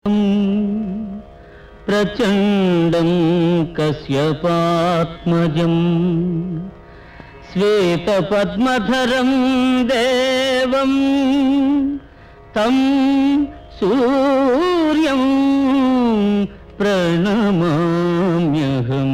ప్రచండం కశ్యపాత్మజం శ్వేతపద్మధరం దేవం తం సూర్యం ప్రణమామ్యహం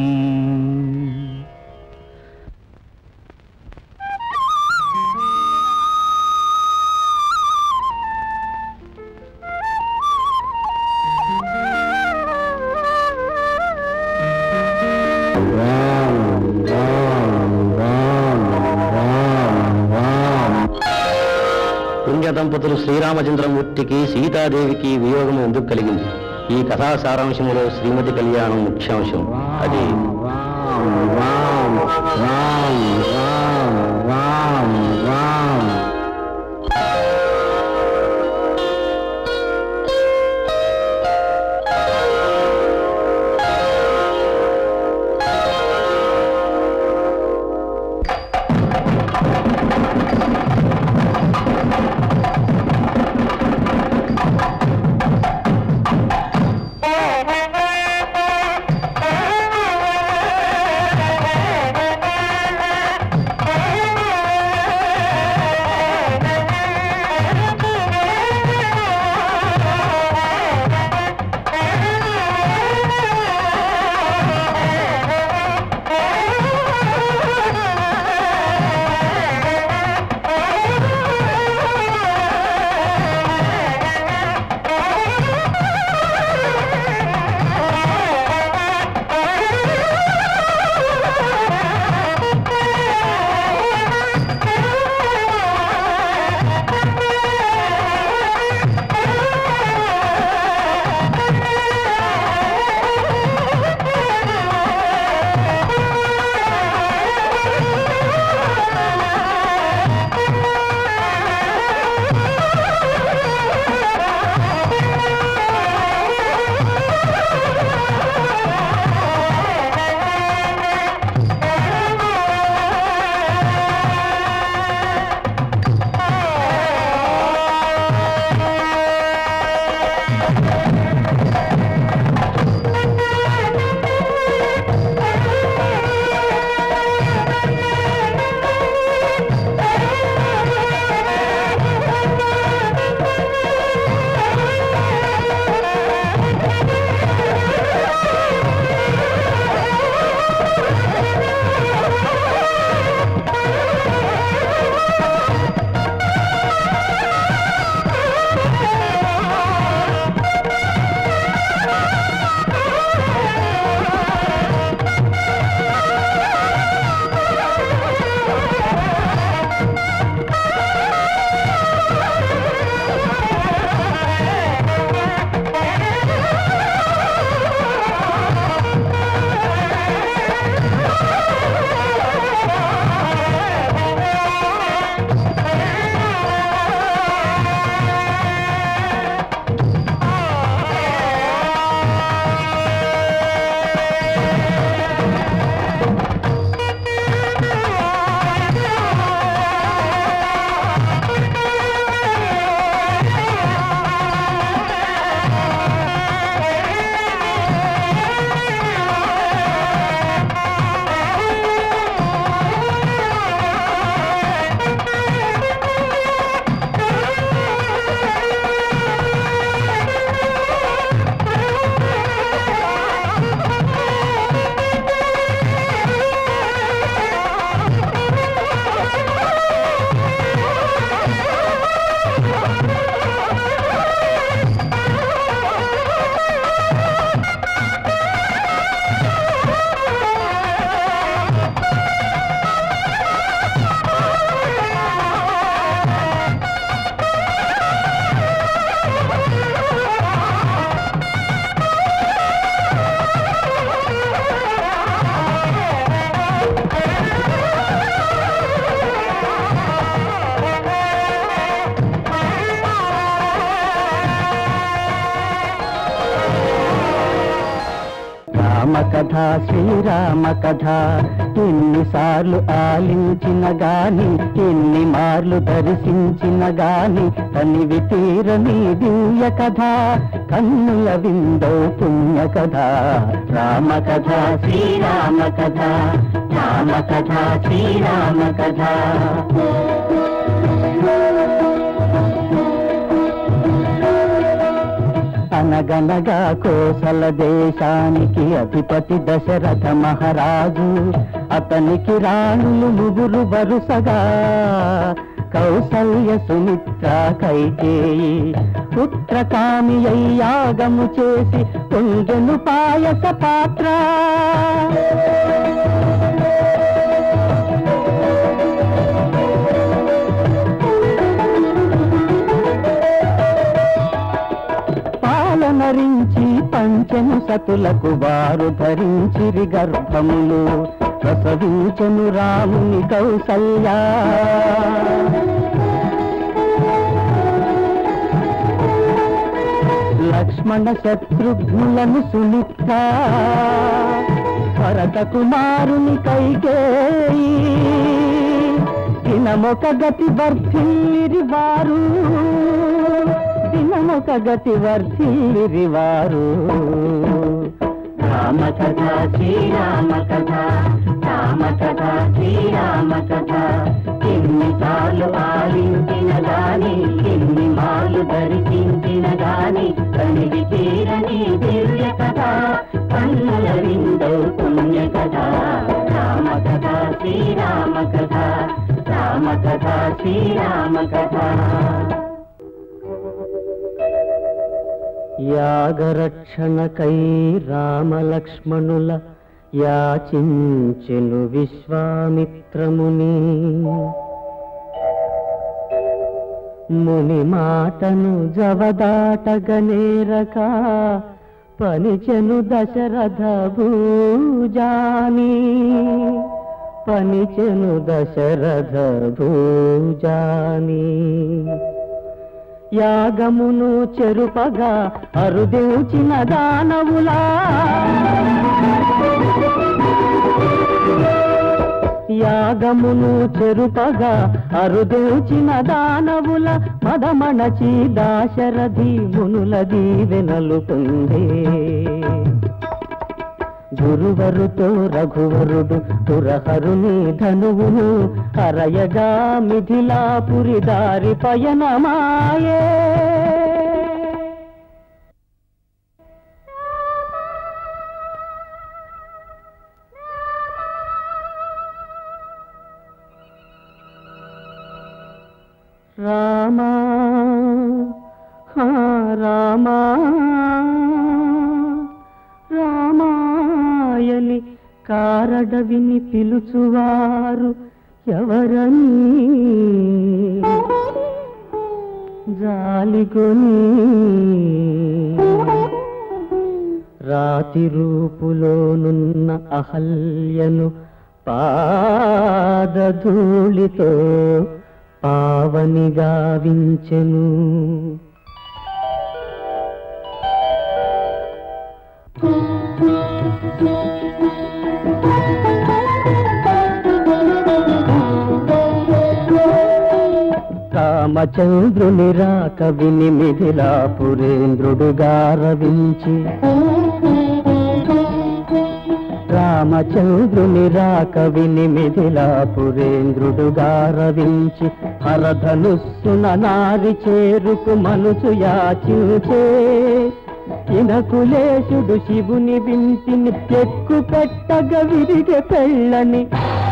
పుణ్య దంపతులు శ్రీరామచంద్రమూర్తికి సీతాదేవికి వియోగం ఎందుకు కలిగింది ఈ కథా సారాంశములో శ్రీమతి కళ్యాణం ముఖ్యాంశం అది ఆ రామ కథ శ్రీరామ కథ ఎన్నిసార్లు ఆలించిన గాని ఎన్ని మార్లు దర్శించిన గాని తనివి తీరని దివ్య కథ కన్నుల విందో పుణ్య కథ రామ కథ శ్రీరామ కథ రామ కథ శ్రీరామ కథ అనగనగా కోసల దేశానికి అధిపతి దశరథ మహారాజు అతనికి రాణులు ముగ్గురు వరుసగా కౌసల్య సుమిత్ర కైకేయి పుత్రకామి యాగము చేసి పొంగెను పాయస పాత్ర పాలనరించి పంచను సతులకు వారు ధరించిరి గర్భములు ప్రసవించను రాముని కౌసల్యా లక్ష్మణ శత్రుఘ్నులను సుమిత్ర భరత కుమారుని కైకేయి దినమొక గతి వర్ధిల్లిరి వారు దినమొక గతి వర్ధిల్లిరి వారు రామ కథ శ్రీరామ కథ రామ కథ శ్రీరామ కథ ఎన్నిసార్లు ఆలించిన గాని ఎన్ని మాలు దర్శించిన గాని కనివి తీరని దివ్య కథ కన్నుల విందో పుణ్య కథ రామ కథ శ్రీరామ కథ రామ కథ శ్రీరామ కథ యాగరక్షణకై రామలక్ష్మణుల యాచించెను విశ్వామిత్రముని ముని మాటను జవదాటగనేరక పనిచెను దశరథ భూజాని పనిచెను దశరథ భూజాని యాగమును చెరుపగా అరుదించిన దానవులా యాగమును చెరుపగా అరుదించిన దానవుల మదమణచి దాశరథి మునుల దీవెనలు పొందే గురువరుతో రఘువరుడు పురహరుని ధనువును అరయగా మిథిలాపురి దారి పయనమాయే రామా హా రామా రామాయని కారడవిని పిలుచువారు ఎవరని జాలిగొని రాతి రూపులోనున్న అహల్యను పాదధూళితో పావని గావించెను రామచంద్రుని రాక విని మిథిలాపురేంద్రుడు గారవించి రామచంద్రుని రాక విని మిథిలాపురేంద్రుడు గారవించి హరధనుస్సున నారి చేరుకు మనుచు యాచించే ఇనకులేశుడు శివుని వింటిని ఎక్కు పెట్టగ విరిగె పెళ్ళని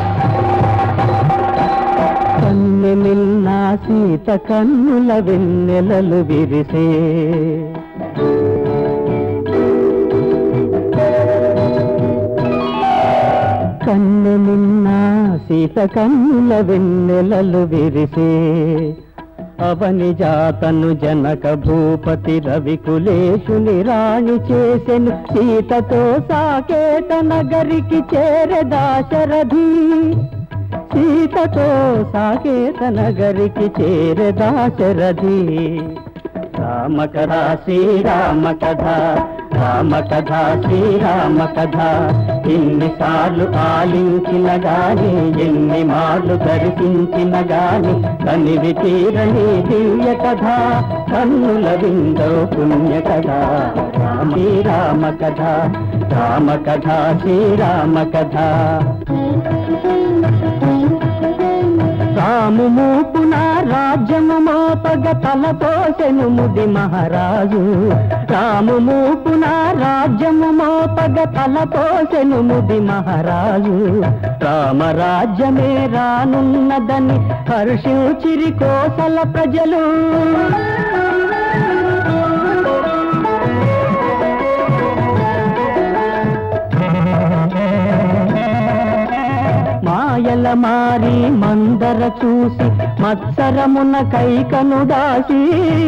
కన్నె నిన్న సీత కన్నుల వెన్నెలలు విరిసే కన్నె నిన్న సీత కన్నుల వెన్నెలలు విరిసే అవని జాతను జనక భూపతి రవి కులేశుని రాణి చేసెను సీతతో సాకేత నగరికి చేరె దాశరథి సీతతో సాకేత నగరికి చేరె దాశరథి రామ కథ శ్రీరామ కథ రామ కథ శ్రీరామ కథ ఎన్నిసార్లు ఆలించిన గాని ఎన్ని మార్లు దర్శించిన గాని కనివి తీరని దివ్య కథ కన్నుల విందో పుణ్య కథ రామ శ్రీరామ కథ రామ కథ శ్రీరామ కథ రాము మూపున రాజ్యము మోపగ తలపోసెను ముది మహారాజు రాము మూపున రాజ్యము మోపగ తలపోసెను ముది మహారాజు రామరాజ్యమే రానున్నదని హర్షించిరి కోసల ప్రజలు మాయల మారి మందర చూసి మత్సరమున కైకను దాసి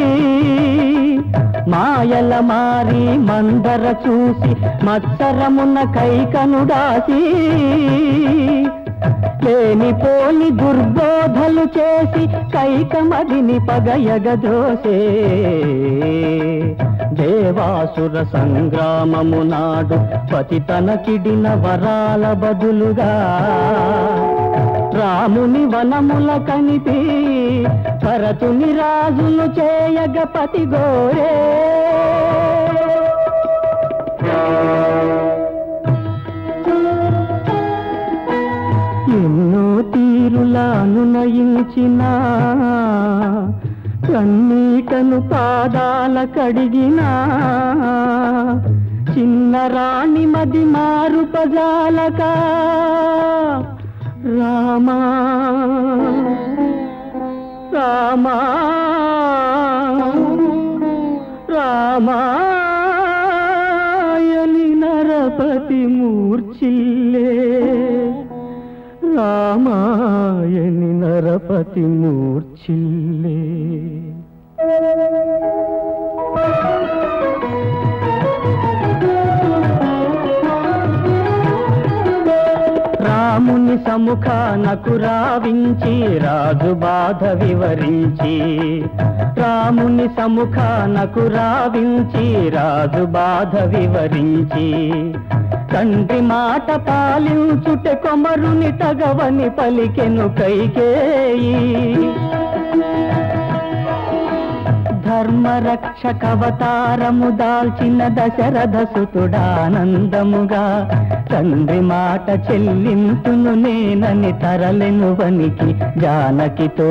మాయల మారి మందర చూసి మత్సరమున కైకను దాసి లేనిపోని దుర్బోధలు చేసి కైకమదిని పగయగదోసే దేవాసుర సంగ్రామము నాడు పతి తనకిడిన వరాల బదులుగా రాముని వనముల కనిపి భరతుని రాజును చేయగ పతి గోరే ఎన్నో తీరులా అనునయించిన కన్నీటను పాదాల కడిగినా చిన్న రాణి మది మారు పజాలక రామా రామా రామాయని నరపతి మూర్చిల్లే రామాయని నరపతి మూర్చిల్లే రాముని సముఖానకు రావించి రాజు బాధ వివరించి రాముని సముఖానకు రావించి రాజు బాధ వివరించి తండ్రి మాట పాలించుట కొమరుని తగవని పలికెను కైకేయి ధర్మరక్షకవతారము దాల్చిన దశరథ సుతుడానందముగా తండ్రి మాట చెల్లింతును నేనని తరలెను వనికి జానకితో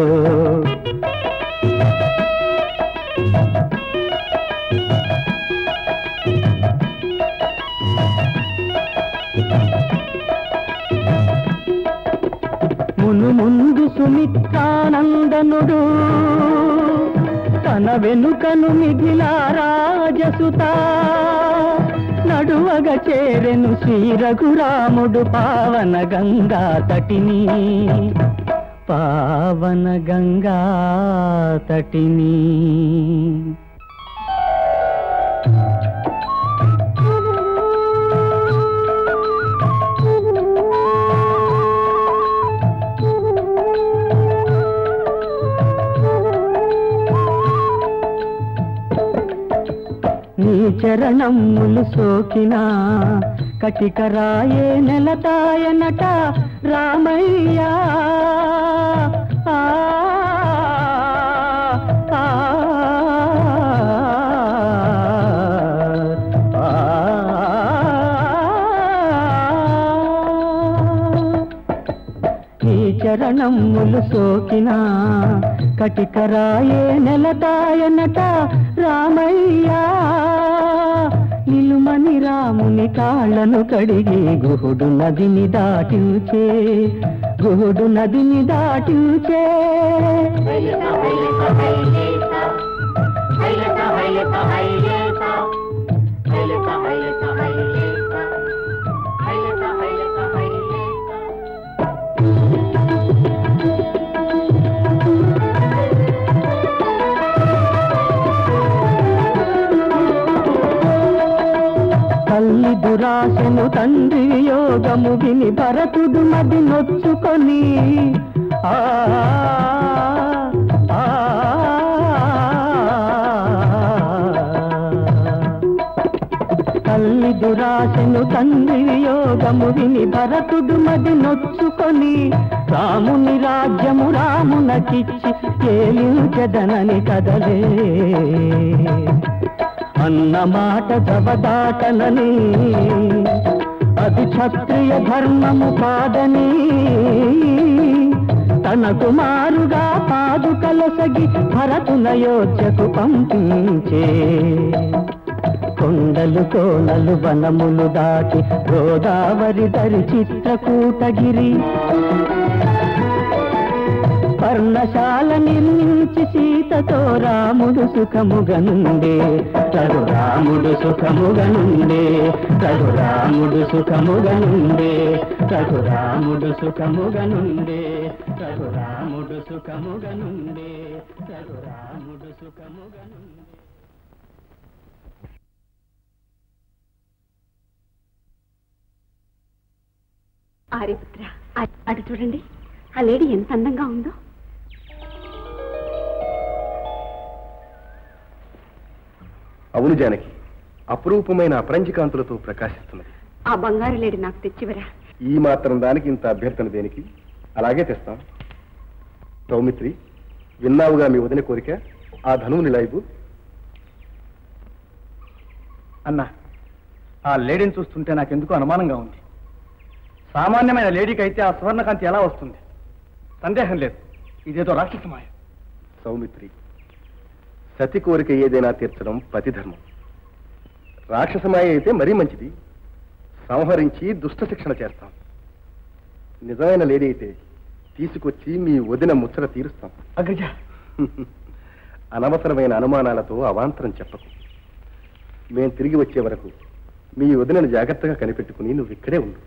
మును ముందు సుమిత్రానందనుడు తన వెనుకను మిగిలా రాజసుత నడువగ చేరెను శ్రీ రఘురాముడు పావన గంగా తటిని పావన గంగా తటిని నీ చరణములు సోకినా కటికరాయే నెలతాయనట రామయ్యా ఆ, ఆ, ఆ. నీ చరణములు సోకినా కటికరాయే నెలతాయనట రామయ్యా నిలుమని రాముని కాళ్ళను కడిగి గుహుడు నదిని దాటించే గుహుడు నదిని దాటించే తల్లి దురాశను తండ్రి యోగము విని భరతుడు మది నొచ్చుకొని ఆ ఆ, రాసెను తండ్రి వియోగము విని భరతుడు మది నొచ్చుకొని రాముని రాజ్యము రామునకిచ్చి ఏలించదనని కదలే అన్న మాట జవదాటనని అది క్షత్రియ ధర్మము కాదని తన కుమారుగా పాదుకలసగి భరతునయోధ్యకు పంపించే కొండలు కోనలు వనములు దాటి గోదావరి దరి చిత్రకూటగిరి పర్ణశాల నిర్మించి సీతతో రాముడు సుఖముగనుండే రఘురాముడు సుఖముగనుండే రఘురాముడు సుఖముగనుండే రఘురాముడు సుఖముగనుండే రఘురాముడు సుఖముగనుండే రఘురాముడు సుఖముగనుండే ఆర్యపుత్ర అ- అటు చూడండి ఆ లేడీ ఎంత అందంగా ఉందో అవును జానకి అపురూపమైన అపరంజికాంతులతో ప్రకాశిస్తున్నది ఆ బంగారు లేడీ నాకు తెచ్చివరా ఈ మాత్రం దానికి ఇంత అభ్యర్థన దేనికి అలాగే తెస్తాం సౌమిత్రి విన్నావుగా మీ వదిన కోరిక ఆ ధనువుని లైబు అన్నా ఆ లేడీని చూస్తుంటే నాకెందుకో అనుమానంగా ఉంది సామాన్యమైన లేడీకి అయితే ఆ సువర్ణకాంతి ఎలా వస్తుంది సందేహం లేదు ఇదేదో రాక్షసమాయ సౌమిత్రి సతి కోరిక ఏదైనా తీర్చడం పతిధర్మం రాక్షసమాయ అయితే మరీ మంచిది సంహరించి దుష్ట శిక్షణ చేస్తాం నిజమైన లేడీ అయితే తీసుకొచ్చి మీ వదిన ముచ్చట తీరుస్తాం అగ్రజ అనవసరమైన అనుమానాలతో అవాంతరం చెప్పకు మేం తిరిగి వచ్చే వరకు మీ వదినను జాగ్రత్తగా కనిపెట్టుకుని నువ్వు ఇక్కడే ఉండు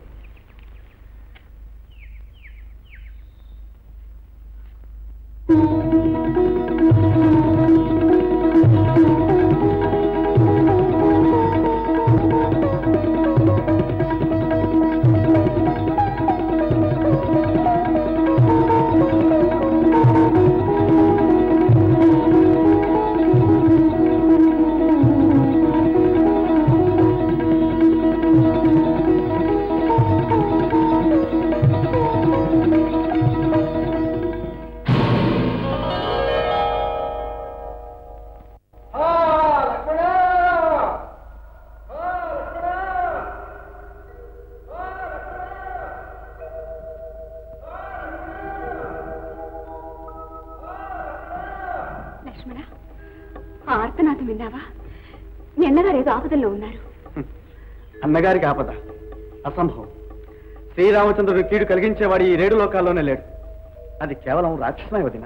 లక్ష్మణ ఆ ఆర్తనాథం విన్నావా మీ అన్నగారు ఏదో ఆపదల్లో ఉన్నారు అన్నగారికి ఆపద అసంభవం శ్రీరామచంద్రుడు కీడు కలిగించేవాడు ఈ రేడు లోకాల్లోనే లేడు అది కేవలం రాక్షసమయ వదిన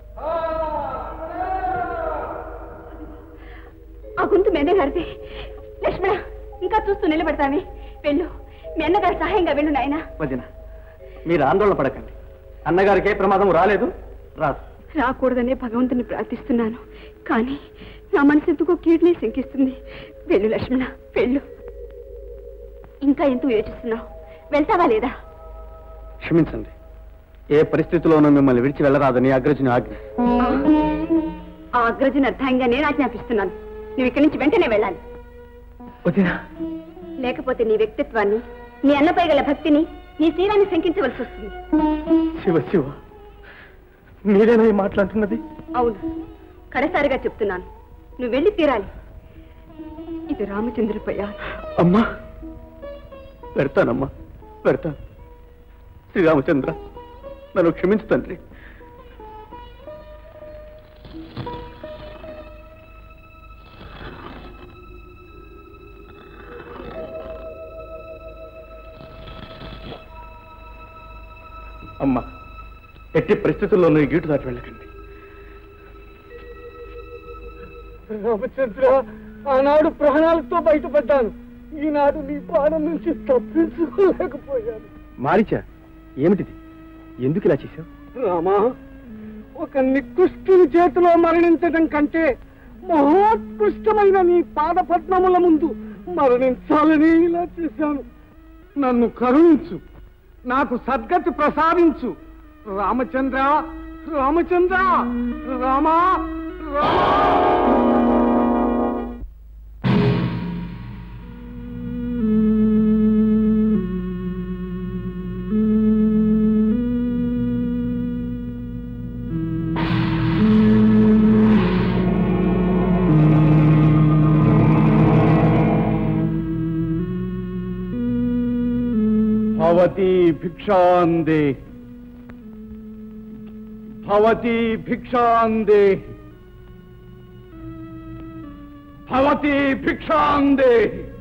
ఆ గొంతు మీ అన్నగారిదే లక్ష్మణ ఇంకా చూస్తూ నిలబడతామే వెళ్ళు మీ అన్నగారి సహాయంగా వెళ్ళు నాయనా వదిన మీరు ఆందోళన పడకండి అన్నగారికి ఏ ప్రమాదం రాలేదు రాదు రాకూడదనే భగవంతుని ప్రార్థిస్తున్నాను కానీ నా మనసు ఎందుకో కీడుని శంకిస్తుంది వెళ్ళు లక్ష్మణ వెళ్ళు ఇంకా ఎందుకు యోచిస్తున్నావు వెళ్తావా లేదా క్షమించండి ఏ పరిస్థితిలోనూ మిమ్మల్ని విడిచి వెళ్ళరాదని అగ్రజుని ఆజ్ఞ ఆ అగ్రజుని అర్థంగా నేను ఆజ్ఞాపిస్తున్నాను నువ్వు ఇక్కడి నుంచి వెంటనే వెళ్ళాలి వదినా లేకపోతే నీ వ్యక్తిత్వాన్ని నీ అన్నపై గల భక్తిని నీ శీలాన్ని శంకించవలసి వస్తుంది శివ శివ మీరేనా ఈ మాట్లాడుతున్నది అవును కడసారిగా చెప్తున్నాను నువ్వు వెళ్ళి తీరాలి ఇది రామచంద్రపై ఆశ. అమ్మా పెడతానమ్మా పెడతాను శ్రీరామచంద్ర నన్ను క్షమించు తండ్రి అమ్మా ఎట్టి పరిస్థితుల్లోనూ ఈ గీటు దాటి వెళ్ళకండి రామచంద్ర ఆనాడు ప్రాణాలతో బయటపడ్డాను ఈనాడు నీ ప్రాణం నుంచి తప్పించుకోలేకపోయాను మారిచా ఏమిటిది ఎందుకు ఇలా చేశావు రామా ఒక నికృష్టుని చేతిలో మరణించడం కంటే మహోత్కృష్టమైన నీ పాదపద్మముల ముందు మరణించాలని ఇలా చేశాను నన్ను కరుణించు నాకు సద్గతి ప్రసాదించు రామచంద్ర రామచంద్ర రామా రామా భవతి భిక్షాందే భవతి భిక్షాందే భవతి భిక్షాందే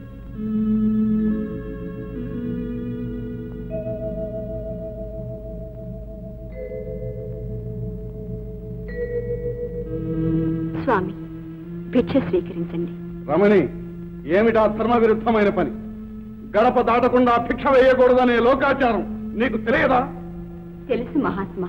స్వామి భిక్ష స్వీకరించండి రమణి ఏమిటా ధర్మ విరుద్ధమైన పని గడప దాటకుండా భిక్ష వేయకూడదనే లోకాచారం నీకు తెలియదా తెలుసు మహాత్మా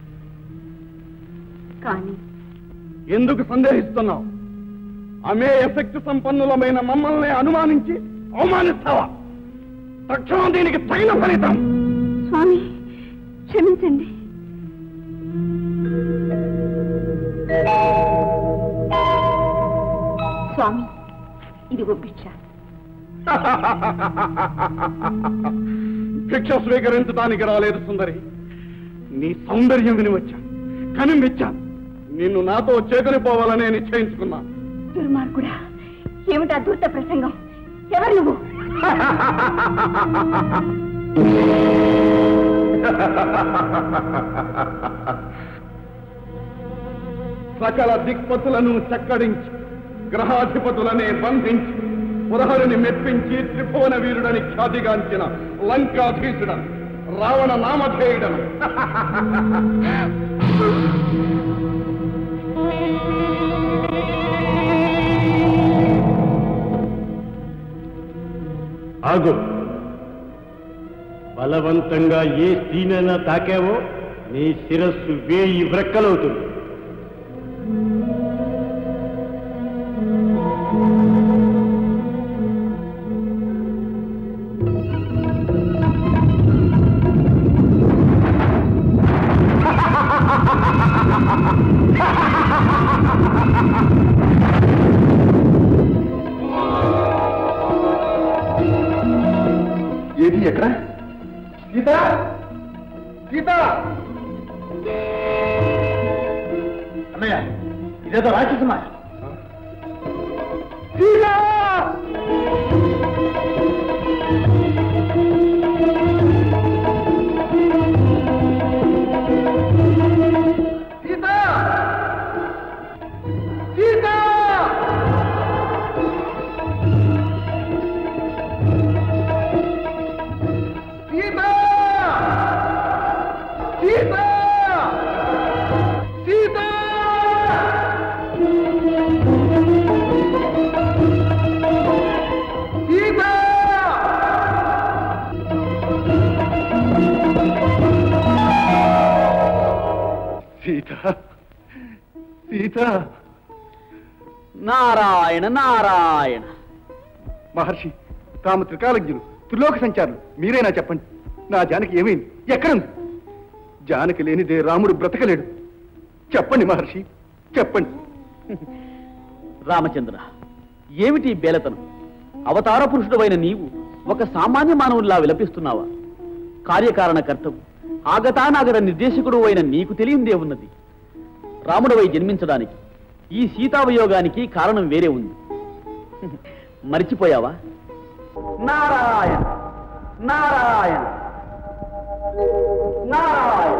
కానీ ఎందుకు సందేహిస్తున్నావు అమేయ శక్తి సంపన్నులమైన మమ్మల్ని అనుమానించి అవమానిస్తావా తక్షణం దీనికి తగిన ఫలితం స్వామి క్షమించండి స్వామి ఇదిగో భిక్ష భిక్ష స్వీకరించడానికి రాలేదు సుందరి నీ సౌందర్యం విని వచ్చాను కని మెచ్చాను నిన్ను నాతో చేకని పోవాలనే నిశ్చయించుకున్నా దుర్మార్గుడా ఏమిటి అద్భుత ప్రసంగం ఎవరు నువ్వు సకల దిక్పతులను చక్కడించి గ్రహాధిపతులనే బంధించి పురహరిని మెప్పించి త్రిభువన వీరుడని ఖ్యాతిగాంచిన లంకాధీశుడను రావణ నామధేయుడను ఆగు బలవంతంగా ఏ స్త్రీనైనా తాకావో నీ శిరస్సు వేయి వ్రక్కలవుతుంది ఏది ఎక్కడ సీత సీత అన్నయ్య ఇదేదో రాక్షస మాట సీత సీత సీత సీత సీత సీత సీత సీత నారాయణ నారాయణ మహర్షి తాము త్రికాలజ్ఞులు త్రిలోక సంచారులు మీరైనా చెప్పండి నా జానకి ఏమైంది ఎక్కడుంది జానకి లేనిదే రాముడు బ్రతకలేడు చెప్పండి మహర్షి చెప్పండి రామచంద్ర ఏమిటి ఈ బేలతనం అవతార పురుషుడవైన నీవు ఒక సామాన్య మానవుల్లా విలపిస్తున్నావా కార్యకారణకర్తవు ఆగతానాగర నిర్దేశకుడు అయిన నీకు తెలియందే ఉన్నది రాముడవై జన్మించడానికి ఈ సీతావయోగానికి కారణం వేరే ఉంది మరిచిపోయావా నారాయణ నారాయణ నారాయణ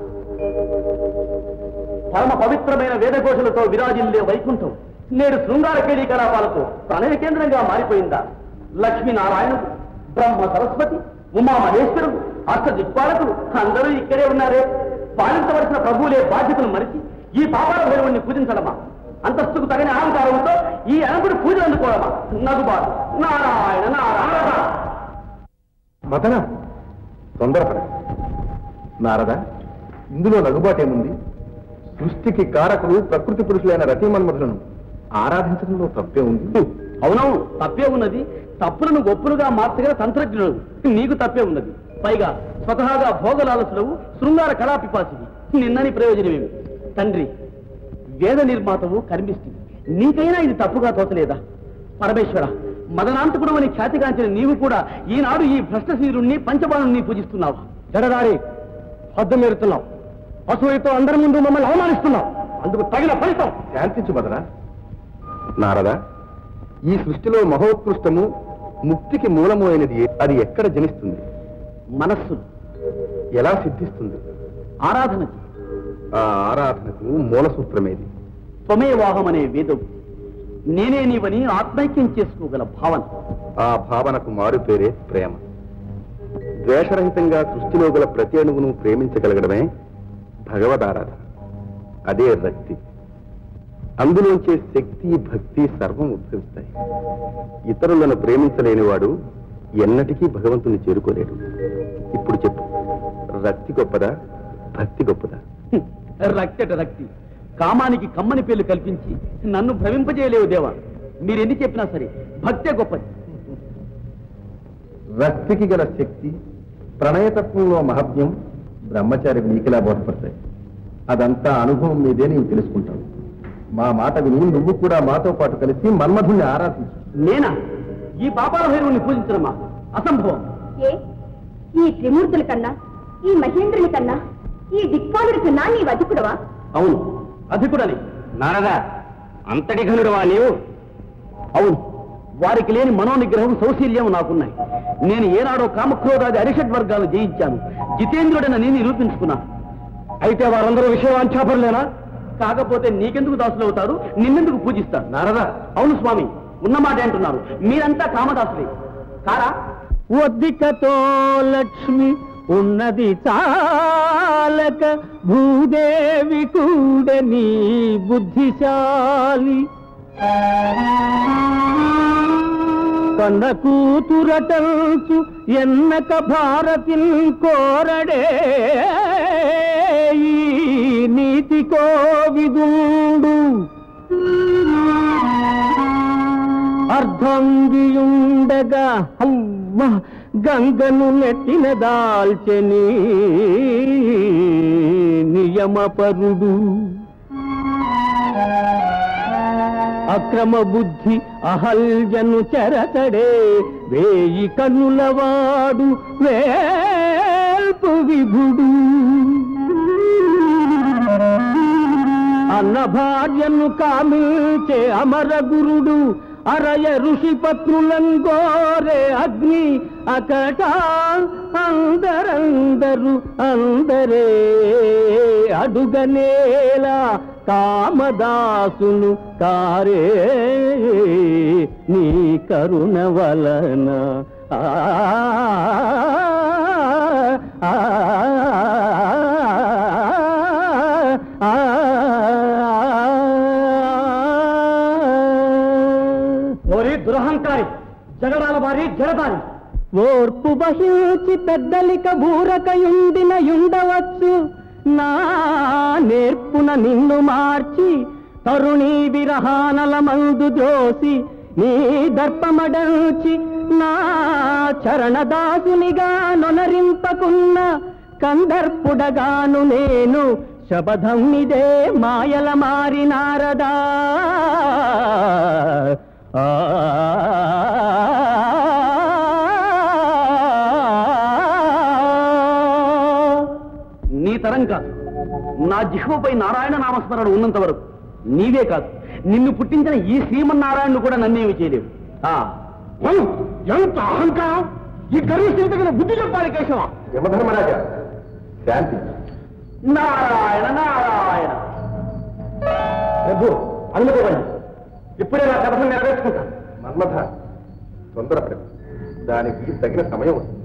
పరమ పవిత్రమైన వేదఘోషలతో విరాజిల్లే వైకుంఠం నేడు శృంగార కేళీ కలాపాలతో ప్రణయ కేంద్రంగా మారిపోయిందా లక్ష్మీనారాయణుడు బ్రహ్మ సరస్వతి ఉమా మహేశ్వరుడు అష్ట దిక్పాలకులు అందరూ ఇక్కడే ఉన్నారే పాలించవలసిన ప్రభువులే బాధ్యతను మరిచి ఈ పాపాల భైరవుణ్ణి పూజించడమా అంతస్తుకు తగిన అహంకారంతో ఈ అనంతుడు పూజలు అందుకోవడమా నగుబాటు నారాయణ నారాయణ మదన తొందరపడ నారద ఇందులో లగుబాటేముంది సృష్టికి కారకులు ప్రకృతి పురుషులైన రతిమన్మధులను ఆరాధించడంలో తప్పే ఉంది అవునవును తప్పే ఉన్నది తప్పులను ఒప్పులుగా మార్చగల తంత్రజ్ఞుడు నీకు తప్పే ఉన్నది పైగా స్వతహాగా భోగలాలసులవు శృంగార కళాపిపాసివి నిన్నని ప్రయోజనమేమి తండ్రి వేద నిర్మాతవు కర్మిస్తుంది నీకైనా ఇది తప్పుగా తోచలేదా పరమేశ్వర మదనాంతకుడు అని ఖ్యాతిగాంచిన నీవు కూడా ఈనాడు ఈ భ్రష్టశీరుణ్ణి పంచబాణుణ్ణి పూజిస్తున్నావా జడదారి హద్దు మీరుతున్నావు అసూయతో అందరి ముందు మమ్మల్ని అవమానిస్తున్నావు అందుకు తగిన ఫలితం శాంతించు మదన నారద ఈ సృష్టిలో మహోత్కృష్టము ముక్తికి మూలము అయినది ఏ- అది ఎక్కడ జనిస్తుంది మనస్సు ఎలా సిద్ధిస్తుంది ఆరాధనకి ఆ ఆరాధనకు మూల సూత్రమేది త్వమేవాహం అనే వేదం నేనే నీవని ఆత్మైక్యం చేసుకోగల భావన ఆ భావనకు మారు పేరే ప్రేమ ద్వేషరహితంగా సృష్టిలో గల ప్రతి అణువును ప్రేమించగలగడమే భగవదారాధన అదే రక్తి అందులోంచే శక్తి భక్తి సర్వం ఉద్భవిస్తాయి ఇతరులను ప్రేమించలేనివాడు ఎన్నటికీ భగవంతుని చేరుకోలేడు ఇప్పుడు చెప్పు రక్తి గొప్పదా భక్తి గొప్పదా హ్మ్. రక్తట రక్తి కామానికి కమ్మని పేర్లు కల్పించి నన్ను భ్రమింపజేయలేవు దేవా మీరెన్ని చెప్పినా సరే భక్తే గొప్పది రక్తికి గల శక్తి ప్రణయతత్వంలో మహత్యం బ్రహ్మచారి నీకిలా బోధపడతాయి అదంతా అనుభవం మీదే నీవు తెలుసుకుంటావు మా మాట విని నువ్వు కూడా మాతో పాటు కలిసి మన్మధుని ఆరాధించు నేనా ఈ పాపాల భైరవుని పూజించడమా అసంభవం ఏ ఈ త్రిమూర్తుల కన్నా ఈ మహేంద్రుని కన్నా ఈ దిక్పాలుడి కన్నా నీ వధికుడవా అవును అధికుడని నారదా అంతటి ఘనుడవా నీవు అవును వారికి లేని మనోనిగ్రహం సౌశీల్యం నాకున్నాయి నేను ఏనాడో కామక్రోధాది అరిషడ్ వర్గాలు జయించాను జితేంద్రుడని నిరూపించుకున్నాను అయితే వారందరూ విషయవాంఛాపరులేనా కాకపోతే నీకెందుకు దాసులు అవుతారు నిన్నెందుకు పూజిస్తారు నారదా అవును స్వామి ఉన్నమాట అంటున్నారు మీరంతా కామదాసులే కారా ఒద్దికతో లక్ష్మి ఉన్నది చాలక భూదేవి కూడా నీ బుద్ధిశాలి కన్న కూతురటల్చు ఎన్నక భారతిన్ కోరడే ఈ నీతి కోవిదుండు అర్ధంగియుండగా అమ్మ గంగను నెట్టిన దాల్చెని నియమపరుడు అక్రమ బుద్ధి అహల్యను చెరతడే వేయి కన్నులవాడు వేల్పు విభుడు అన్న భార్యను కామిల్చే అమర గురుడు అరయ ఋషి పత్రులంగోరే అగ్ని అకట అందరందరు అందరే అడుగనేలా కామదాసును కారే నీ కరుణ వలన ఆ ఆ, ఆ, ఓరి దురహంకారి జగడాల వారి జడదారి ఓర్పు వహించి పెద్దలిక బూరకయుండిన యుండవచ్చు నా నేర్పున నిన్ను మార్చి తరుణీ విరహానల మందు దోసి నీ దర్పమడంచి నా చరణదాసునిగా నొనరింపకున్న కందర్పుడగాను నేను శబదం ఇదే మాయల మారినారదా ఆ నీ తరం కాదు నా జిహ్వపై నారాయణ నామస్మరణ ఉన్నంత వరకు నీవే కాదు నిన్ను పుట్టించిన ఈ శ్రీమన్నారాయణను కూడా నన్నేమి చేయలేవు ఆ, ఎంత అహంకారం ఈ గర్వస్థితికి బుద్ధి చెప్పాలి కేశవ యమధర్మరాజా శాంతి నారాయణ నారాయణ ప్రభు అనుకోవండి ఇప్పుడే నా కథను నెరవేర్చుకుంటాను మన్మథ తొందరపడ దానికి తగిన సమయం ఉంది.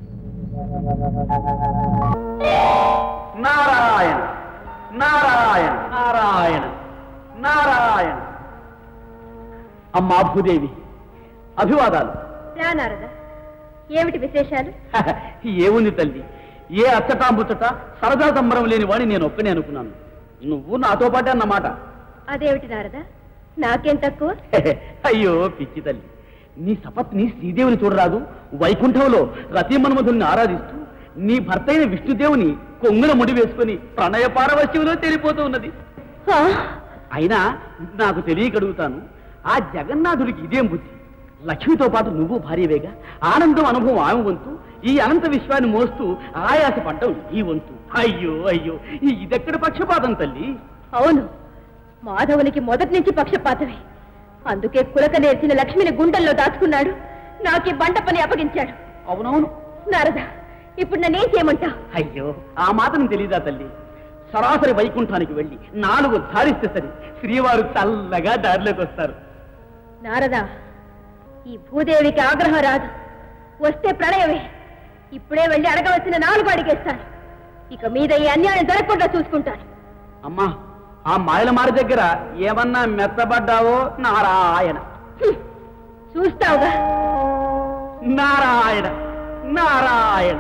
నారాయణ నారాయణ నారాయణ నారాయణ అమ్మా భూదేవి అభివాదాలు రానారదా ఏమిటి విశేషాలు ఏముంది తల్లి ఏ అచ్చటా ముచ్చట సరదా సంబరం లేని వాడిని నేను ఒక్కనే అనుకున్నాను నువ్వు నాతో పాటే అన్నమాట అదేమిటి నారదా నాకేం తక్కువ అయ్యో పిచ్చి తల్లి నీ సపత్ని శ్రీదేవిని చూడరాదు వైకుంఠంలో రతిమన్మధుల్ని ఆరాధిస్తూ నీ భర్త అయిన విష్ణుదేవుని కొంగుల ముడి వేసుకుని ప్రణయ పారవశ్యంలో తెలిపోతూ ఉన్నది అయినా నాకు తెలియకడుగుతాను ఆ జగన్నాథుడికి ఇదేం బుద్ధి లక్ష్మితో పాటు నువ్వు భార్యవేగా ఆనందం అనుభవం ఆమె వంతు ఈ అనంత విశ్వాన్ని మోస్తూ ఆయాస పడ్డం ఈ వంతు అయ్యో అయ్యో ఈ ఇదెక్కడ పక్షపాతం తల్లి అవును మాధవునికి మొదటి నుంచి పక్షపాతమే అందుకే కులక నేర్చిన లక్ష్మిని గుండెల్లో దాచుకున్నాడు నాకు ఈ బంట పని అప్పగించాడు అవునవును నారద ఇప్పుడు నన్నేం చేయమంటా అయ్యో ఆ మాత్రం తెలీదా తల్లి సరాసరి వైకుంఠానికి వెళ్ళి నాలుగు ధారిస్తే సరి శ్రీవారు చల్లగా దారిలోకి వస్తారు నారదా ఈ భూదేవికి ఆగ్రహం రాదు వస్తే ప్రళయమే ఇప్పుడే వెళ్ళి అడగవలసిన నాలుగు అడిగేస్తాను ఇక మీద ఈ అన్యాయం జరగకుండా చూసుకుంటాను అమ్మా ఆ మాయల మారి దగ్గర ఏమన్నా మెత్తబడ్డావో నారాయణ హ్మ్. చూస్తావుగా నారాయణ నారాయణ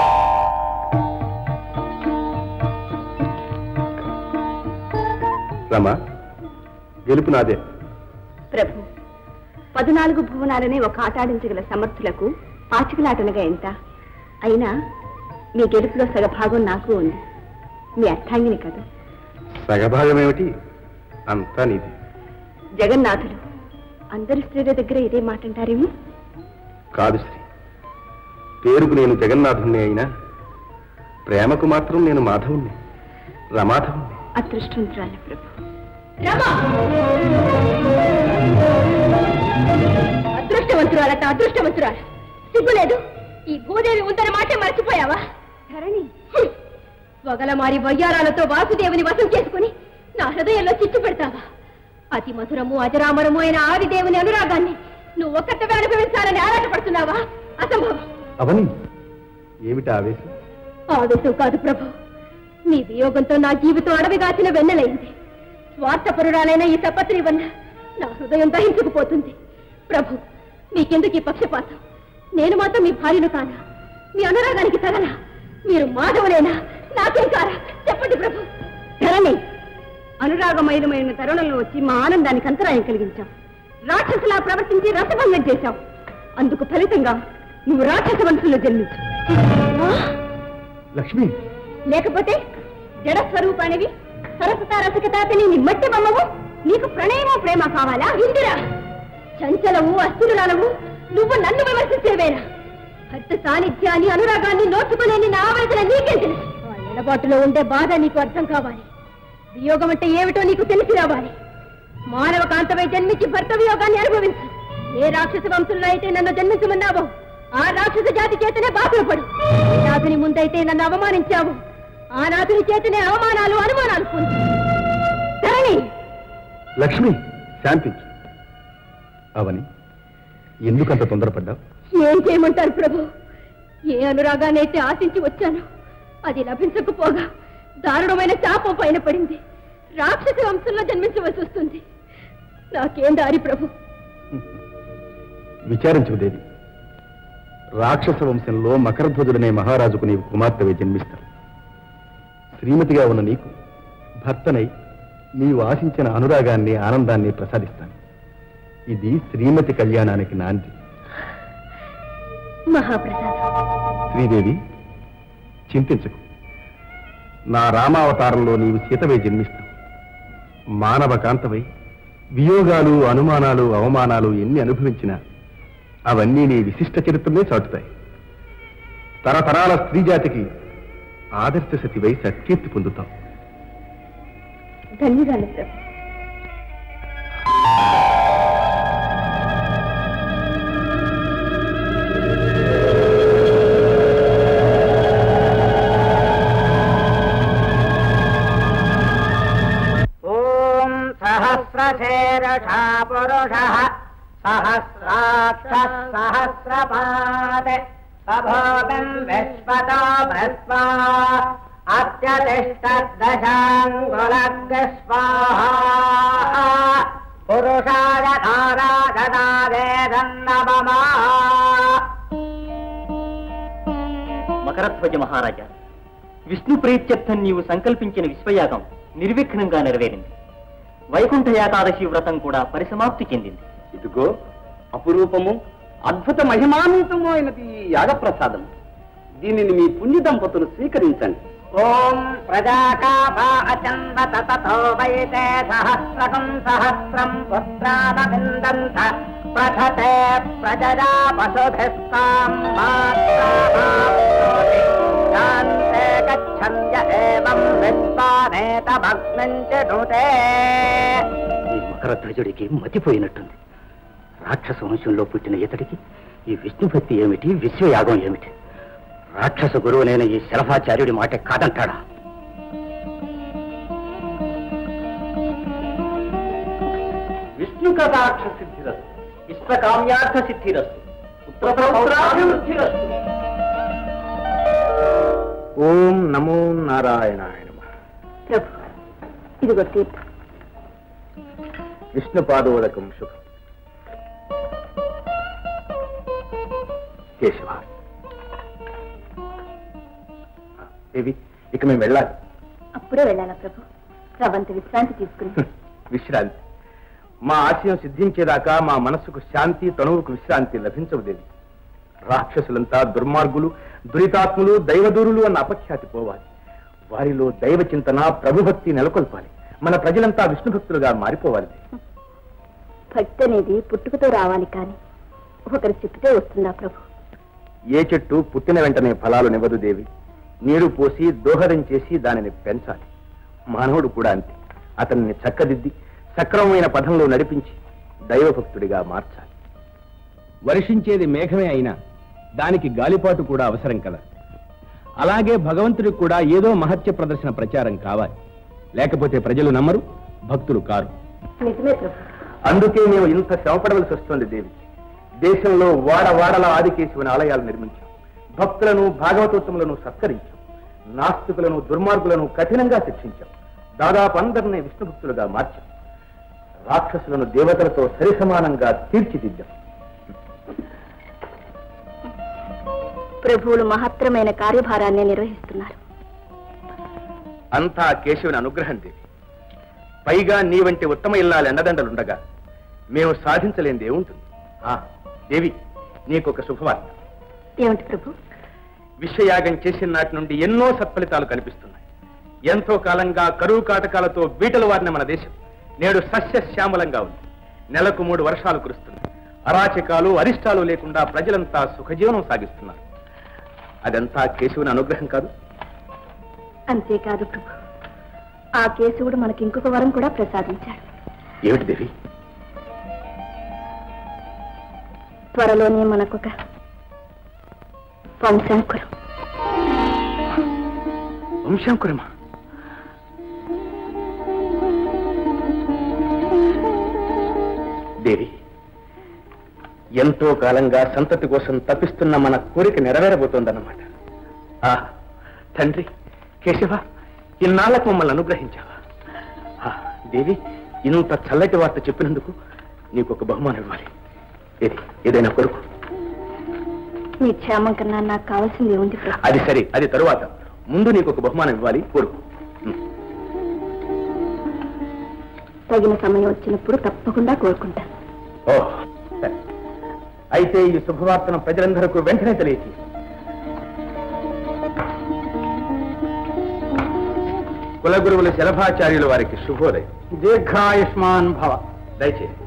రమా గెలుపు నాదే ప్రభు పద్నాలుగు భువనాలని ఒక ఆటాడించగల సమర్థులకు పాచికలాటనగా ఎంత అయినా మీ గెలుపులో సగభాగం నాకు ఉంది మీ అర్థాంగిని కదా సగభాగం ఏమిటి అంతా నీది జగన్నాథుడు అందరి స్త్రీల దగ్గర ఇదే మాట అంటారేమో కాదు శ్రీ పేరుకు నేను జగన్నాథుణ్ణి అయినా ప్రేమకు మాత్రం నేను మాధవుణ్ణి రమాధవుణ్ణి అదృష్టవంతురాలు ప్రభు అదృష్టవంతురాలట అదృష్టవంతురాలు సిగ్గులేదు ఈ భూదేవి ఉందన్న మాటే మర్చిపోయావా ధరణి వగలమారి వయ్యారాలతో వాసుదేవుని వశం చేసుకుని నా హృదయంలో చిచ్చు పెడతావా అతి మధురము అజరామరము అయిన ఆదిదేవుని అనురాగాన్ని నువ్వు ఒక్కటవే అనుభవించాలని ఆరాటపడుతున్నావా అసంభవం అవని ఏమిటి ఆవేశం ఆవేశం కాదు ప్రభు నీ వియోగంతో నా జీవితం అడవిగాచిన వెన్నెలైంది స్వార్థపరురాలైన ఈ తపత్రి వల్ల నా హృదయం దహించుకుపోతుంది ప్రభు మీకెందుకు ఈ పక్షపాతం నేను మాత్రం మీ భార్యను కానా మీ అనురాగానికి తగలా మీరు మాధవులేనా నాకేం కారా చెప్పండి ప్రభు ధరణి అనురాగమయమైన తరుణంలో వచ్చి మా ఆనందానికి అంతరాయం కలిగించాం రాక్షసులా ప్రవర్తించి రసభంగం చేశాం అందుకు ఫలితంగా నువ్వు రాక్షస వంశంలో జన్మించు ఆ? లక్ష్మి లేకపోతే జడ స్వరూపానివి సరసత రసికతాతని నీ మట్టి బొమ్మవు నీకు ప్రణయమో ప్రేమ కావాలా ఇందిరా చంచలవు అస్థిరురాలవు నువ్వు నన్ను విమర్శించేవేనా భర్త సాన్నిధ్యాన్ని అనురాగాన్ని నోచుకోలేని నా ఆవేదన నీకే తెలుసు ఆ ఎడబాటులో ఉండే బాధ నీకు అర్థం కావాలి వియోగం అంటే ఏమిటో నీకు తెలిసి రావాలి మానవ కాంతమై జన్మించి భర్త వియోగాన్ని అనుభవించు ఏ రాక్షస వంశంలో అయితే నన్ను జన్మించమన్నావో ఆ రాక్షస జాతి చేతనే బాధలు పడు ఏ నాథుని ముందైతే నన్ను అవమానించావు ఆ నాథుని చేతనే అవమానాలు అనుమానాలు పొందు ధరణి లక్ష్మి శాంతించు అవని ఎందుకంత తొందరపడ్డావు ఏం చేయమంటారు ప్రభు ఏ అనురాగానైతే ఆశించి వచ్చానో అది లభించకపోగా దారుణమైన శాపం పైన పడింది రాక్షస వంశంలో జన్మించవలసి వస్తుంది నాకేం దారి ప్రభు విచారించు దేవి రాక్షస వంశంలో మకరధ్వజుడనే మహారాజుకు నీవు కుమార్తెవే జన్మిస్తావు శ్రీమతిగా ఉన్న నీకు భర్తనై నీవు ఆశించిన అనురాగాన్ని ఆనందాన్ని ప్రసాదిస్తాను ఇది శ్రీమతి కళ్యాణానికి నాంది మహాప్రసాదం శ్రీదేవి చింతించకు నా రామావతారంలో నీవు సీతవే జన్మిస్తావు మానవ కాంతవై వియోగాలు అనుమానాలు అవమానాలు ఎన్ని అనుభవించినా అవన్నీ నీ విశిష్ట చరిత్రనే చాటుతాయి తరతరాల స్త్రీ జాతికి ఆదర్శ సతివై సత్కీర్తి పొందుతావు ధన్యవాదాలు ప్రభు ॐ सहस्रशेरषा पुरुषः सहस्राक्षः सहस्रपात् सभोगम् विश्वतो भस्मा अत्यतिष्ठद्दशाङ्गुलग्स्वाहा पुरुषाय धारागदादेदन्नममा మకరధ్వజ మహారాజా విష్ణు ప్రీత్యర్థం నీవు సంకల్పించిన విశ్వయాగం నిర్విఘ్నంగా నెరవేరింది వైకుంఠ ఏకాదశి వ్రతం కూడా పరిసమాప్తి చెందింది ఇదిగో అపురూపము అద్భుత మహిమాన్వితము అయినది ఈ యాగప్రసాదం దీనిని మీ పుణ్య దంపతులు స్వీకరించండి ॐ प्रजाकाभा अचन्वत ततो वैते सहस्रकम् सहस्रम् पुत्रानविन्दन्त प्रथते प्रजया पशुभिस्ताम् मात्रामाप्नोति शान्ते गच्छन्य एवम् विश्वानेतमग्निम् च नुते ఈ మకరధ్వజుడికి మతిపోయినట్టుంది రాక్షస వంశంలో పుట్టిన ఇతడికి ఈ విష్ణు భక్తి ఏమిటి విశ్వయాగం ఏమిటి రాక్షస గురువునైన ఈ శరభాచార్యుడి మాట కాదంటాడా విష్ణు కథాక్ష సిద్ధిరస్తు విశ్వకామ్యార్థ సిద్ధిరస్తు పుత్రపౌత్రాభివృద్ధిరస్తు ఓం నమో నారాయణాయ నమః ప్రభు ఇదిగో తీర్థం విష్ణు పాదోదకం శుభం కేశవ దేవి ఇక మేము వెళ్ళాలి అప్పుడే వెళ్ళాలా ప్రభు రవంత విశ్రాంతి తీసుకుని విశ్రాంతి మా ఆశయం సిద్ధించేదాకా మా మనస్సుకు శాంతి తనువుకు విశ్రాంతి లభించవు దేవి రాక్షసులంతా దుర్మార్గులు దురితాత్ములు దైవదూరులు అన్న అపఖ్యాతి పోవాలి వారిలో దైవ చింతన ప్రభుభక్తి నెలకొల్పాలి మన ప్రజలంతా విష్ణు భక్తులుగా మారిపోవాలి దేవి. భక్తి అనేది పుట్టుకతో రావాలి కానీ ఒకరు చెప్తే వస్తుందా ప్రభు ఏ చెట్టు పుట్టిన వెంటనే ఫలాలు నివ్వదు దేవి నీరు పోసి దోహదం చేసి దానిని పెంచాలి మానవుడు కూడా అంతే అతన్ని చక్కదిద్ది సక్రమమైన పథంలో నడిపించి దైవభక్తుడిగా మార్చాలి వర్షించేది మేఘమే అయినా దానికి గాలిపాటు కూడా అవసరం కదా అలాగే భగవంతుడికి కూడా ఏదో మహత్య ప్రదర్శన ప్రచారం కావాలి లేకపోతే ప్రజలు నమ్మరు భక్తులు కారు నిజమే ప్రభు అందుకే మేము ఇంత శ్రమపడవలసి వస్తుంది దేవి దేశంలో వాడ వాడల ఆదికేశవుని ఆలయాలు నిర్మించాం భక్తులను భాగవతోత్తములను సత్కరించాం నాస్తికులను దుర్మార్గులను కఠినంగా శిక్షించాం దాదాపు అందరినీ విష్ణు భక్తులుగా మార్చాం రాక్షసులను దేవతలతో సరిసమానంగా తీర్చిదిద్దాం ప్రభువులు మహత్తరమైన కార్యభారాన్ని నిర్వహిస్తున్నారు అంతా కేశవుని అనుగ్రహం దేవి పైగా నీ వంటి ఉత్తమ ఇల్లాలు ఎండదండలుండగా మేము సాధించలేనిది ఏముంటుంది ఆ, దేవి నీకొక శుభవార్త ఏమిటి ప్రభు విషయాగం చేసిన నాటి నుండి ఎన్నో సత్ఫలితాలు కనిపిస్తున్నాయి ఎంతో కాలంగా కరువు కాటకాలతో బీటలు వారిన మన దేశం నేడు సస్యశ్యామలంగా ఉంది నెలకు మూడు వర్షాలు కురుస్తున్నాయి అరాచకాలు అరిష్టాలు లేకుండా ప్రజలంతా సుఖజీవనం సాగిస్తున్నారు అదంతా కేశవుని అనుగ్రహం కాదు అంతేకాదు ప్రభు ఆ కేశవుడు మనకి ఇంకొక వరం కూడా ప్రసాదించాడు ఏమిటి దేవి త్వరలోనే మనకొక వంశాంకురం వంశాంకురమా దేవి ఎంతో కాలంగా సంతతి కోసం తప్పిస్తున్న మన కోరిక నెరవేరబోతోందన్నమాట ఆ తండ్రి కేశవ ఇన్నాళ్లకు మమ్మల్ని అనుగ్రహించావా ఆ, దేవి ఇంత చల్లటి వార్త చెప్పినందుకు నీకు ఒక బహుమానం ఇవ్వాలి ఏది ఏదైనా కొరకు మీ క్షేమం కన్నా నాకు కావాల్సింది ఏముంది ప్రభు అది సరే అది తరువాత ముందు నీకు ఒక బహుమానం ఇవ్వాలి కోరుకు ఉం. తగిన సమయం వచ్చినప్పుడు తప్పకుండా కోరుకుంటాను ఓ సరే. అయితే ఈ శుభవార్తను ప్రజలందరికీ వెంటనే తెలియచి కులగురువుల శలభాచార్యుల వారికి శుభోదయం దీర్ఘాయుష్మాన్ భవ దయచేసి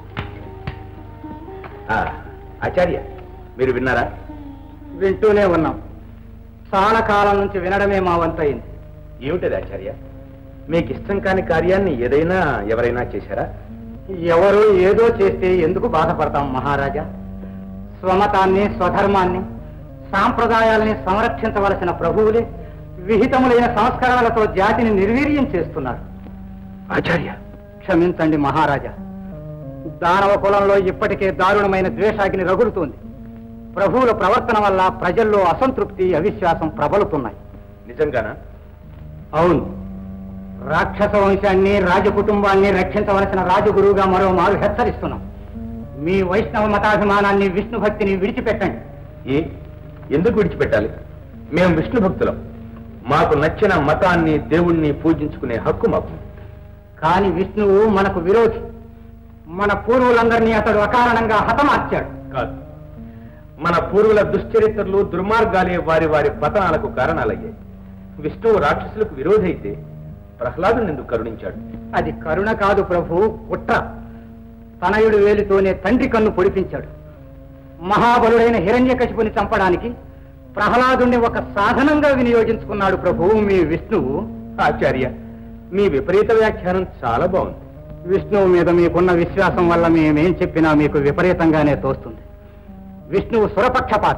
ఆ, ఆచార్య మీరు విన్నారా వింటూనే ఉన్నాం చాలా కాలం నుంచి వినడమే మా వంతయింది ఏమిటది ఆచార్య మీకు ఇష్టం కాని కార్యాన్ని ఏదైనా ఎవరైనా చేశారా ఎవరు ఏదో చేస్తే ఎందుకు బాధపడతాం మహారాజా స్వమతాన్ని స్వధర్మాన్ని సాంప్రదాయాలని సంరక్షించవలసిన ప్రభువులే విహితములైన సంస్కరణలతో జాతిని నిర్వీర్యం చేస్తున్నారు ఆచార్య క్షమించండి మహారాజా దానవ కులంలో ఇప్పటికే దారుణమైన ద్వేషాగ్ని రగులుతోంది ప్రభువుల ప్రవర్తన వల్ల ప్రజల్లో అసంతృప్తి అవిశ్వాసం ప్రబలుతున్నాయి నిజంగానా అవును రాక్షస వంశాన్ని రాజకుటుంబాన్ని రక్షించవలసిన రాజగురువుగా మరో మారు హెచ్చరిస్తున్నాం మీ వైష్ణవ మతాభిమానాన్ని విష్ణు భక్తిని విడిచిపెట్టండి ఏ ఎందుకు విడిచిపెట్టాలి మేము విష్ణు భక్తులం మాకు నచ్చిన మతాన్ని దేవుణ్ణి పూజించుకునే హక్కు మాకు కాని విష్ణువు మనకు విరోధి మన పూర్వులందరినీ అతడు అకారణంగా హతమార్చాడు కాదు మన పూర్వుల దుశ్చరిత్రలు దుర్మార్గాలే వారి వారి పతనాలకు కారణాలయ్యాయి విష్ణువు రాక్షసులకు విరోధి అయితే ప్రహ్లాదుని ఎందుకు కరుణించాడు అది కరుణ కాదు ప్రభు కుట్ర తనయుడు వేలితోనే తండ్రి కన్ను పొడిపించాడు మహాబలుడైన హిరణ్యకశిపుని చంపడానికి ప్రహ్లాదుణ్ణి ఒక సాధనంగా వినియోగించుకున్నాడు ప్రభు మీ విష్ణువు ఆచార్య మీ విపరీత వ్యాఖ్యానం చాలా బాగుంది విష్ణువు మీద మీకున్న విశ్వాసం వల్ల మేమేం చెప్పినా మీకు విపరీతంగానే తోస్తుంది విష్ణువు సురపక్షపాతి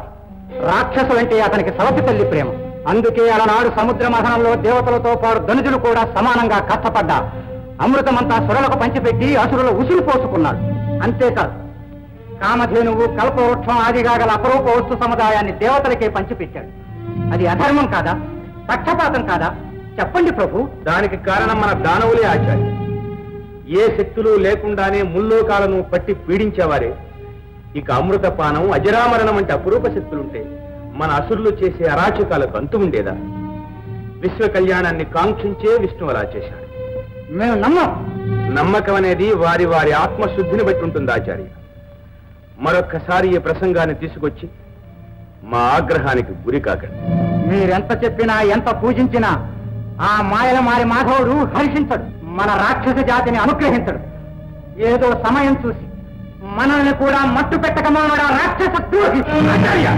రాక్షసులంటే అతనికి సవతి తల్లి ప్రేమ అందుకే అలనాడు సముద్ర మథనంలో దేవతలతో పాటు ధనుజులు కూడా సమానంగా కష్టపడ్డా అమృతమంతా సురలకు పంచిపెట్టి అసురుల ఉసురు పోసుకున్నాడు అంతేకాదు కామధేనువు కల్పవృక్షం ఆదిగా గల అపరూప వస్తు సముదాయాన్ని దేవతలకే పంచిపెట్టాడు అది అధర్మం కాదా పక్షపాతం కాదా చెప్పండి ప్రభు దానికి కారణం మన దానవులే ఆచార్య ఏ శక్తులు లేకుండానే ముల్లోకాలను పట్టి పీడించేవారే ఇక అమృతపానం అజరామరణం వంటి అపురూప శక్తులుంటే మన అసురులు చేసే అరాచకాలకు అంతు ఉండేదా విశ్వ కళ్యాణాన్ని కాంక్షించే విష్ణు అలా చేశాడు మేము నమ్మం నమ్మకం అనేది వారి వారి ఆత్మశుద్ధిని బట్టి ఉంటుంది ఆచార్య మరొక్కసారి ఈ ప్రసంగాన్ని తీసుకొచ్చి మా ఆగ్రహానికి గురి కాకండి మీరెంత చెప్పినా ఎంత పూజించినా ఆ మాయల మారి మాధవుడు హర్షించడు మన రాక్షస జాతిని అనుగ్రహించడు ఏదో సమయం చూసి మనల్ని కూడా మట్టు పెట్టకమానడా రాక్షస ద్రోహి ఆచార్య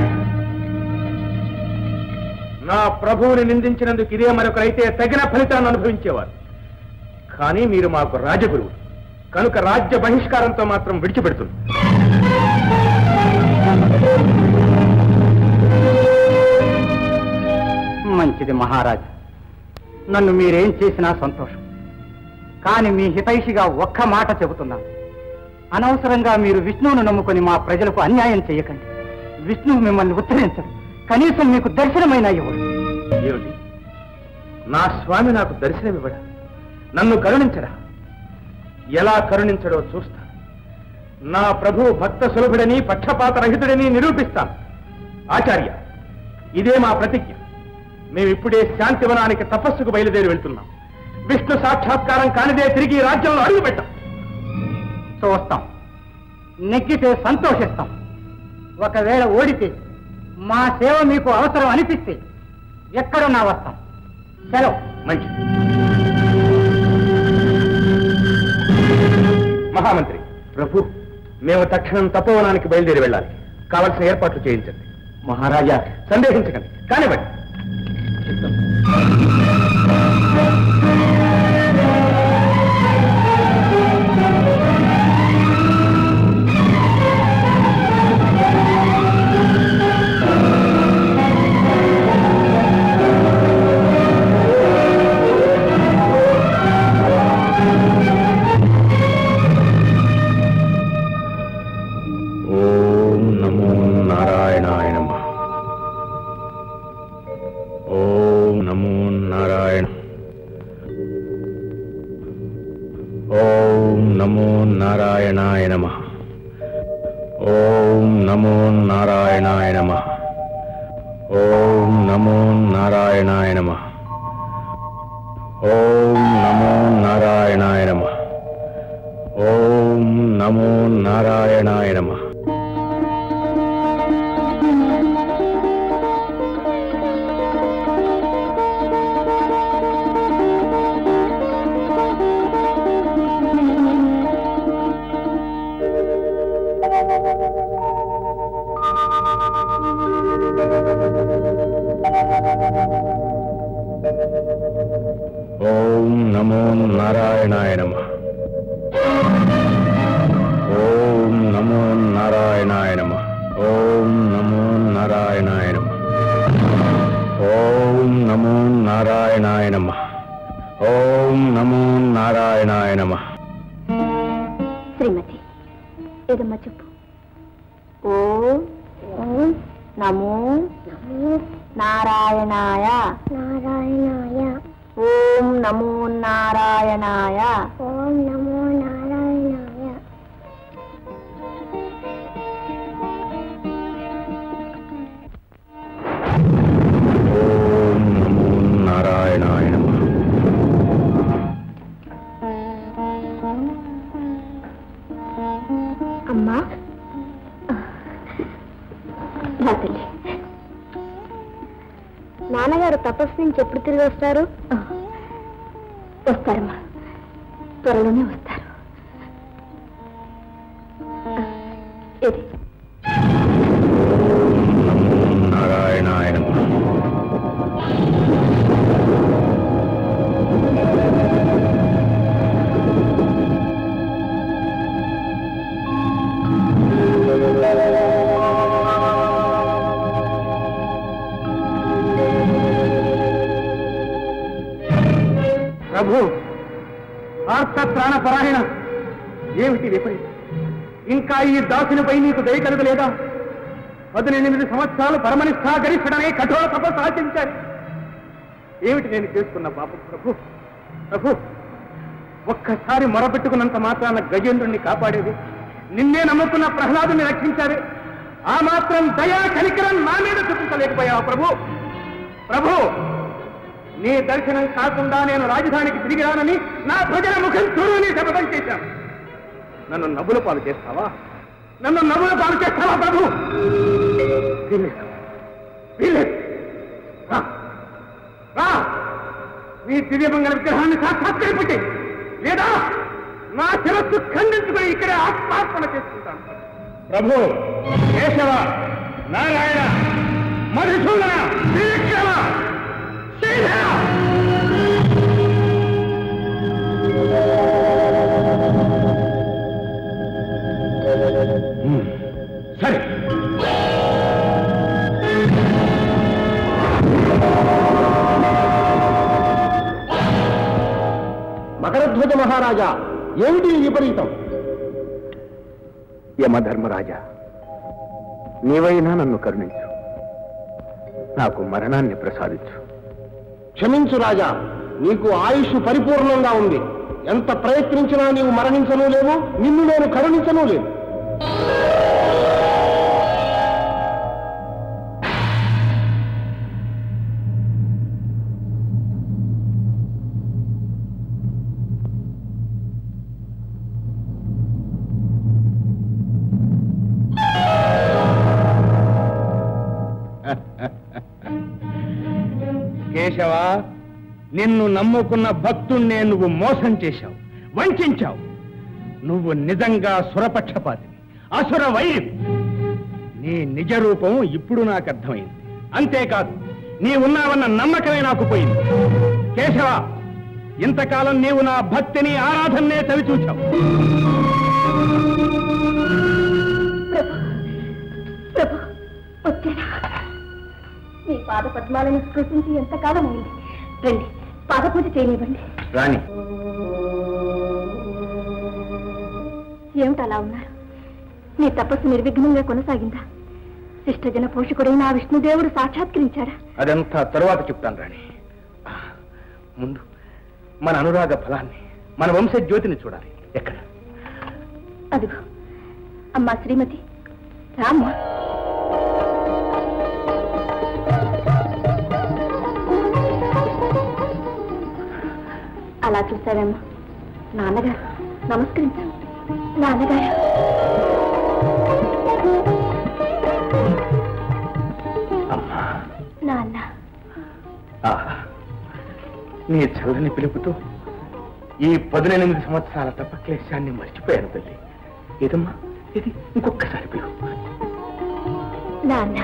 నా ప్రభువుని నిందించినందుకు ఇదే మరొకరైతే తగిన ఫలితాన్ని అనుభవించేవారు కానీ మీరు మాకు రాజగురువు కనుక రాజ్య బహిష్కారంతో మాత్రం విడిచిపెడుతుంది మంచిది మహారాజు నన్ను మీరేం చేసినా సంతోషం కానీ మీ హితైషిగా ఒక్క మాట చెబుతున్నాను అనవసరంగా మీరు విష్ణువును నమ్ముకొని మా ప్రజలకు అన్యాయం చేయకండి విష్ణువు మిమ్మల్ని ఉత్తరించడు కనీసం మీకు దర్శనమైన ఇవ్వడు ఏమిటి నా స్వామి నాకు దర్శనమివ్వడా నన్ను కరుణించడా ఎలా కరుణించడో చూస్తా నా ప్రభు భక్త సులభుడని పక్షపాత రహితుడని నిరూపిస్తాను ఆచార్య ఇదే మా ప్రతిజ్ఞ మేమిప్పుడే శాంతివనానికి తపస్సుకు బయలుదేరి వెళ్తున్నాం విష్ణు సాక్షాత్కారం కానిదే తిరిగి ఈ రాజ్యంలో అడుగుపెట్టాం చూస్తాం నెగ్గితే సంతోషిస్తాం ఒకవేళ ఓడితే మా సేవ మీకు అవసరం అనిపిస్తే ఎక్కడున్నా వస్తాం సెలవు మంచిది మహామంత్రి ప్రభు మేము తక్షణం తపోవనానికి బయలుదేరి వెళ్ళాలి కావలసిన ఏర్పాట్లు చేయించండి మహారాజా సందేహించకండి కానివ్వండి ఓం నమో నారాయణాయ నమ ఓం నమో నారాయణ ఓం నమో నారాయణాయ నమ ఓం నమో నారాయణాయ నమ ఓం నమో నారాయణాయ నమ ఓం నమో నారాయణాయ నమ ఓం నమో నారాయణాయ నమ ఓం నమో నారాయణాయ నమ ఓం నమో నారాయణాయ నమ ఓం నమో నారాయణాయ నమ ఓం నమో నారాయణాయ నమ ఓం నమో నారాయణాయ నమ శ్రీమతి ఏదమ్మా చెప్పు ఓం ఓం నమో నమో నారాయణాయ నారాయణాయ ఓం నమో నారాయణాయ ఓం నమో నారాయణాయ ఓం నమో నారాయణాయ నమ అమ్మా నా తల్లి నాన్నగారు తపస్సు నుంచి ఎప్పుడు తిరిగి వస్తారు వస్తారమ్మా త్వరలోనే వస్తారు ఇది నమో నారాయణాయ నమ నారాయణ ఏమిటి విపరీతం ఇంకా ఈ దాసునిపై నీకు దయ కలగలేదా పదునెనిమిది సంవత్సరాలు పరమనిష్టా గరిష్టడనే కఠోర తపస్సు ఆచరించాడు ఏమిటి నేను చేసుకున్న పాపం ప్రభు ప్రభు ఒక్కసారి మొరపెట్టుకున్నంత మాత్రాన గజేంద్రుణ్ణి కాపాడేది నిన్నే నమ్ముకున్న ప్రహ్లాదుని రక్షించావే ఆ మాత్రం దయా కనికరం నా మీద చూపించలేకపోయావు ప్రభు ప్రభు నీ దర్శనం కాకుండా నేను రాజధానికి తిరిగి రానని నా ప్రజల ముఖం చూడని శపథం చేశాను నన్ను నవ్వుల పాలు చేస్తావా నన్ను నవ్వుల పాలు చేస్తావా ప్రభు వీల్లేదు. వీల్లేదు. రా. రా. నీ దివ్యమంగళ విగ్రహాన్ని సాక్షాత్కరింపటి లేదా నా శిరస్సు ఖండించుకుని ఇక్కడే ఆత్మార్పణ చేసుకుంటాను ప్రభు కేశవ నారాయణ మధుసూదన శ్రీవిక్రమ శ్రీధర సరే మకరధ్వజ మహారాజా ఏమిటి ఈ విపరీతం యమధర్మరాజా నీవైనా నన్ను కరుణించు నాకు మరణాన్ని ప్రసాదించు క్షమించు రాజా నీకు ఆయుష్ పరిపూర్ణంగా ఉంది ఎంత ప్రయత్నించినా నీవు మరణించను లేవు నిన్ను నేను కరుణించను లేవు కేశవ నిన్ను నమ్ముకున్న భక్తుణ్ణే నువ్వు మోసం చేశావు వంచావు నువ్వు నిజంగా సురపక్షపాతివి అసుర వైరి నీ నిజ రూపం ఇప్పుడు నాకు అర్థమైంది అంతేకాదు నీ ఉన్నావన్న నమ్మకమే నాకు పోయింది కేశవ ఇంతకాలం నీవు నా భక్తిని ఆరాధన్నే చవి చూచావు ప్రభు వచ్చారా మీ పాద పద్మాలను స్పృశించి ఎంతకాలం అయింది రండి పాదపూజ చేయనివ్వండి రాణి ఏమిటి అలా ఉన్నారు మీ తపస్సు నిర్విఘ్నంగా కొనసాగిందా శిష్టజన పోషకుడైన ఆ విష్ణుదేవుడు సాక్షాత్కరించారా అదంతా తరువాత చెప్తాను రాణి ముందు మన అనురాగ ఫలాన్ని మన వంశ జ్యోతిని చూడాలి ఎక్కడ అదిగో అమ్మా శ్రీమతి రామ్మా అలా చూసావేమ్మా నాన్నగారు నమస్కరించాను నాన్నగారు అమ్మా నాన్న ఆహా నీ చల్లని పిలుపుతో ఈ పదునెనిమిది సంవత్సరాల తపక్లేశాన్ని మర్చిపోయాను తల్లి ఏదమ్మా ఇది ఇంకొకసారి పిలుపు నాన్న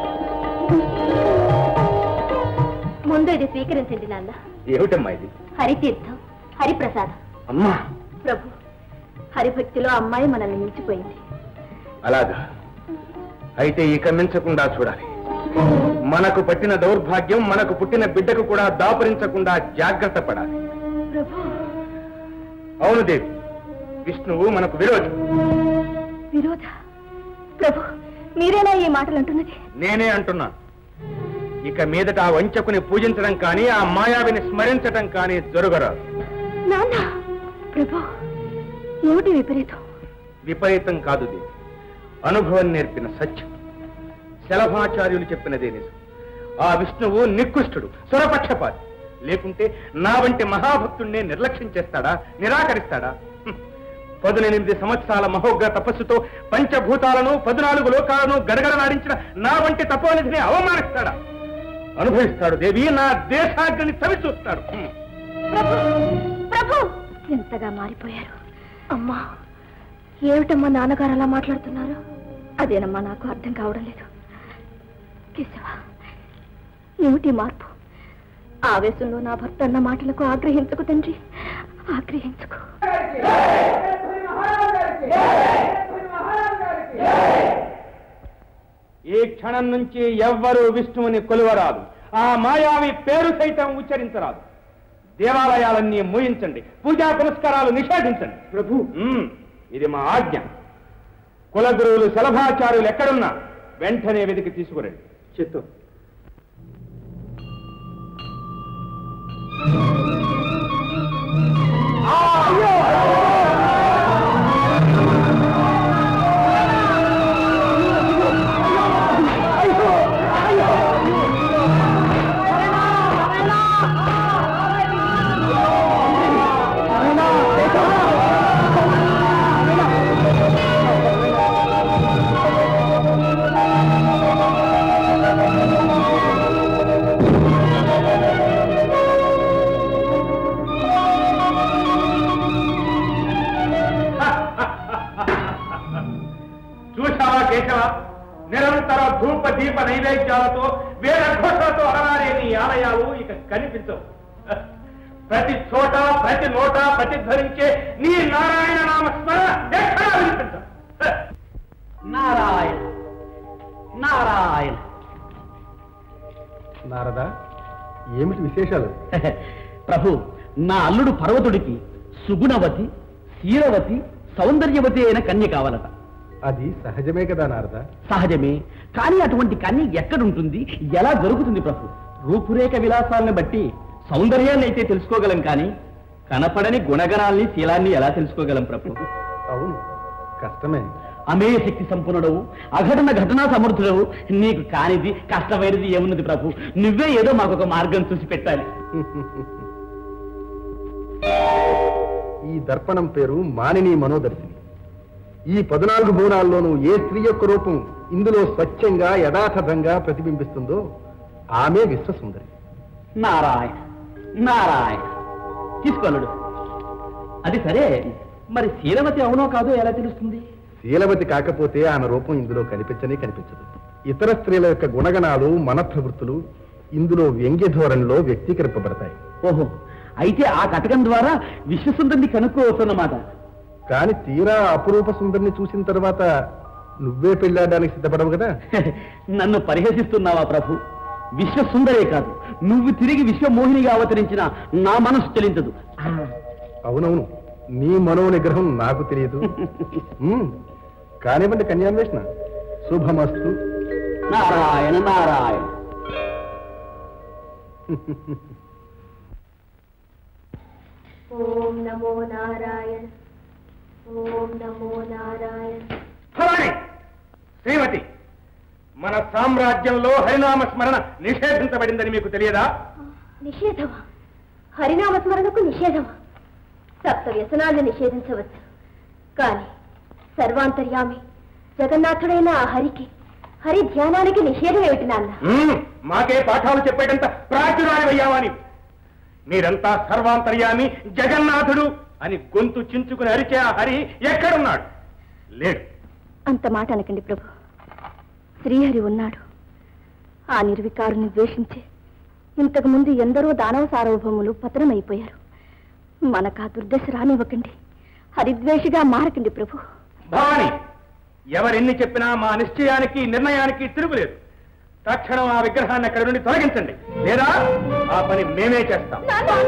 ముందు ఇది స్వీకరించండి నాన్న ఏమిటమ్మా ఇది హరితీర్థం హరిప్రసాదం అమ్మా ప్రభు హరిభక్తిలో అమ్మాయి మనల్ని మించిపోయింది అలాగా అయితే ఇక మించకుండా చూడాలి మనకు పట్టిన దౌర్భాగ్యం మనకు పుట్టిన బిడ్డకు కూడా దాపరించకుండా జాగ్రత్త పడాలి ప్రభు అవును దేవి విష్ణువు మనకు విరోధి విరోధ ప్రభు మీరేనా ఈ మాటలు అంటున్నది నేనే అంటున్నా ఇక మీదట ఆ వంచకుని పూజించడం కానీ ఆ మాయావిని స్మరించడం కానీ జరుగరాదు నాన్న ప్రభు ఏమిటి విపరీతం విపరీతం కాదు దేవి అనుభవం నేర్పిన సత్యం శలభాచార్యులు చెప్పినదే నిజం ఆ విష్ణువు నికృష్టుడు సురపక్షపాతి లేకుంటే నా వంటి మహాభక్తుణ్ణే నిర్లక్ష్యం చేస్తాడా నిరాకరిస్తాడా హ్మ్. పదునెనిమిది సంవత్సరాల మహోగ్ర తపస్సుతో పంచభూతాలను పద్నాలుగు లోకాలను గడగడలాడించిన నా వంటి తపోనిధిని అవమానిస్తాడా అనుభవిస్తాడు దేవి నా దేశాగ్ని చవి చూస్తాడు హ్మ్. ప్రభు ప్రభు ఎంతగా మారిపోయారు అమ్మా ఏమిటమ్మా నాన్నగారు అలా మాట్లాడుతున్నారు అదేనమ్మా నాకు అర్థం కావడం లేదు కేశవ ఏమిటి మార్పు ఆవేశంలో నా భర్త అన్న మాటలకు ఆగ్రహించుకు తండ్రి ఆగ్రహించుకు ఈ క్షణం నుంచి ఎవ్వరూ విష్ణువుని కొలువరాదు ఆ మాయావి పేరు సైతం ఉచ్చరించరాదు దేవాలయాలన్నీ మూయించండి పూజా పురస్కారాలు నిషేధించండి ప్రభు మ్మ్. ఇది మా ఆజ్ఞ కులగురువులు శలభాచార్యులు ఎక్కడున్నా వెంటనే వెతికి తీసుకురండి చిత్తం చూశావా కేశవ నిరంతర ధూప దీప నైవేద్యాలతో వేద ఘోషలతో అలరారే నీ ఆలయాలు ఇక కనిపించవు ప్రతి చోట ప్రతి నోట ప్రతిధ్వనించే నీ నారాయణ నామ స్మరణ ఎక్కడా వినిపించదు నారాయణ నారాయణ నారదా ఏమిటి విశేషాలు ప్రభు నా అల్లుడు పర్వతుడికి సుగుణవతి శీలవతి సౌందర్యవతి అయిన కన్య కావాలట అది సహజమే కదా నారదా సహజమే కానీ అటువంటి కన్య ఎక్కడుంటుంది ఎలా దొరుకుతుంది ప్రభు రూపురేఖ విలాసాలను బట్టి సౌందర్యాన్ని అయితే తెలుసుకోగలం కానీ కనపడని గుణగణాల్ని శీలాన్ని ఎలా తెలుసుకోగలం ప్రభు అవును కష్టమే అమేయ శక్తి సంపన్నుడవు అఘటన ఘటనా సమర్థుడవు నీకు కానిది కష్టమైనది ఏమున్నది ప్రభు నువ్వే ఏదో మాకు ఒక మార్గం చూసి పెట్టాలి ఈ దర్పణం పేరు మానిని మనోదర్శిని ఈ పద్నాలుగు భువనాల్లోనూ ఏ స్త్రీ యొక్క రూపం ఇందులో స్వచ్ఛంగా యథాతథంగా ప్రతిబింబిస్తుందో ఆమె విశ్వసుందరి నారాయణ నారాయణ తీసుకోలేడు అది సరే మరి శీలవతి అవునో కాదో ఎలా తెలుస్తుంది శీలవతి కాకపోతే ఆమె రూపం ఇందులో కనిపించనే కనిపించదు ఇతర స్త్రీల యొక్క గుణగణాలు మన ప్రవృత్తులు ఇందులో వ్యంగ్య ధోరణిలో వ్యక్తీకరింపబడతాయి ఓహో అయితే ఆ కటకం ద్వారా విశ్వసుందరిని కనుక్కోవచ్చన్నమాట కానీ తీరా అపురూప సుందరిని చూసిన తర్వాత నువ్వే పెళ్ళాడడానికి సిద్ధపడవు కదా నన్ను పరిహసిస్తున్నావా ప్రభు విశ్వసుందరే కాదు నువ్వు తిరిగి విశ్వమోహినిగా అవతరించిన నా మనసు చెలించదు ఆ, అవునవును నీ మనో నిగ్రహం నాకు తెలియదు ఉమ్, కానివ్వండి కన్యాన్వేషణ శుభమస్తు నారాయణ నారాయణ ఓం నమో నారాయణ ఓం నమో నారాయణ ఫలాని శ్రీమతి మన సామ్రాజ్యంలో హరినామ స్మరణ నిషేధించబడిందని మీకు తెలియదా నిషేధమా హరినామ స్మరణకు నిషేధమా సప్త వ్యసనాలను నిషేధించవచ్చు కానీ సర్వాంతర్యామి జగన్నాథుడైన ఆ హరికి హరి ధ్యానానికి నిషేధం ఏమిటి నాన్న మ్మ్, మాకే పాఠాలు చెప్పేటంత ప్రాచురాలయ్యావని మీరంతా సర్వాంతర్యామి జగన్నాథుడు అని గొంతు చించుకుని అరిచే ఆ హరి ఎక్కడున్నాడు లేడు అంత మాట అనకండి ప్రభు శ్రీహరి ఉన్నాడు ఆ నిర్వికారుని ద్వేషించి ఇంతకు ముందు ఎందరో దానవ సార్వభౌములు పతనమైపోయారు మనకు ఆ దుర్దశ రానివ్వకండి హరిద్వేషిగా మారకండి ప్రభు భవాని ఎవరెన్ని చెప్పినా మా నిశ్చయానికి నిర్ణయానికి తిరుగులేదు తక్షణం ఆ విగ్రహాన్ని అక్కడి నుండి తొలగించండి లేదా ఆ పని మేమే చేస్తాం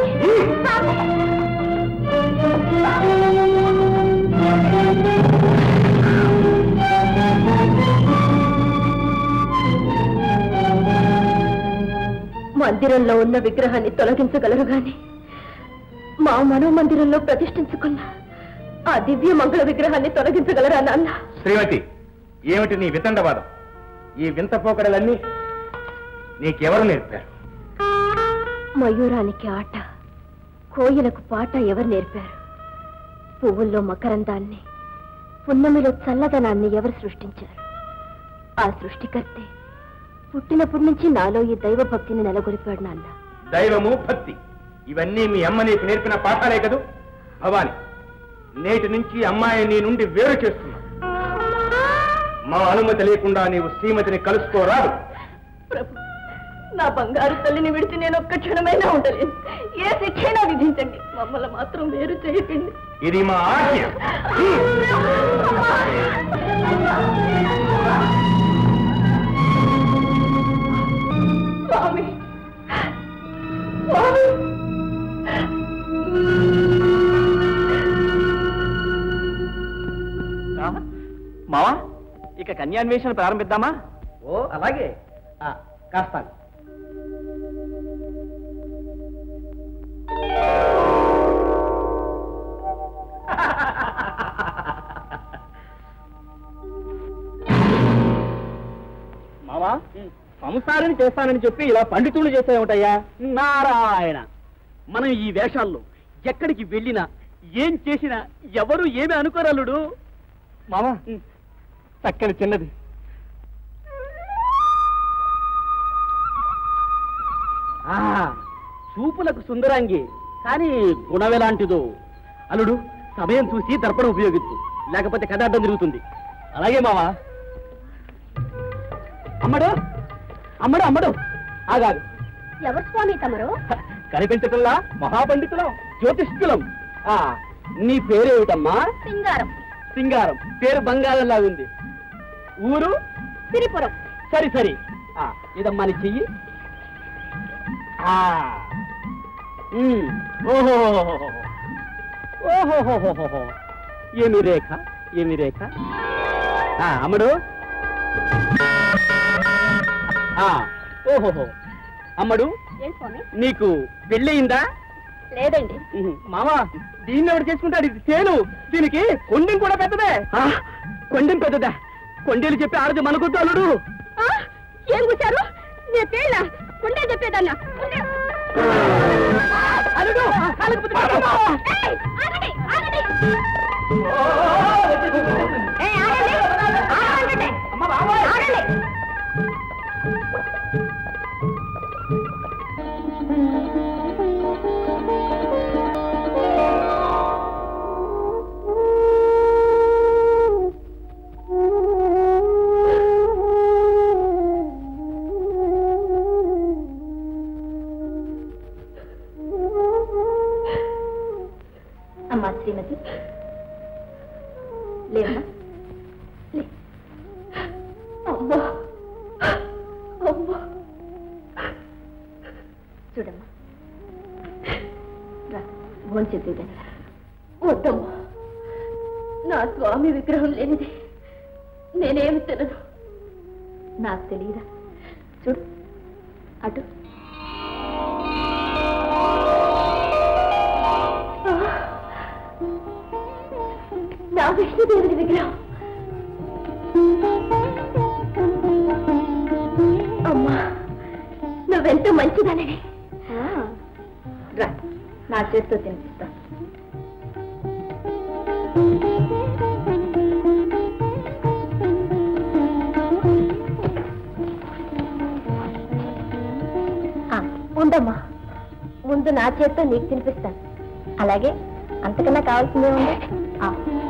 మందిరంలో ఉన్న విగ్రహాన్ని తొలగించగలరు గాని మా మనోమందిరంలో ప్రతిష్ఠించుకున్న ఆ దివ్య మంగళ విగ్రహాన్ని తొలగించగలరా నాన్న శ్రీమతి ఏమిటి నీ వితండవాదం ఈ వింత పోకడలన్నీ నీకెవరు నేర్పారు మయూరానికి ఆట కోయిలకు పాట ఎవరు నేర్పారు పువ్వుల్లో మకరందాన్ని పున్నమిలో చల్లదనాన్ని ఎవరు సృష్టించారు ఆ సృష్టికర్తే పుట్టినప్పటి నుంచి నాలో ఈ దైవ భక్తిని నెలకొల్పాడు నాన్న దైవము భక్తి ఇవన్నీ మీ అమ్మ నీకు నేర్పిన పాఠాలే కదూ భవాని నేటి నుంచి అమ్మాయి నీ నుండి వేరు చేస్తున్నా మా అనుమతి లేకుండా నీవు శ్రీమతిని కలుసుకోరాదు ప్రభు నా బంగారు తల్లిని విడిచి నేను ఒక్క క్షణమైనా ఉండలేను ఏ శిక్షైనా విధించండి మమ్మల్ని మాత్రం వేరు చేయకండి ఇది మా ఆజ్ఞ స్వామి స్వామి మావా ఇక కన్యాన్వేషణ ప్రారంభిద్దామా ఓ అలాగే కాస్త మావా సంసారం చేస్తానని చెప్పి ఇలా పండితులు చేసే ఉంటాయా నారాయణ మనం ఈ వేషాల్లో ఎక్కడికి వెళ్ళినా ఏం చేసినా ఎవరు ఏమి అనుకోరల్లుడు మామా చక్కని చిన్నది ఆ, చూపులకు సుందరాంగి కానీ గుణం ఎలాంటిదో అల్లుడు సమయం చూసి దర్పణం ఉపయోగించు లేకపోతే కథ అడ్డం తిరుగుతుంది అలాగే మావా అమ్మడు అమ్మడు అమ్మడు ఆగాదు ఎవరు స్వామి తమరు కనిపించటంలా మహాపండితులం జ్యోతిష్కులం ఆ నీ పేరేమిటమ్మా సింగారం సింగారం పేరు బంగారంలా ఉంది ఊరు సిరిపురం సరి సరి ఆ, ఇదమ్మా నీ చెయ్యి ఆ. ఉమ్. ఓహోహోహోహో. ఓహోహోహోహో. ఏమి రేఖ ఏమి రేఖ ఆ, అమ్మడు ఆ, ఓహోహో అమ్మడు ఏం స్వామి నీకు పెళ్ళయిందా లేదండి మామా దీన్ని ఎవడు చేసుకుంటాడు ఇది చేను దీనికి కొండెం కూడా పెద్దదే కొండెం పెద్దదా కొండేలు చెప్పి ఆడది మనకొద్దు అల్లుడు ఆ, ఏం కూర్చారు నేను తేళ్ళ ఉండే చెప్పేదన్నా ఉండే. అల్లుడు కాళ్ళకు పుట్టు పట్టుకో. ఏయ్, ఆగండి, ఆగండి. ఏయ్, ఆగండి. ఆగండి. ఆగండి. అమ్మా శ్రీమతి లేమ్మా లే. అమ్మా అమ్మా చూడమ్మా రా భోంచేద్దు కానీ వద్దమ్మా నా స్వామి విగ్రహం లేనిది నేనేమి తినను నాకు తెలియదా చూడు అటు నా విష్ణుదేవుడి విగ్రహం అమ్మా నువ్వెంతో మంచిదానివి రా నా చేతితో తినిపిస్తా ఆ, ఉండమ్మా ముందు నా చేత్తో నీకు తినిపిస్తాను అలాగే అంతకన్నా కావాల్సిందే ఉంది ఆ.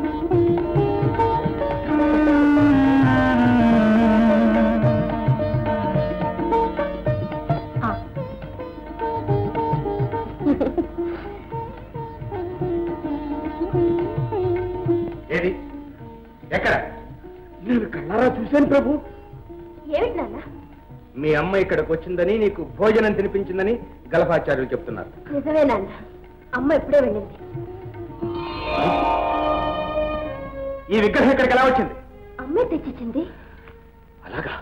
ఆ. ఏది ఎక్కడ నేను కళ్ళారా చూశాను ప్రభు ఏమిటి నాన్న మీ అమ్మ ఇక్కడికి వచ్చిందని నీకు భోజనం తినిపించిందని గలభాచార్యులు చెప్తున్నారు నిజమే నాన్న అమ్మ ఎప్పుడే వెళ్ళింది ఈ విగ్రహం ఇక్కడికి ఎలా వచ్చింది అమ్మే తెచ్చిచ్చింది అలాగా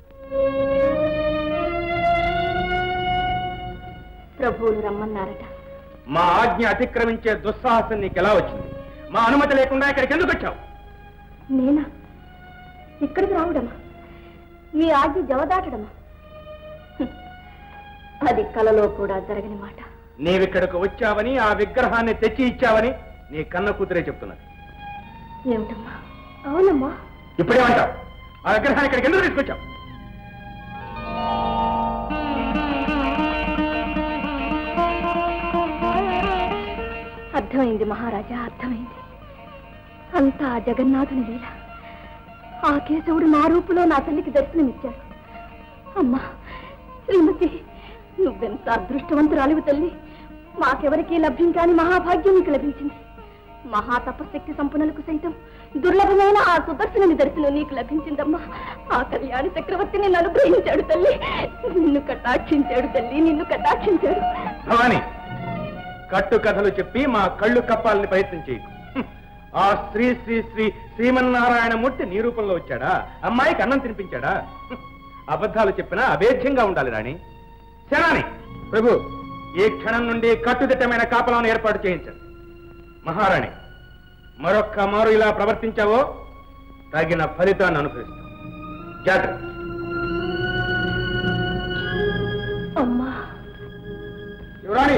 ప్రభువులు రమ్మన్నారట మా ఆజ్ఞ అతిక్రమించే దుస్సాహసం నీకు ఎలా వచ్చింది మా అనుమతి లేకుండా ఇక్కడికి ఎందుకు వచ్చావు నేనా ఇక్కడికి రావడమా మీ ఆజ్ఞ జవదాటడమా హ్మ్. అది కలలో కూడా జరగని మాట నీవిక్కడికి వచ్చావని ఆ విగ్రహాన్ని తెచ్చి ఇచ్చావని నీ కన్న కూతురే చెప్తున్నది ఏమిటమ్మా అవునమ్మా ఇప్పుడేమంటావు ఆ విగ్రహాన్ని ఇక్కడికి ఎందుకు తీసుకొచ్చావు అర్థమైంది మహారాజా అర్థమైంది అంతా ఆ జగన్నాథుని లీల ఆ కేశవుడు నా రూపులో నా తల్లికి దర్శనమిచ్చాడు అమ్మా శ్రీమతి నువ్వెంత అదృష్టవంతురాలివి తల్లి మాకెవరికీ లభ్యం కాని మహాభాగ్యం నీకు లభించింది మహా తపశక్తి సంపన్నులకు సైతం దుర్లభమైన ఆ సుదర్శనుని దర్శనం నీకు లభించిందమ్మా ఆ కళ్యాణ చక్రవర్తి నిన్ను అనుగ్రహించాడు తల్లి నిన్ను కటాక్షించాడు తల్లి నిన్ను కటాక్షించాడు భవాని కట్టు కథలు చెప్పి మా కళ్ళు కప్పాలని ప్రయత్నం చేయకు హ్మ్. ఆ శ్రీ శ్రీ శ్రీ శ్రీమన్నారాయణ మూర్తి నీ రూపంలో వచ్చాడా అమ్మాయికి అన్నం తినిపించాడా హ్మ్. అబద్ధాలు చెప్పినా అభేద్యంగా ఉండాలి రాణి శరాని ప్రభు ఈ క్షణం నుండి కట్టుదిట్టమైన కాపలాన్ని ఏర్పాటు చేయించండి మహారాణి మరొక్క మారు ఇలా ప్రవర్తించావో తగిన ఫలితాన్ని అనుభవిస్తాం జాగ్రత్త అమ్మా యువరాణి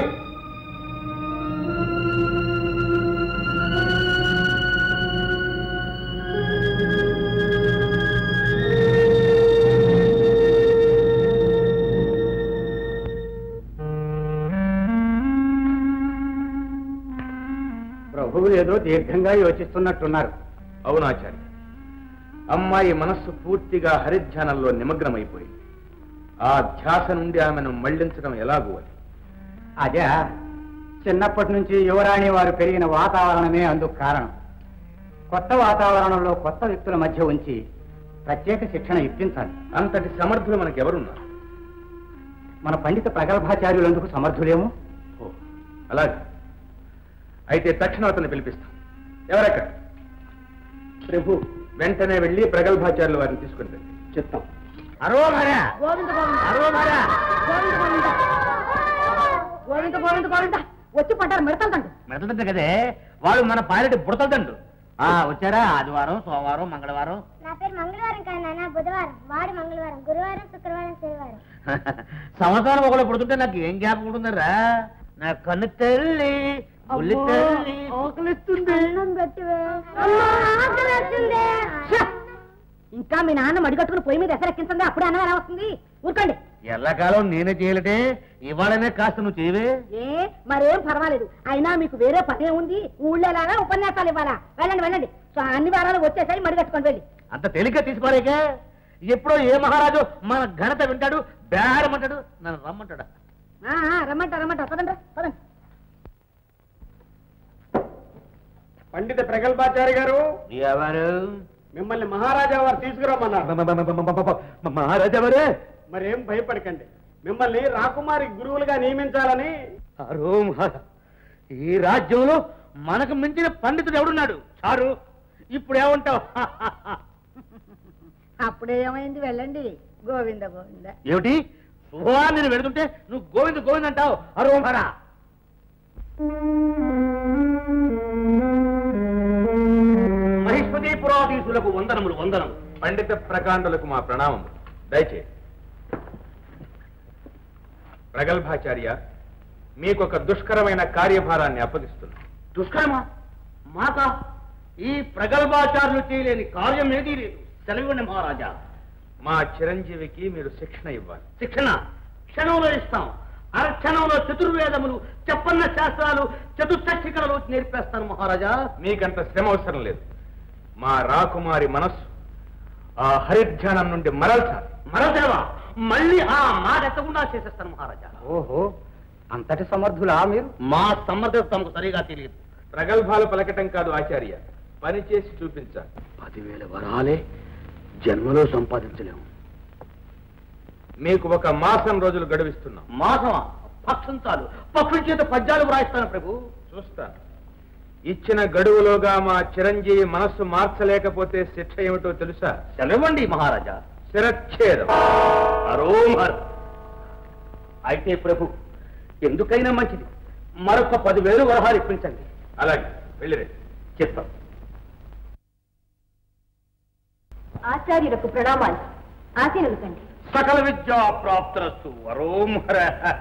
ప్రభువు ఏదో దీర్ఘంగా యోచిస్తున్నట్టున్నారు అవునాచార్య అమ్మాయి మనస్సు పూర్తిగా హరిధ్యానంలో నిమగ్నమైపోయింది ఆ ధ్యాస నుండి ఆమెను మళ్లించడం ఎలాగూ అని అదే చిన్నప్పటి నుంచి యువరాణి వారు పెరిగిన వాతావరణమే అందుకు కారణం కొత్త వాతావరణంలో కొత్త వ్యక్తుల మధ్య ఉంచి ప్రత్యేక శిక్షణ ఇప్పించాలి అంతటి సమర్థులు మనకెవరున్నారు మన పండిత ప్రగల్భాచార్యులందుకు సమర్థులేమో ఓ, అలాగే అయితే తక్షణం అతన్ని పిలిపిస్తాం ఎవరెక్కడ ప్రభు వెంటనే వెళ్ళి ప్రగల్భాచార్యుల వారిని తీసుకుని రండి చెప్తాం అరోమర గోవింద గోవింద అరోమర గోవింద గోవింద గోవింద గోవింద గోవింద వచ్చి పడ్డారు మిడతలదండి మెదలంటే కదే వాడు మన పాలిటి బుడతలదండు ఆ వచ్చారా ఆదివారం సోమవారం మంగళవారం నా పేరు మంగళవారం కాదు నాన్న బుధవారం వాడు మంగళవారం గురువారం శుక్రవారం శనివారం సంవత్సరం ఒకళ్ళు పుడుతుంటే నాకు ఏం జ్ఞాపకం ఉంటుందరా నా కన్ను తల్లి ఉల్లి తల్లి అన్నం పెట్టివే అమ్మా, ఆకలేస్తుంది. ఇంకా మీ నాన్న మడిగట్టుకుని పొయ్యి మీద ఎసరెక్కించండి అప్పుడే అన్నం ఎలా వస్తుంది ఊరుకోండి ఎల్లకాలం నేనే చేయలేటే ఇవాళనే కాస్త నువ్వు చేయవే ఏ మరేం పర్వాలేదు అయినా మీకు వేరే పనే ఉంది ఊళ్ళోలాగా ఉపన్యాసాలు ఇవ్వాలా వెళ్ళండి వెళ్ళండి సో అన్ని వారాలు వచ్చేసాయి మడిగట్టుకొని వెళ్ళి అంత తేలిగ్గా తీసుకోలేకే ఎప్పుడో ఏ మహారాజు మన ఘనత వింటాడు బేరమంటాడు నన్ను రమ్మంటాడా ఆ, ఆ, రమ్మంటా రమ్మంటా పదండి పదండి పండిత ప్రగల్భాచారి గారు ఎవరు మిమ్మల్ని మహారాజా వారు తీసుకురమ్మన్నారు మహారాజా మరే మరేం భయపడకండి మిమ్మల్ని రాకుమారి గురువులుగా నియమించాలని అరో మహారా ఈ రాజ్యంలో మనకు మించిన పండితుడు ఎవడున్నాడు చారు ఇప్పుడు ఏమంటావు అప్పుడే ఏమైంది వెళ్ళండి గోవింద గోవింద ఏమిటి శుభవా నేను వెళుతుంటే నువ్వు గోవింద గోవింద అంటావు అరో మహారా మహిష్పతి పురాధీసులకు వందనములు వందనములు పండిత ప్రకాండులకు మా ప్రణామం దయచేసి ప్రగల్భాచార్య మీకొక దుష్కరమైన కార్యభారాన్ని అప్పగిస్తున్నాం దుష్కర్మ మాత ఈ ప్రగల్భాచారులు చేయలేని కార్యం ఏదీ లేదు సెలవివ్వండి మహారాజా మా చిరంజీవికి మీరు శిక్షణ ఇవ్వాలి శిక్షణ క్షణంలో ఇస్తాం అరక్షణంలో చతుర్వేదములు చెప్పన్న శాస్త్రాలు చతుర్షికలు నేర్పేస్తాను మహారాజా మీకంత శ్రమ అవసరం లేదు మా రాకుమారి మనస్సు ఆ హరిధ్యానం నుండి మరల్చాలి మరదేవా మళ్ళీ ఆ మాట ఎత్తకుండా చేసేస్తాను మహారాజా ఓహో అంతటి సమర్థులా మీరు మా సమర్థత తమకు సరిగా తెలియదు ప్రగల్భాలు పలకటం కాదు ఆచార్య పని చేసి చూపించాలి పదివేల వరాలే జన్మలో సంపాదించలేము మీకు ఒక మాసం రోజులు గడువిస్తున్నాం మాసమా పక్షం చాలు పక్షుల చేత పద్యాలు వ్రాయిస్తాను ప్రభు చూస్తాను ఇచ్చిన గడువులోగా మా చిరంజీవి మనస్సు మార్చలేకపోతే శిక్ష ఏమిటో తెలుసా సెలవండి మహారాజా శిరచ్ఛేదం అరోమర్ అయితే ప్రభు ఎందుకైనా మంచిది మరొక పదివేలు వరహాలు ఇప్పించండి అలాగే వెళ్ళిరే చెప్తాం ఆచార్యులకు ప్రణామాలు ఆశీనులకండి సకల విద్యా ప్రాప్తరస్తు అరోమర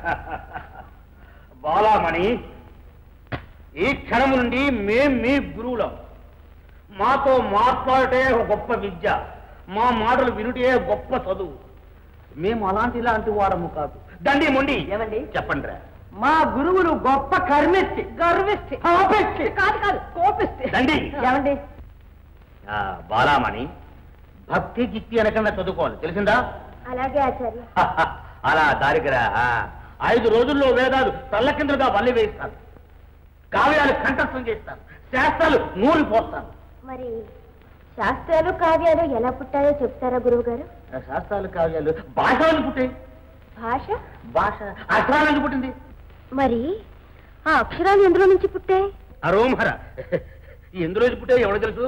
బాలామణి ఈ క్షణము నుండి మేం మీ గురువులం మాతో మాట్లాడటే ఒక గొప్ప విద్య మా మాటలు వినుటే గొప్ప చదువు మేము అలాంటి ఇలాంటి వారము కాదు దండి మొండి ఏమండి? చెప్పండి రా మా గురువులు గొప్ప కర్మిస్తి గర్విస్తే పాపిష్టి. కాదు కాదు కోపిస్తే రండి. ఏమండి ఆ, బాలామణి భక్తి గిక్తి అనకుండా చదువుకోవాలి తెలిసిందా అలాగే ఆచార్య అలా దారికిరా ఆ, ఐదు రోజుల్లో వేదాలు తల్ల కిందలుగా వల్లి వేయిస్తాను కావ్యాలు కంఠస్థం చేస్తాను శాస్త్రాలు నూరి పోస్తాను మరి శాస్త్రాలు కావ్యాలు ఎలా పుట్టాయో చెప్తారా గురువు గారు ఆ శాస్త్రాలు కావ్యాలు భాషలను పుట్టాయి భాష భాష అక్షరాలను పుట్టింది మరి ఆ అక్షరాలు ఎందులో నుంచి పుట్టాయి అరోమర ఎందులో పుట్టే ఎవరు తెలుసు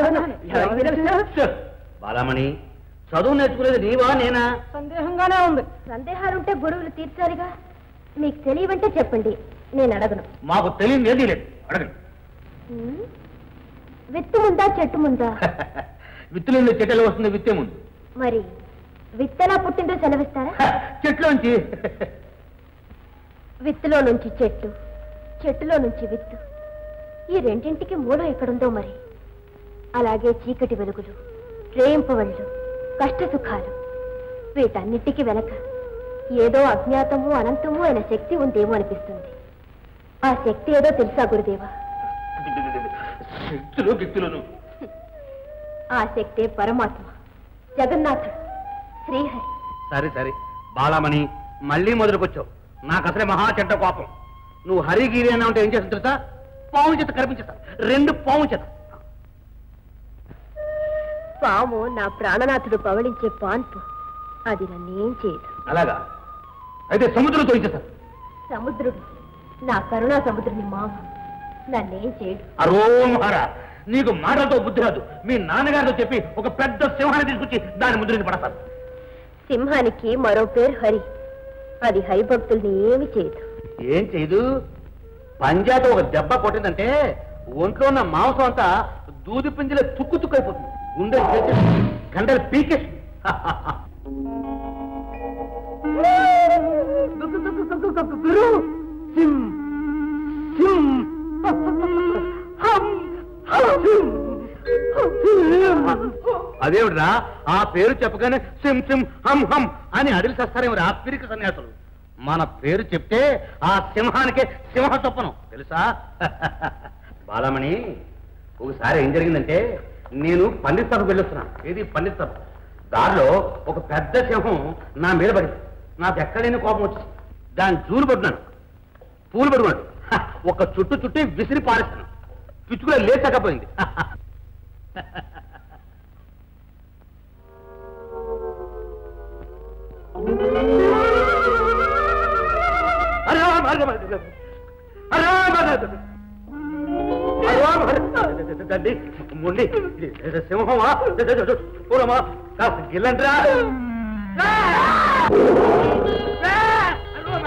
బాలమణి చదువు నేర్చుకునేది నీవా నేనా సందేహంగానే ఉంది సందేహాలుంటే గురువులు తీర్చాలిగా మీకు తెలియవంటే చెప్పండి నేను అడగను మాకు తెలియదు ఏదీ లేదు అడగండి ఉమ్, విత్తు ముందా చెట్టు ముందా విత్తులు చెట్టెలు వస్తుంది విత్తే ముందు మరి విత్తలా పుట్టిందో సెలవిస్తారా చెట్లోంచి విత్తులో నుంచి చెట్టు చెట్టులో నుంచి విత్తు ఈ రెండింటికి మూలం ఎక్కడుందో మరి అలాగే చీకటి వెలుగులు రేయింపవళ్ళు కష్ట సుఖాలు వీటన్నిటికీ వెనక ఏదో అజ్ఞాతము అనంతము అయిన శక్తి ఉందేమో అనిపిస్తుంది ఆ శక్తి ఏదో తెలుసా గురుదేవా శక్తులు గిత్తులను ఆ శక్తే పరమాత్మ జగన్నాథుడు శ్రీహరి సరే సరే బాలమణి మళ్ళీ మొదలుకొచ్చావు నాకు అసలే మహా చెడ్డ కోపం నువ్వు హరిగిరి అన్నా ఉంటే ఏం చేస్తుంది తెలుసా పాము చేత కనిపించేస్తా రెండు పాము చేత పాము నా ప్రాణనాథుడు పవళించే పాన్పు అది నన్నేం చేయదు అలాగా అయితే సముద్రంతో ఇచ్చేస్తా సముద్రుడు నా కరుణా సముద్రుని మామ నన్నేం చేయడు అరో మహారా నీకు మాటలతో బుద్ధి రాదు మీ నాన్నగారితో చెప్పి ఒక పెద్ద సింహాన్ని తీసుకొచ్చి దాని ముద్రని పడతాను సింహానికి మరో పేరు హరి అది హరిభక్తుల్ని ఏమి చేయదు ఏం చేయదు పంజాతో ఒక దెబ్బ కొట్టిందంటే ఒంట్లో ఉన్న మాంసం అంతా దూది పింజల తుక్కు తుక్కు అయిపోతుంది గుండె చేసేసి, గంటలు పీకేసి గురు సిం సిం అదేమిట్రా ఆ పేరు చెప్పగానే సిం సిం హం హం అని అడిగి చేస్తారేమిరా ఆ పిరికి సన్యాసులు మన పేరు చెప్తే ఆ సింహానికే సింహ తప్పను తెలుసా బాలమణి ఒకసారి ఏం జరిగిందంటే నేను పండిత్ సభకు వెళ్ళొస్తున్నాను ఏది పండిత్ సభ దారిలో ఒక పెద్ద సింహం నా మీద పడింది నాకు ఎక్కడైనా కోపం వచ్చింది దాన్ని జూలు పడుతున్నాను పూలు పడుకున్నాడు ఒక చుట్టు చుట్టి విసిరి పారేస్తాను పిచ్చుకులో లేచకపోయింది అరే రామ, అరే రామ, అరే రామ, అరే రామ. అరే రామ, అరే దండి, మొండి, ఇది సింహమా పూలమా కాస్త గిల్లంట్రా రా! రా! అరే రామ.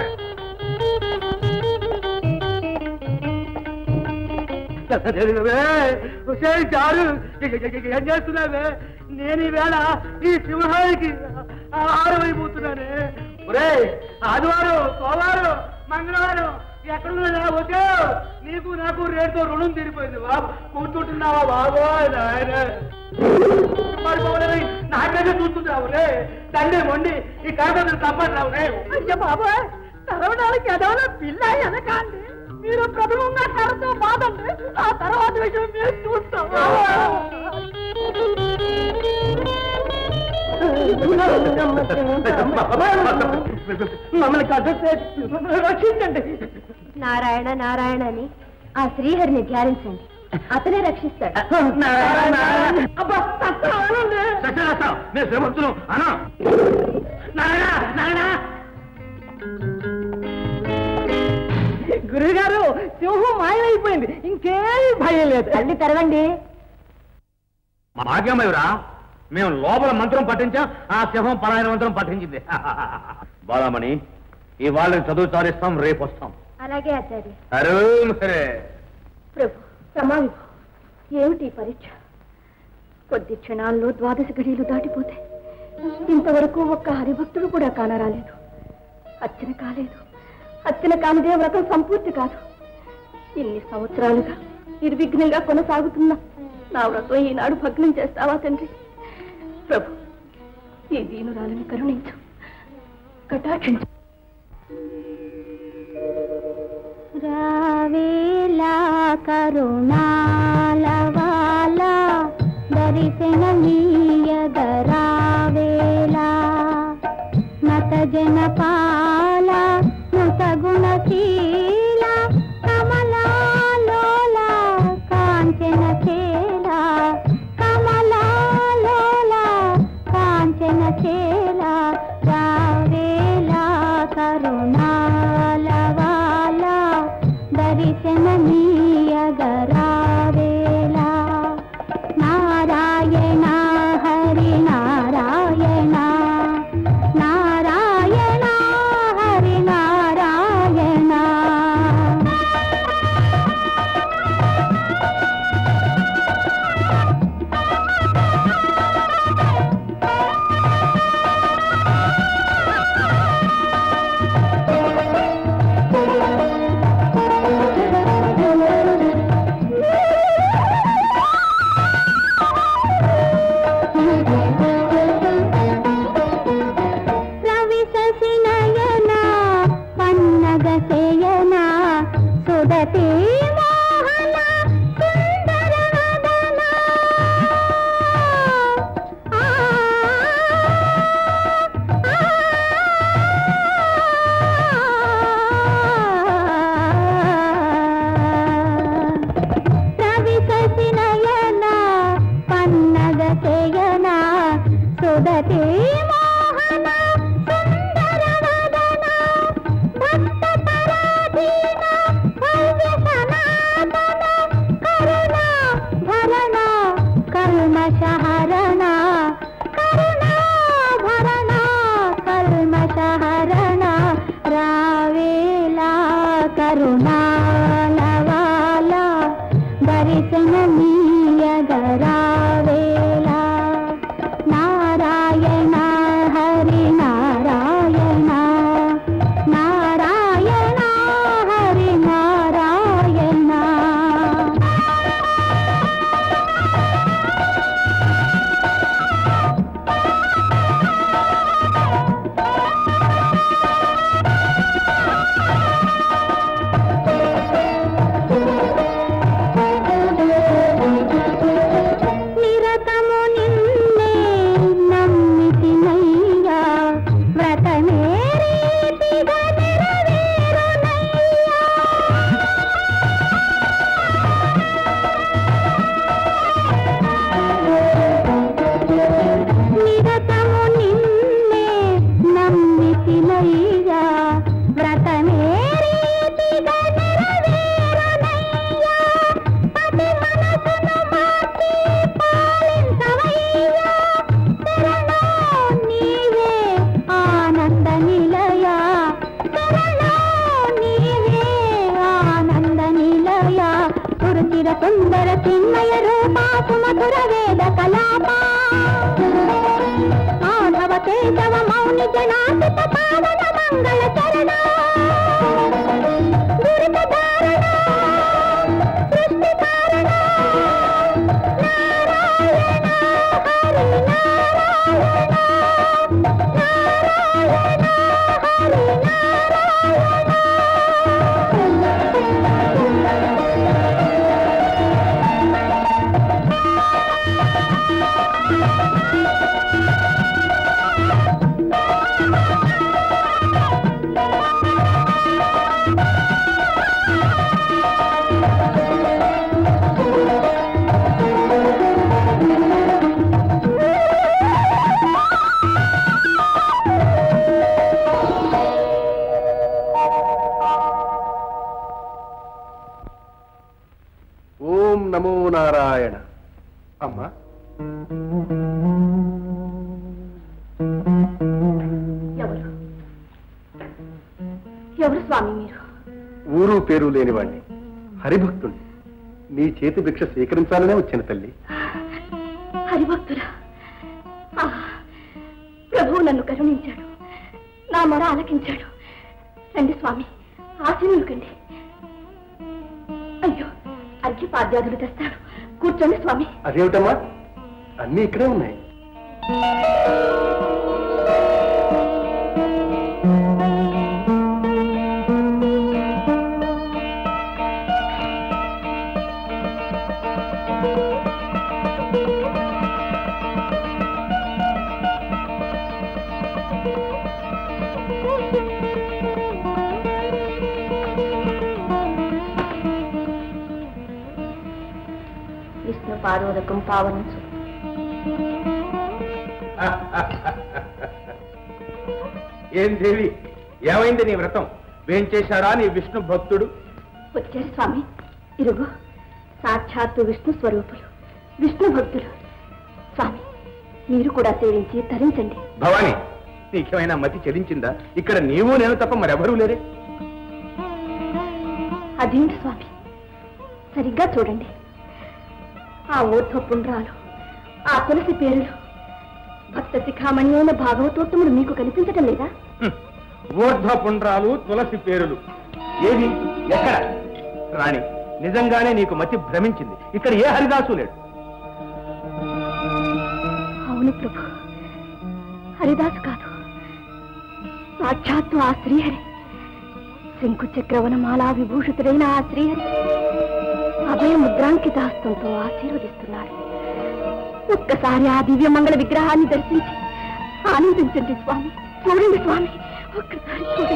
హుసేన్ చారు ఏం చేస్తున్నావే నేను ఈవేళ ఈ సింహానికి ఆహారం అయిపోతున్నానే ఒరే ఆదివారం సోమవారం మంగళవారం ఎక్కడున్నా వచ్చే నీకు నాకు రేటుతో రుణం తీరిపోయింది బాబు కూర్చుంటున్నావా బాబోయ్ నాయన పడిపోవడమే నాకైతే చూస్తున్నావు రే తండ్రి మొండి ఈ కడప తప్పట్రావు రే అయ్య బాబా తెరవడానికి ఎదవలో పిల్ల వెనకాండి మీరు ప్రథమంగా కరతో బాధండి ఆ తర్వాత విషయం మీరు చూస్తాం మమ్మల్ని కట్టు రక్షించండి నారాయణ నారాయణ అని ఆ శ్రీహరిని ధ్యానించండి అతనే రక్షిస్తాడు అబ్బా తక్కువ సత్యనాథం నేను శ్రమస్తున్నాను అనా నాయనా నాయనా గురుగారు సింహం మాయమైపోయింది ఇంకేమీ భయం లేదు కళ్ళు తెరవండి మాకేమయ్యరా మేము లోపల మంత్రం పట్టించాం ఆ సింహం పలాయన మంత్రం పట్టించింది బాలామణి ఇవాళ చదువు చారిస్తాం రేపు వస్తాం అలాగే ఆచార్య అరుణ్ సరే ప్రభు సమావి ఏమిటి ఈ పరీక్ష కొద్ది క్షణాల్లో ద్వాదశ గడియలు దాటిపోతే ఇంతవరకు ఒక్క హరిభక్తుడు కూడా కానరాలేదు అర్చన కాలేదు అర్చన కానిదే వ్రతం సంపూర్తి కాదు ఇన్ని సంవత్సరాలుగా నిర్విఘ్నంగా కొనసాగుతున్నా నా వ్రతం ఈనాడు భగ్నం చేస్తావా తండ్రి ప్రభు ఈ దీనురాలని కరుణించు కటాక్షించు రావేలా కరుణాలవాల దర్శనమీయగరావేలా నత జనపాల నత గుణశీల కమలాలోల కాంచన చేల కమలాలోల కాంచన చేల రావేలా కరుణాలవాల దర్శనమీయగరావేలా సుదతే మోహన సుందర వదన భక్త పరాధీన భవ్య సనాతన కరుణ భరణ కల్మషహరణ కరుణ భరణ కల్మషహరణ రావేలా కరుణాలవాల దర్శనమీయగరావేలా నారాయణ హరి నారాయణ నారాయణ హరి నారాయణ నిరతము నిన్నే నమ్మితినయ్యా వ్రతమే రీతిగా నెరవేరునయ్యా నిరతము నిన్నే నమ్మితినయ్యా వ్రతమే రీతిగా నెరవేరునయ్యా పతి మనసును మార్చి పాలించవయ్యా శరణో నీవే ఆనంద నిలయ శరణో నీవే ఆనంద నిలయ సురుచిర సుందర చిన్మయ రూపా సుమధుర వేద కలాపా మాధవ కేశవ మౌని జనాసిత పావన మంగళ చరణ దురిత ధారణ సృష్టి కారణ నారాయణ హరి నారాయణ నారాయణ హరి ఓం నమో నారాయణ అమ్మా ఎవరు ఎవరు స్వామి మీరు ఊరు పేరు లేనివాణ్ణి హరిభక్తుణ్ణి నీ చేతి భిక్ష స్వీకరించాలనే వచ్చిన తల్లి హరిభక్తురా ఆ, ప్రభువు నన్ను కరుణించాడు నా మొర ఆలకించాడు రండి స్వామి ఆశీనులకండి అయ్యో అర్ఘ్యపాద్యాదులు తెస్తాను కూర్చోండి స్వామి అదేమిటమ్మా అన్నీ ఇక్కడే ఉన్నాయి విష్ణు పాదోదకం పావనం సు- ఏం దేవి ఏమైంది నీ వ్రతం వేం చేశాడా నీ విష్ణు భక్తుడు వచ్చారు స్వామి ఇరుగు సాక్షాత్తు విష్ణు స్వరూపులు విష్ణు భక్తులు స్వామి మీరు కూడా సేవించి తరించండి భవాని నీకేమైనా మతి చెలించిందా ఇక్కడ నీవు నేను తప్ప మరెవరూ లేరే అదేంటి స్వామి సరిగ్గా చూడండి ఆ ఊర్ధ్వ పుండ్రాలు ఆ తులసి పేర్లు భక్త శిఖామణి అయిన భాగవతోత్తముడు మీకు కనిపించటం లేదా హ్మ్. ఊర్ధ్వ పుండ్రాలు తులసి పేరులు ఏది ఎక్కడ రాణి నిజంగానే నీకు మతి భ్రమించింది ఇక్కడ ఏ హరిదాసు లేడు అవును ప్రభు హరిదాసు కాదు సాక్షాత్తు ఆ శ్రీహరి శంకు చక్రవనమాలా విభూషితుడైన ఆ శ్రీహరి అభయ ముద్రాంకిత హస్తంతో ఆశీర్వదిస్తున్నాడు ఒక్కసారి ఆ దివ్య మంగళ విగ్రహాన్ని దర్శించి ఆనందించండి స్వామి చూడండి స్వామి ఒక్కసారి చూడండి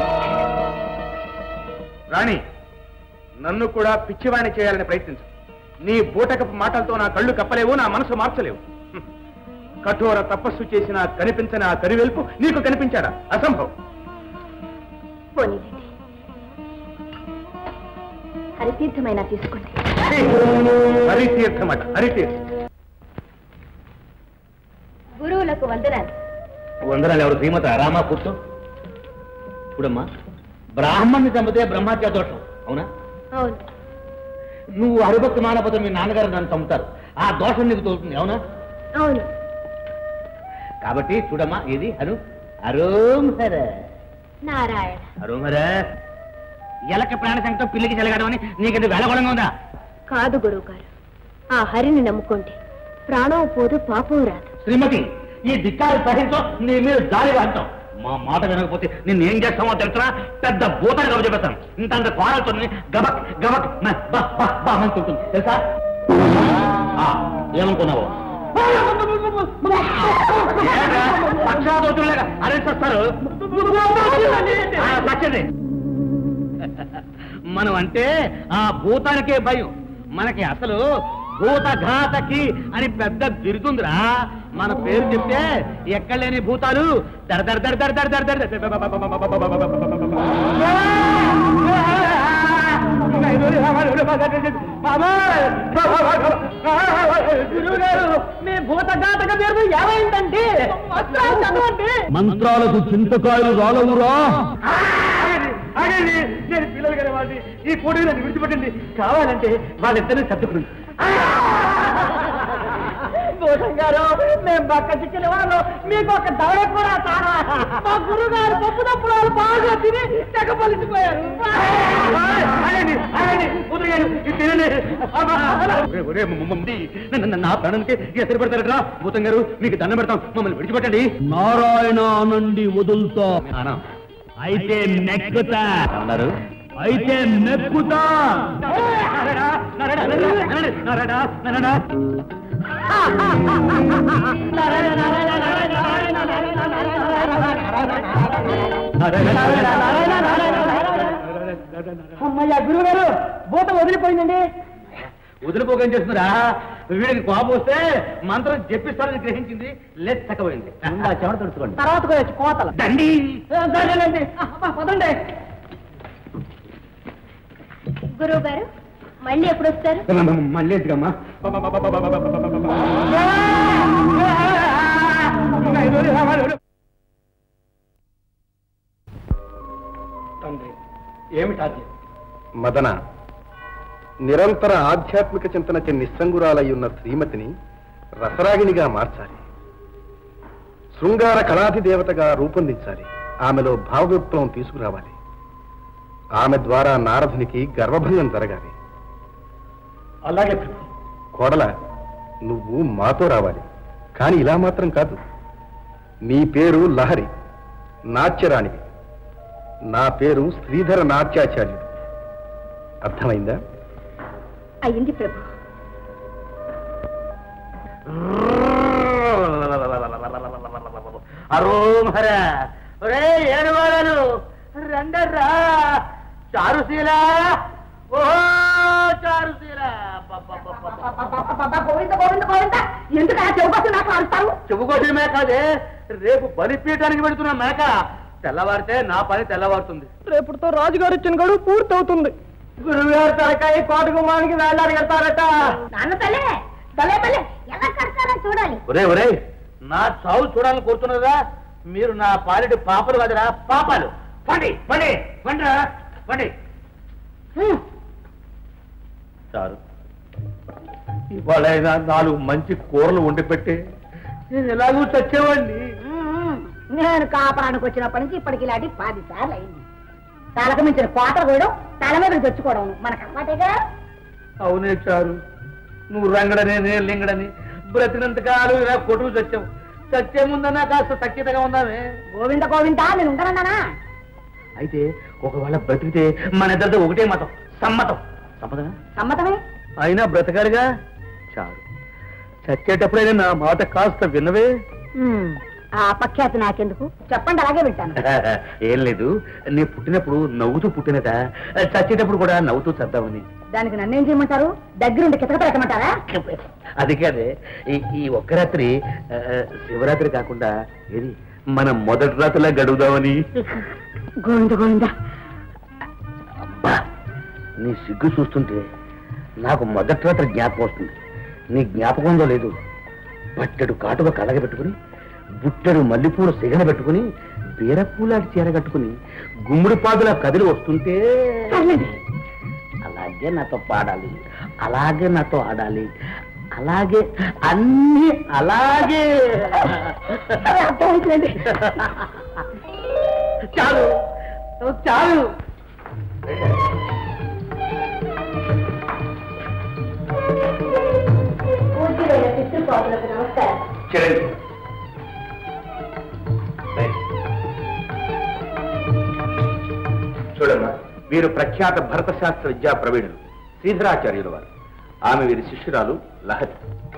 రాణి నన్ను కూడా పిచ్చివాణి చేయాలని ప్రయత్నించు నీ బూటకపు మాటలతో నా కళ్ళు కప్పలేవు నా మనసు మార్చలేవు హ్మ్. కఠోర తపస్సు చేసిన కనిపించని ఆ కరివెల్పు నీకు కనిపించాడా అసంభవం పోనీలేండి హరితీర్థమైనా తీసుకోండి హరితీర్థమట హరితీర్థం గురువులకు వందనాలు వందనాలు ఎవరు శ్రీమత రామా కూర్చో చూడమ్మా బ్రాహ్మణ్ణి చంపితే బ్రహ్మత్య దోషం అవునా అవును నువ్వు హరిభక్తి మానపోతే మీ నాన్నగారు నన్ను చంపుతారు ఆ దోషం నీకు తోలుతుంది అవునా అవును కాబట్టి చూడమ్మా ఇది హరు హరోంహర నారాయణ హరోంహర ఎలక ప్రాణ సంగతం పిల్లికి చెలగడం అని నీకంటే వెళ్ళగొడంగా ఉందా కాదు గురువు గారు ఆ హరిని నమ్ముకోండి ప్రాణం పోదు పాపం రాదు శ్రీమతి ఈ ధిక్కారి సహించో నీ మీద దారి వాడతాం మా మాట వినకపోతే నిన్ను ఏం చేస్తామో తెలుసా పెద్ద భూతాన్ని కబు చెప్పేస్తాను ఇంత అంత కోరలతో గబక్ గబక్ మ, బ, బ, బ అంటుంటుంది తెలుసా ఆ, ఏమనుకున్నావు ఏంట్రా? పక్షాదోతుల్లాగా అరెస్ట్ వస్తారు ఆ, సత్యది. మనం అంటే ఆ భూతానికే భయం మనకి అసలు భూతఘాతకి అని పెద్ద బిరుదుందిరా మన పేరు చెప్తే ఎక్కడ లేని భూతాలు దర దర దర దర దర దర దర మీ భూతఘాతక పేరు ఏమైందండి మంత్రాలకు చింతకాయలు రాలవురా ఆగండి నేను పిల్లలు గారి వాడిని ఈ కోడి నన్ను విడిచిపెట్టండి కావాలంటే వాళ్ళిద్దరిని సర్దుకుని భూషణ్ గారు మేము బక్క చిక్కిన వాళ్ళు మీకు ఒక దవడ కూడా తారా మా గురువు గారు పప్పు తప్పుడు వాళ్ళు బాగా తిని తెగ పలిసిపోయారు ఆగండి ఆగండి వదిలేయండి, ఇది తినండి. అమ్మా. ఒరే, ఒరే, మ- మ- మ- న- న- నా ప్రాణానికి ఎసరు పెడతారట్రా భూతం గారు మీకు దండం పెడతాం మమ్మల్ని విడిచిపెట్టండి నారాయణ అనండి వదులుతా అనా అయితే నెక్కుతా అన్నారు అయితే నెక్కుతా నారాయణ, నారాయణ, నారాయణ, నారాయణ, నారాయణ. అమ్మయ్య గురువు గారు భూత వదిలిపోయిందండి వదిలిపోకం చేస్తున్నారా వీడికి కోపం వస్తే మంత్రం చెప్పిస్తారని గ్రహించింది లేదు చక్కబోయింది చెమట తుడుచుకోండి తర్వాత వచ్చి కోతలు దండి సరేనండి అబ్బా, పదండి గురువు గారు మళ్ళీ ఎప్పుడు వస్తారు మళ్ళీ ఎందుకమ్మా తండ్రి ఏమిటి ఆజ్ఞ మదన నిరంతర ఆధ్యాత్మిక చింతనకి నిస్సంగురాలై ఉన్న శ్రీమతిని రసరాగిణిగా మార్చాలి శృంగార కళాధి దేవతగా రూపొందించాలి ఆమెలో భావవిప్లవం తీసుకురావాలి ఆమె ద్వారా నారదునికి గర్వభంగం జరగాలి అలాగే ప్రభు కోడల నువ్వు మాతో రావాలి కానీ ఇలా మాత్రం కాదు నీ పేరు లహరి నాట్యరాణివి నా పేరు శ్రీధర నాట్యాచార్యుడు అర్థమైందా అయ్యింది ప్రభు అరోం హర ఒరే ఏడు వారాలు రండర్రా చారుశీల ఓ చారుశీల గోవింద గోవింద గోవింద ఎందుకు ఆ చెవుకొచ్చి నాకు అరుస్తావు చెప్పుకోసిన మేక అదే రేపు బలిపీయటానికి పెడుతున్న మేక తెల్లవారితే నా పని తెల్లవారుతుంది రేపుతో రాజుగారు ఇచ్చిన గడువు పూర్తి అవుతుంది గురువు గారు తలకాయ కోట గుమ్మానికి వేలాడి కడతారట నాన్న తల్లే తలే తలే ఎలా కడతారో చూడాలి ఒరే ఒరే నా చావు చూడాలని కోరుతున్నదా మీరు నా పాలిటి పాపలు కదరా పాపాలు పండి పండి పండిరా పండి చారు ఇవాళైనా నాలుగు మంచి కూరలు వండి పెట్టి నేను ఎలాగూ చచ్చేవాడిని నేను కాపరానికి వచ్చినప్పటి నుంచి ఇప్పటికి ఇలాంటి పది సార్లు అయింది తలకు మించిన కోతలు కోయడం తల మీద తెచ్చుకోవడం మనకు అలవాటేగా అవునే చారు నువ్వు రంగడని నేను లింగడని బ్రతినంత కాలం ఇలా కొట్టుకు చచ్చావు చచ్చే ముందన్నా కాస్త తక్కితగా ఉందామే గోవింద గోవింద నేను ఉండనన్నానా అయితే ఒకవేళ బ్రతికితే మన ఇద్దరితో ఒకటే మతం సమ్మతం సమ్మతమే సమ్మతమే అయినా బ్రతకాలిగా చాలు చచ్చేటప్పుడైనా నా మాట కాస్త విన్నవే ఉమ్, ఆ అపఖ్యాతి నాకెందుకు చెప్పండి అలాగే వింటాను ఏం లేదు నీ పుట్టినప్పుడు నవ్వుతూ పుట్టినట చచ్చేటప్పుడు కూడా నవ్వుతూ చద్దామని దానికి నన్నేం చేయమంటారు దగ్గరుండి కితకత పెట్టమంటారా అది కాదే ఈ- ఈ ఒక్క రాత్రి ఆ, శివరాత్రి కాకుండా ఏది మనం మొదటి రాత్రిలా గడువుదామని గోవింద గోవింద అబ్బా నీ సిగ్గు చూస్తుంటే నాకు మొదటి రాత్రి జ్ఞాపకం వస్తుంది నీ జ్ఞాపకం ఉందో లేదు బట్టెడు కాటుగా కలగబెట్టుకుని బుట్టెడు మల్లెపూలు సిగన పెట్టుకుని బీరపూలాడి చీర కట్టుకుని గుమ్ముడి పాదులా కదిలి వస్తుంటే అలాగే నాతో పాడాలి అలాగే నాతో ఆడాలి అలాగే అన్ని అలాగే అర్థమైందండి చాలు చాలు పూజ్యులైన పితృపాదులకు నమస్కారం చిరంజీవి చూడమ్మా వీరు ప్రఖ్యాత భరత శాస్త్ర విద్యా ప్రవీణులు శ్రీధరాచార్యుల వారు ఆమె వీరి శిష్యురాలు లహరి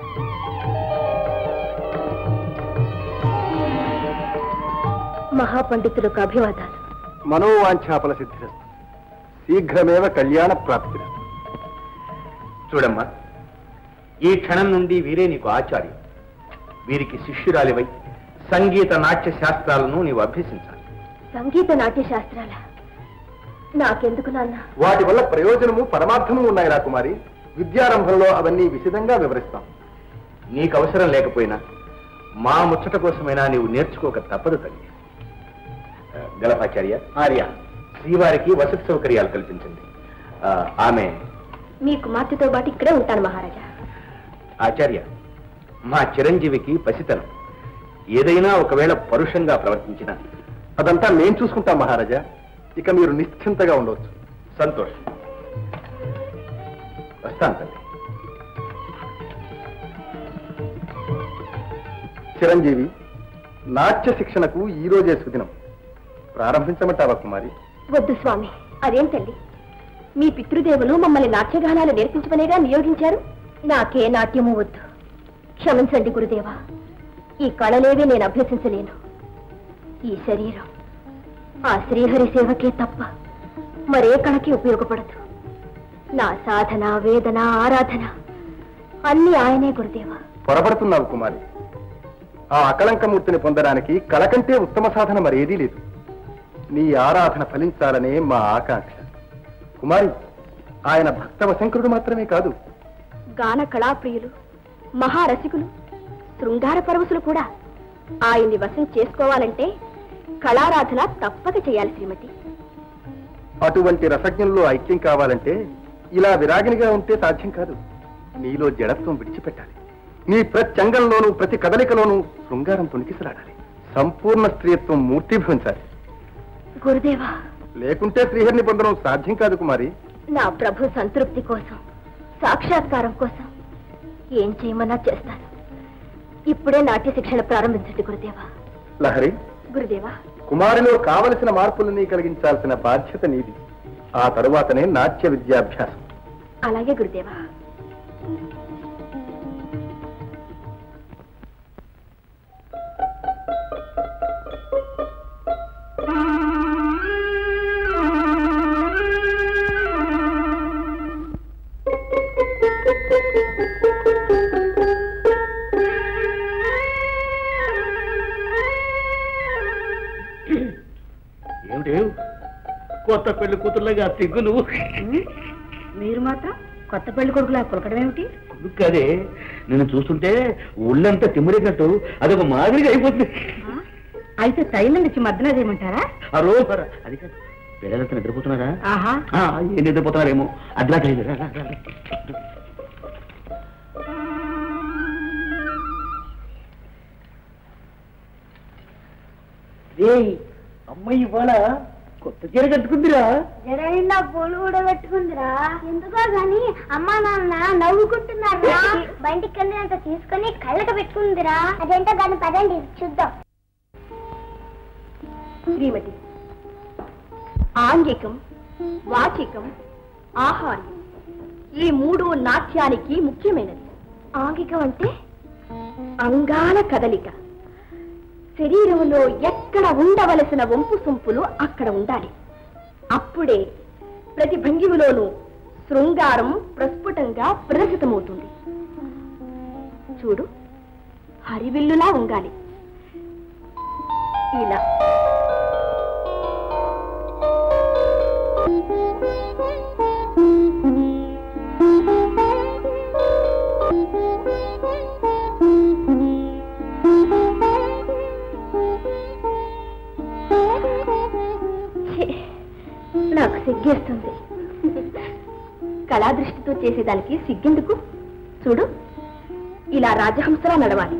మహాపండితులకు అభివాదాలు మనోవాంఛాపల సిద్ధిరస్తు శీఘ్రమేవ కళ్యాణ ప్రాప్తిరస్తు చూడమ్మా ఈ క్షణం నుండి వీరే నీకు ఆచార్యం వీరికి శిష్యురాలివై సంగీత నాట్య శాస్త్రాలను నీవు అభ్యసించాలి సంగీత నాట్య శాస్త్రాల నాకెందుకు నాన్న వాటి వల్ల ప్రయోజనము పరమార్థము ఉన్నాయి రాకుమారి విద్యారంభంలో అవన్నీ విశదంగా వివరిస్తాం నీకు అవసరం లేకపోయినా మా ముచ్చట కోసమైనా నీవు నేర్చుకోక తప్పదు తల్లి ఆ, గలపాచార్య ఆర్య శ్రీవారికి వసతి సౌకర్యాలు కల్పించండి ఆ, ఆమె మీ కుమార్తెతో పాటు ఇక్కడే ఉంటాను మహారాజా ఆచార్య మా చిరంజీవికి పసితనం ఏదైనా ఒకవేళ పరుషంగా ప్రవర్తించిన అదంతా మేం చూసుకుంటాం మహారాజా ఇక మీరు నిశ్చింతగా ఉండవచ్చు సంతోషం వస్తాను తల్లి చిరంజీవి నాట్య శిక్షణకు ఈ రోజే సుదినం ప్రారంభించమంటావా కుమారి వద్దు స్వామి అదేం తల్లి మీ పితృదేవులు మమ్మల్ని నాట్యగానాలు నేర్పించమనేగా నియోగించారు నాకే నాట్యము వద్దు క్షమించండి గురుదేవా ఈ కళలేవి నేను అభ్యసించలేను ఈ శరీరం ఆ శ్రీహరి సేవకే తప్ప మరే కళకి ఉపయోగపడదు నా సాధన వేదన ఆరాధన అన్ని ఆయనే గురుదేవా పొరపడుతున్నావు కుమారి ఆ అకళంకమూర్తిని పొందడానికి కళ కంటే ఉత్తమ సాధన మరేదీ లేదు నీ ఆరాధన ఫలించాలనే మా ఆకాంక్ష కుమారి ఆయన భక్త వశంకరుడు మాత్రమే కాదు గాన కళాప్రియులు మహారసికులు శృంగార పరవశులు కూడా ఆయన్ని వశం చేసుకోవాలంటే కళారాధన తప్పక చేయాలి శ్రీమతి అటువంటి రసజ్ఞంలో ఐక్యం కావాలంటే ఇలా విరాగినిగా ఉంటే సాధ్యం కాదు నీలో జడత్వం విడిచిపెట్టాలి నీ ప్రతి అంగంలోనూ ప్రతి కదలికలోనూ శృంగారం తొణికిసలాడాలి సంపూర్ణ స్త్రీత్వం మూర్తిభవించాలి గురుదేవా లేకుంటే శ్రీహరిని పొందడం సాధ్యం కాదు కుమారి నా ప్రభు సంతృప్తి కోసం సాక్షాత్కారం కోసం ఏం చేయమన్నా చేస్తాను ఇప్పుడే నాట్య శిక్షణ ప్రారంభించండి గురుదేవా లహరి గురుదేవా కుమారిలో కావలసిన మార్పులని కలిగించాల్సిన బాధ్యత నీది ఆ తరువాతనే నాట్య విద్యాభ్యాసం అలాగే గురుదేవా ఏమిటి కొత్త పెళ్లి కూతుర్లాగా సిగ్గు నువ్వు మీరు మాత్రం కొత్త పెళ్లి కొడుకులా పులకడం ఏమిటి కదే నిన్ను చూస్తుంటే ఒళ్ళంతా తిమ్మిరేటట్టు అదొక మాదిరిగా అయిపోతుంది అయితే తైలం ఇచ్చి మద్దన చేయమంటారా ఆ రోజు అది కాదు పిల్లలంతా నిద్రపోతున్నారా ఆహా ఆ, ఏం నిద్రపోతున్నారేమో అడ్లా తెలియదు రా, రా, రా, రా. అమ్మాయి ఇవాళ కొత్త చీర కట్టుకుందిరా జడ నిండా పూలు కూడా పెట్టుకుందిరా ఎందుకో గాని అమ్మా నాన్న నవ్వుకుంటున్నారా బయటికి వెళ్ళినంత తీసుకొని కళ్ళకి పెట్టుకుందిరా అదేంటో దాన్ని పదండి చూద్దాం శ్రీమతి ఆంగికం వాచికం ఆహార్యం ఈ మూడు నాట్యానికి ముఖ్యమైనది ఆంగికం అంటే అంగాల కదలిక శరీరంలో ఎక్కడ ఉండవలసిన వంపు సొంపులు అక్కడ ఉండాలి అప్పుడే ప్రతి భంగిమలోనూ శృంగారం ప్రస్ఫుటంగా ప్రదర్శితమవుతుంది చూడు హరివిల్లులా ఉంగాలి ఇలా ఛీ, నాకు సిగ్గేస్తుంది కళాదృష్టితో చేసేదానికి సిగ్గెందుకు చూడు ఇలా రాజహంసలా నడవాలి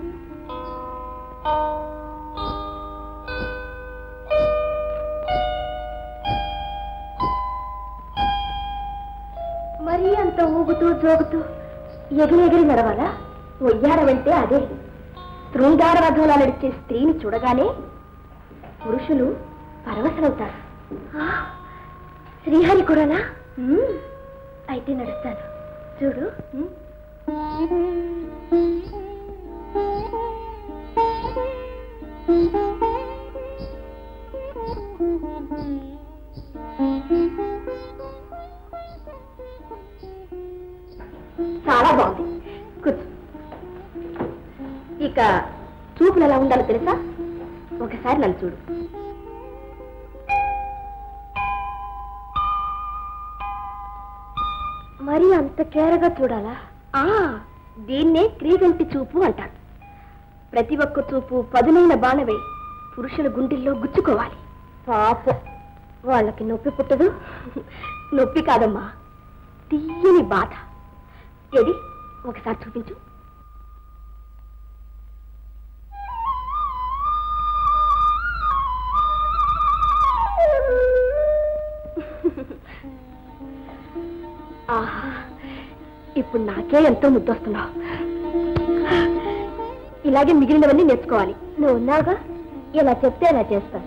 మరీ అంత ఊగుతూ జోగుతూ ఎగిరి ఎగిరి నడవాలా ఒయ్యారమంటే అదే శృంగార రథంలా నడిచే స్త్రీని చూడగానే పురుషులు పరవశలవుతారు ఆ, శ్రీహరి కూడానా ఉమ్, అయితే నడుస్తాను చూడు ఉమ్. చాలా బాగుంది కూర్చో ఇక చూపులు ఎలా ఉండాలో తెలుసా ఒకసారి నన్ను చూడు మరి అంత కేరగా చూడాలా ఆ దీన్నే క్రీగంటి చూపు అంటారు ప్రతి ఒక్క చూపు పదునైన బాణవే పురుషుల గుండెల్లో గుచ్చుకోవాలి పాప వాళ్ళకి నొప్పి పుట్టదు నొప్పి కాదమ్మా తీయని బాధ ఏది ఒకసారి చూపించు ఆహా ఇప్పుడు నాకే ఎంతో ముద్దొస్తున్నావు ఇలాగే మిగిలినవన్నీ నేర్చుకోవాలి నువ్వు ఉన్నావుగా ఇలా చెప్తే ఇలా చేస్తాను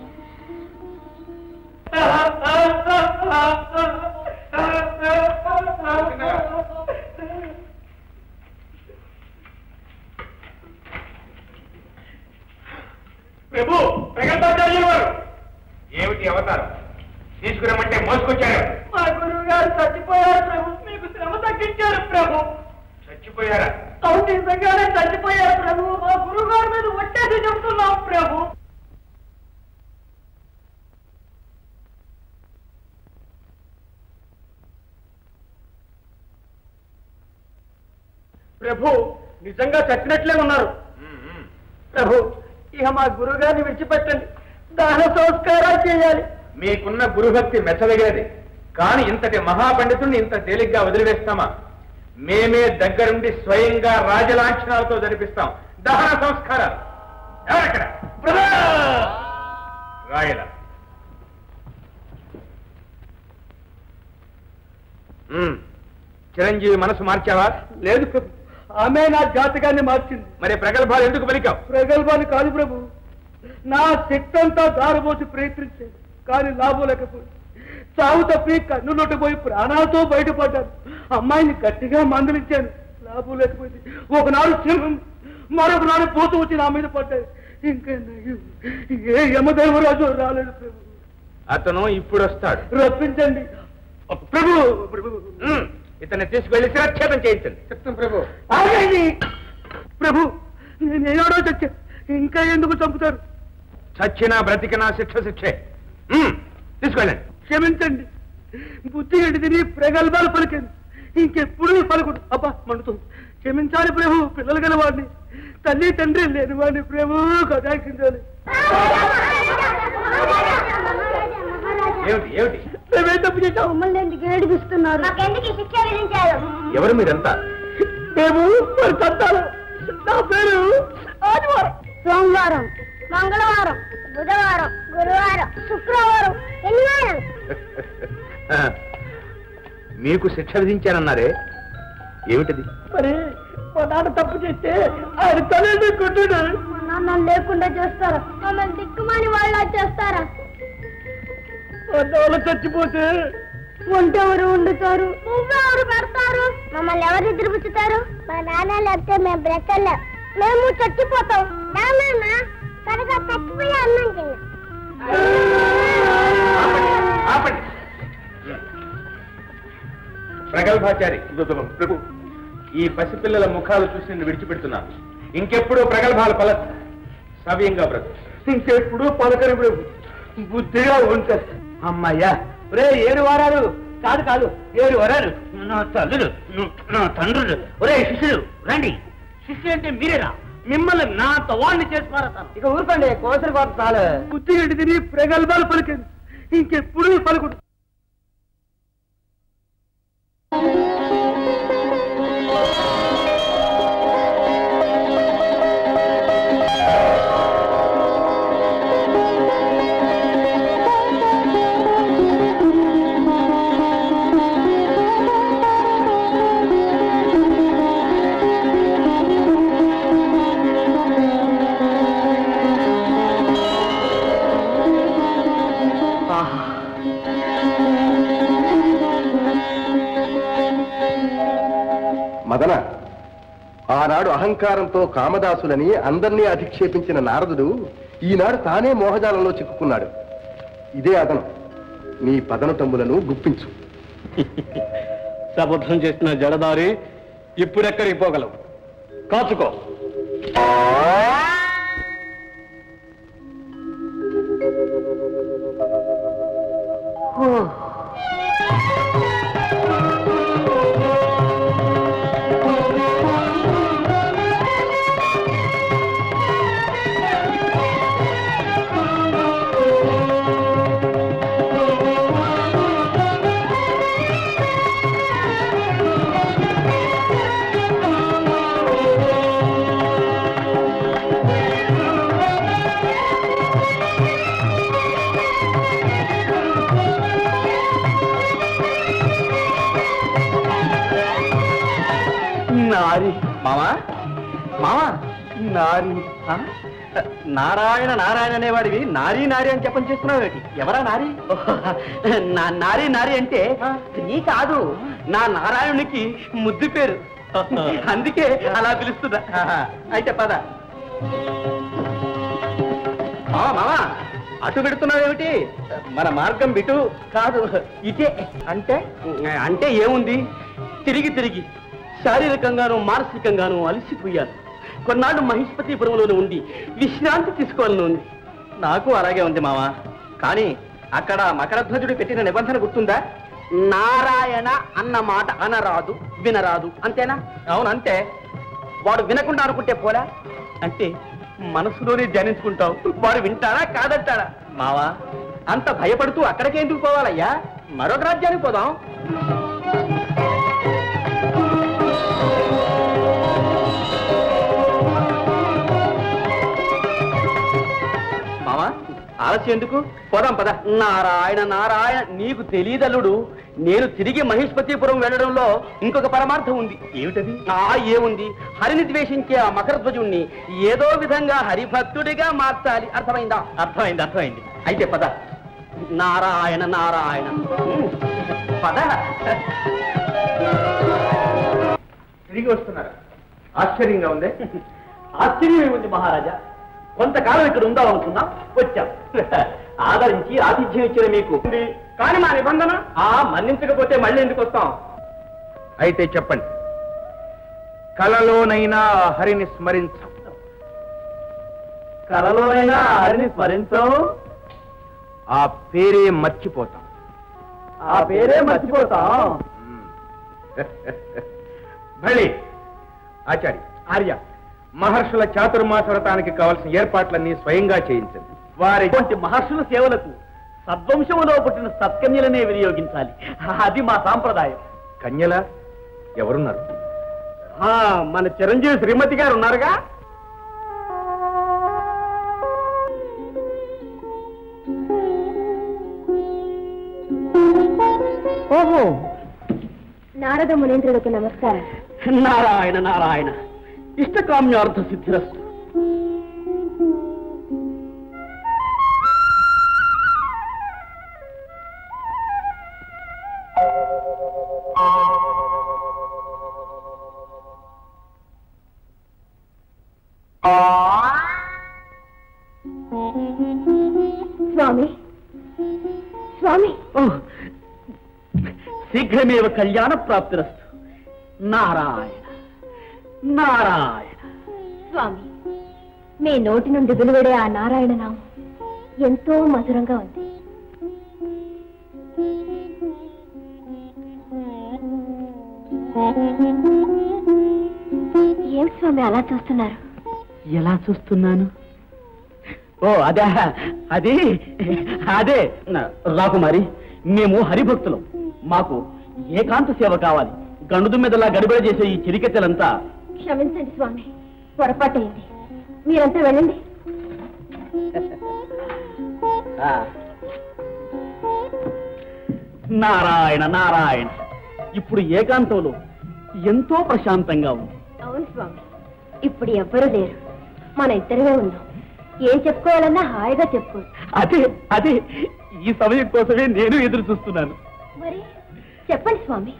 ప్రభు ప్రగల్భాచార్యుల వారు ఏమిటి అవతారం తీసుకురమ్మంటే మోసుకొచ్చారు మా గురువు గారు చచ్చిపోయారు ప్రభు మీకు శ్రమ తగ్గించారు ప్రభు చచ్చిపోయారా అవును నిజంగానే చచ్చిపోయారు ప్రభు మా గురువు గారి మీద ఒట్టేసి చెబుతున్నాం ప్రభు ప్రభు నిజంగా చచ్చినట్లే ఉన్నారు ప్రభు ఇక మా గురువు గారిని విడిచిపెట్టండి దాన సంస్కారాలు చేయాలి మీకున్న గురుభక్తి మెచ్చదగినది కాని ఇంతటి మహాపండితుడిని ఇంత తేలిగ్గా వదిలివేస్తామా మేమే దగ్గరుండి స్వయంగా రాజలాంఛనాలతో జరిపిస్తాం దహన సంస్కారాలు ఎవరక్కడ రాయల ఉమ్, చిరంజీవి మనసు మార్చావా లేదు ప్రభు ఆమె నా జాతకాన్ని మార్చింది మరి ప్రగల్భాలు ఎందుకు పలికావు ప్రగల్భాన్ని కాదు ప్రభు నా శక్తి అంతా దారబోసి ప్రయత్నించాను కానీ లాభం లేకపోయింది చావు తప్పి కన్నులొట్టు పోయి ప్రాణాలతో బయటపడ్డాను అమ్మాయిని గట్టిగా మందలించాను లాభం లేకపోయింది ఒకనాడు సింహం మరొక నాడు పోతూ వచ్చి నా మీద పడ్డాయి ఇంకా నయం. ఏ యమధర్మరాజు రాలేడు ప్రభు అతను ఇప్పుడు వస్తాడు రప్పించండి ప్రభు ప్రభు ఉమ్, ఇతన్ని తీసుకెళ్లి శిరచ్ఛేదం చేయించండి చెప్తాం ప్రభు ఆగండి ప్రభు నేను ఏనాడో చచ్చా ఇంకా ఎందుకు చంపుతారు చచ్చినా బ్రతికినా శిక్ష శిక్షే ఉమ్, తీసుకెళ్ళండి క్షమించండి బుద్ధి గడి తిని ప్రగల్భాలు పలికాను ఇంకెప్పుడు పలుకుడు అబ్బా మండుతుంది క్షమించాలి ప్రభు పిల్లలు గలవాడిని తల్లి తండ్రి లేని వాడిని ప్రభు కదాక్షించాలి ఏమిటి ఏమిటి మేమే తప్పు చేశాం మమ్మల్ని ఎందుకు ఏడిపిస్తున్నారు మాకెందుకు శిక్ష విధించారు ఎవరు మీరంతా మేము మరి చట్టాలు నా పేరు ఆదివారం సోమవారం మంగళవారం బుధవారం గురువారం శుక్రవారం శనివారం మీకు శిక్ష విధించానన్నారే ఏమిటిది మరి మా నాన్న తప్పు చేస్తే ఆయన తల్లి కొట్టున్నాడు మా నాన్న లేకుండా చేస్తారా మమ్మల్ని దిక్కుమాని వాళ్ళ చేస్తారా వాళ్ళు చచ్చిపోతే వంట ఎవరు వండుతారు నువ్వెవరు పెడతారు మమ్మల్ని ఎవరు తిరుగుతారు మా నాన్న లేకపోతే మేము బ్రతకలేం మేము చచ్చిపోతాం నాన్న త్వరగా చచ్చిపోయి అన్నం తిన్నా ఆపండి ఆపండి ప్రగల్భాచారి ప్రభు ఈ పసిపిల్లల ముఖాలు చూసి నిన్ను విడిచిపెడుతున్నాను ఇంకెప్పుడు ప్రగల్భాలు పల సవ్యంగా బ్రతు ఇంకెప్పుడు పలకరి ప్రభు బుద్ధిగా ఉంటారు అమ్మయ్యా రే ఏడు వారాలు కాదు కాదు ఏడు వారాలు నా తల్లులు నా తండ్రులు ఒరే శిష్యులు రండి శిష్యులు అంటే మీరేనా మిమ్మల్ని నా తవాన్ని చేసి మారతాను ఇక ఊరుకోండి కోసరి కోత చాలు బుద్ధిగా తిరిగి ప్రగల్భాలు పలికింది ఇంకెప్పుడు పలుకుడు మదన ఆనాడు అహంకారంతో కామదాసులని అందర్నీ అధిక్షేపించిన నారదుడు ఈనాడు తానే మోహజాలంలో చిక్కుకున్నాడు ఇదే అదనం నీ పదన తమ్ములను గుప్పించు శపథం చేసిన జడదారి ఇప్పుడెక్కడికి పోగలవు కాచుకో నారి మామా మామా నారి ఆ? నారాయణ నారాయణ అనేవాడివి నారీ నారి అని చెప్పని చేస్తున్నావు ఏంటి ఎవరా నారి నా నారీ నారి అంటే స్త్రీ కాదు నా నారాయణునికి ముద్దు పేరు అందుకే అలా పిలుస్తున్నా అయితే పద ఆ, మామా అటు పెడుతున్నావేమిటి మన మార్గం బిటు కాదు ఇటే అంటే అంటే ఏముంది తిరిగి తిరిగి శారీరకంగాను మానసికంగాను అలసిపోయాను కొన్నాళ్ళు మహిష్పతిపురంలోనే ఉండి విశ్రాంతి తీసుకోవాలని ఉంది నాకు అలాగే ఉంది మావా కానీ అక్కడ మకరధ్వజుడు పెట్టిన నిబంధన గుర్తుందా నారాయణ అన్న మాట అనరాదు వినరాదు అంతేనా అవును అంతే వాడు వినకుండా అనుకుంటే పోలా అంటే మనసులోనే ధ్యానించుకుంటావు వాడు వింటాడా కాదంటాడా మావా అంత భయపడుతూ అక్కడికే ఎందుకు పోవాలయ్యా మరొక రాజ్యానికి పోదాం మావా ఆలస్యం ఎందుకు పోదాం పద నారాయణ నారాయణ నీకు తెలియదల్లుడు నేను తిరిగి మహిష్పతిపురం వెళ్ళడంలో ఇంకొక పరమార్థం ఉంది ఏమిటది ఆ ఏముంది హరిని ద్వేషించే ఆ మకరధ్వజుణ్ణి ఏదో విధంగా హరిభక్తుడిగా మార్చాలి అర్థమైందా అర్థమైంది అర్థమైంది అయితే పద నారాయణ నారాయణ ఉమ్, పద తిరిగి వస్తున్నారు ఆశ్చర్యంగా ఉంది ఆశ్చర్యమే ఉంది మహారాజా కొంతకాలం ఇక్కడ ఉందాం అనుకున్నాం వచ్చాం ఆదరించి ఆతిథ్యం ఇచ్చిన మీకు కానీ మా నిబంధన ఆ మన్నించకపోతే మళ్ళీ ఎందుకు వస్తాం అయితే చెప్పండి కలలోనైనా ఆ హరిని స్మరించ కలలోనైనా హరిని స్మరించాం ఆ పేరే మర్చిపోతాం ఆ పేరే మర్చిపోతాం భళి ఆచార్య ఆర్య మహర్షుల చాతుర్మాస వ్రతానికి కావలసిన ఏర్పాట్లన్నీ స్వయంగా చేయించండి వారి ఇటువంటి మహర్షుల సేవలకు సద్వంశములో పుట్టిన సత్కన్యలనే వినియోగించాలి అది మా సాంప్రదాయం కన్యల ఎవరున్నారు ఆ, మన చిరంజీవి శ్రీమతి గారు ఉన్నారుగా ఓహో నారద మునేంద్రుడికి నమస్కారం నారాయణ నారాయణ ఇష్టకామ్యార్థ సిద్ధిరస్తు స్వామి స్వామి శీఘ్రమేవ కళ్యాణ ప్రాప్తిరస్తు నారాయణ నారాయణ స్వామి మీ నోటి నుండి వెలువడే ఆ నారాయణ నామం ఎంతో మధురంగా ఉంది ఏం స్వామి అలా చూస్తున్నారు ఎలా చూస్తున్నాను ఓ అదే అది అదే రాకుమారి మేము హరిభక్తులం మాకు ఏకాంత సేవ కావాలి గండుదు మీదలా గడిబిడ చేసే ఈ చిరికెత్తెలంతా క్షమించండి స్వామి పొరపాటైంది మీరంతా వెళ్ళండి ఆ. నారాయణ నారాయణ ఇప్పుడు ఏకాంతంలో ఎంతో ప్రశాంతంగా ఉంది అవును స్వామి ఇప్పుడు ఎవ్వరూ లేరు మన ఇద్దరమే ఉన్నాం ఏం చెప్పుకోవాలన్నా హాయిగా చెప్పుకోవచ్చు అదే అదే ఈ సమయం కోసమే నేను ఎదురు చూస్తున్నాను మరి చెప్పండి స్వామి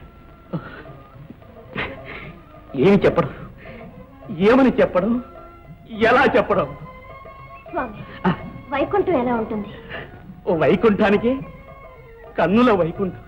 ఏమి చెప్పడం ఏమని చెప్పడం ఎలా చెప్పడం స్వామి ఆ, వైకుంఠం ఎలా ఉంటుంది ఓ వైకుంఠానికి కన్నుల వైకుంఠం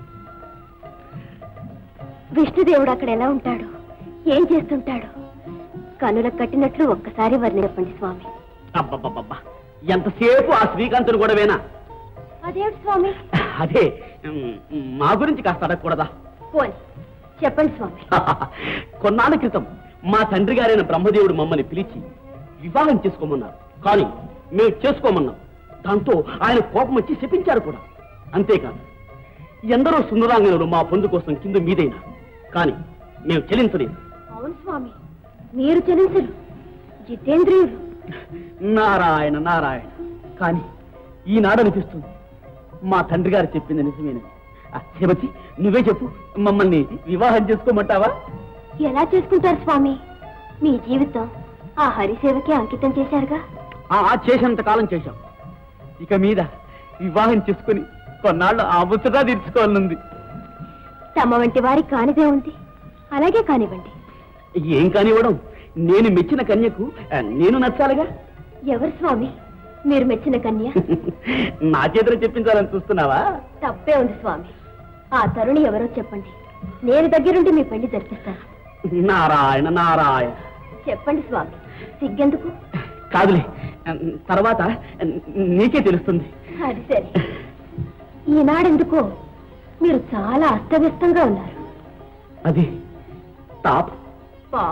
విష్ణుదేవుడు అక్కడ ఎలా ఉంటాడు ఏం చేస్తుంటాడు కనులకు కట్టినట్లు ఒక్కసారి వర్ణి చెప్పండి స్వామి అబ్బబ్బబ్బబ్బా ఎంతసేపు ఆ శ్రీకాంతుని గొడవేనా అదేమిటి స్వామి అదే ఉమ్, మా గురించి కాస్త అడగకూడదా పోని చెప్పండి స్వామి కొన్నాళ్ళ క్రితం మా తండ్రి గారైన బ్రహ్మదేవుడు మమ్మల్ని పిలిచి వివాహం చేసుకోమన్నారు కానీ మేము చేసుకోమన్నాం దాంతో ఆయన కోపం వచ్చి శపించారు కూడా అంతేకాదు ఎందరో సుందరాంగనులు మా పొందు కోసం కింద మీదైనా కానీ మేము చెల్లించలేదు అవును స్వామి మీరు చెల్లించరు జితేంద్రియులు నారాయణ నారాయణ కానీ ఈనాడు అనిపిస్తుంది మా తండ్రి గారు చెప్పింది నిజమేనని ఆ, శివతి నువ్వే చెప్పు మమ్మల్ని వివాహం చేసుకోమంటావా ఎలా చేసుకుంటారు స్వామి మీ జీవితం ఆ హరిసేవకి అంకితం చేశారుగా ఆ చేసినంత కాలం చేశాం ఇక మీద వివాహం చేసుకుని కొన్నాళ్ళు ఆ ముచ్చటా తీర్చుకోవాలనుంది తమ వంటి వారి కానిదే ఉంది అలాగే కానివ్వండి ఏం కానివ్వడం నేను మెచ్చిన కన్యకు ఆ, నేను నచ్చాలిగా ఎవరు స్వామి మీరు మెచ్చిన కన్య నా చేతిలో చెప్పించాలని చూస్తున్నావా తప్పే ఉంది స్వామి ఆ తరుణి ఎవరో చెప్పండి నేను దగ్గరుండి మీ పెళ్లి జరిపిస్తాను నారాయణ నారాయణ చెప్పండి స్వామి సిగ్గెందుకు కాదులే తర్వాత నీకే తెలుస్తుంది అది సరే ఈనాడెందుకో మీరు చాలా అస్తవ్యస్తంగా ఉన్నారు అది తాప్ పాప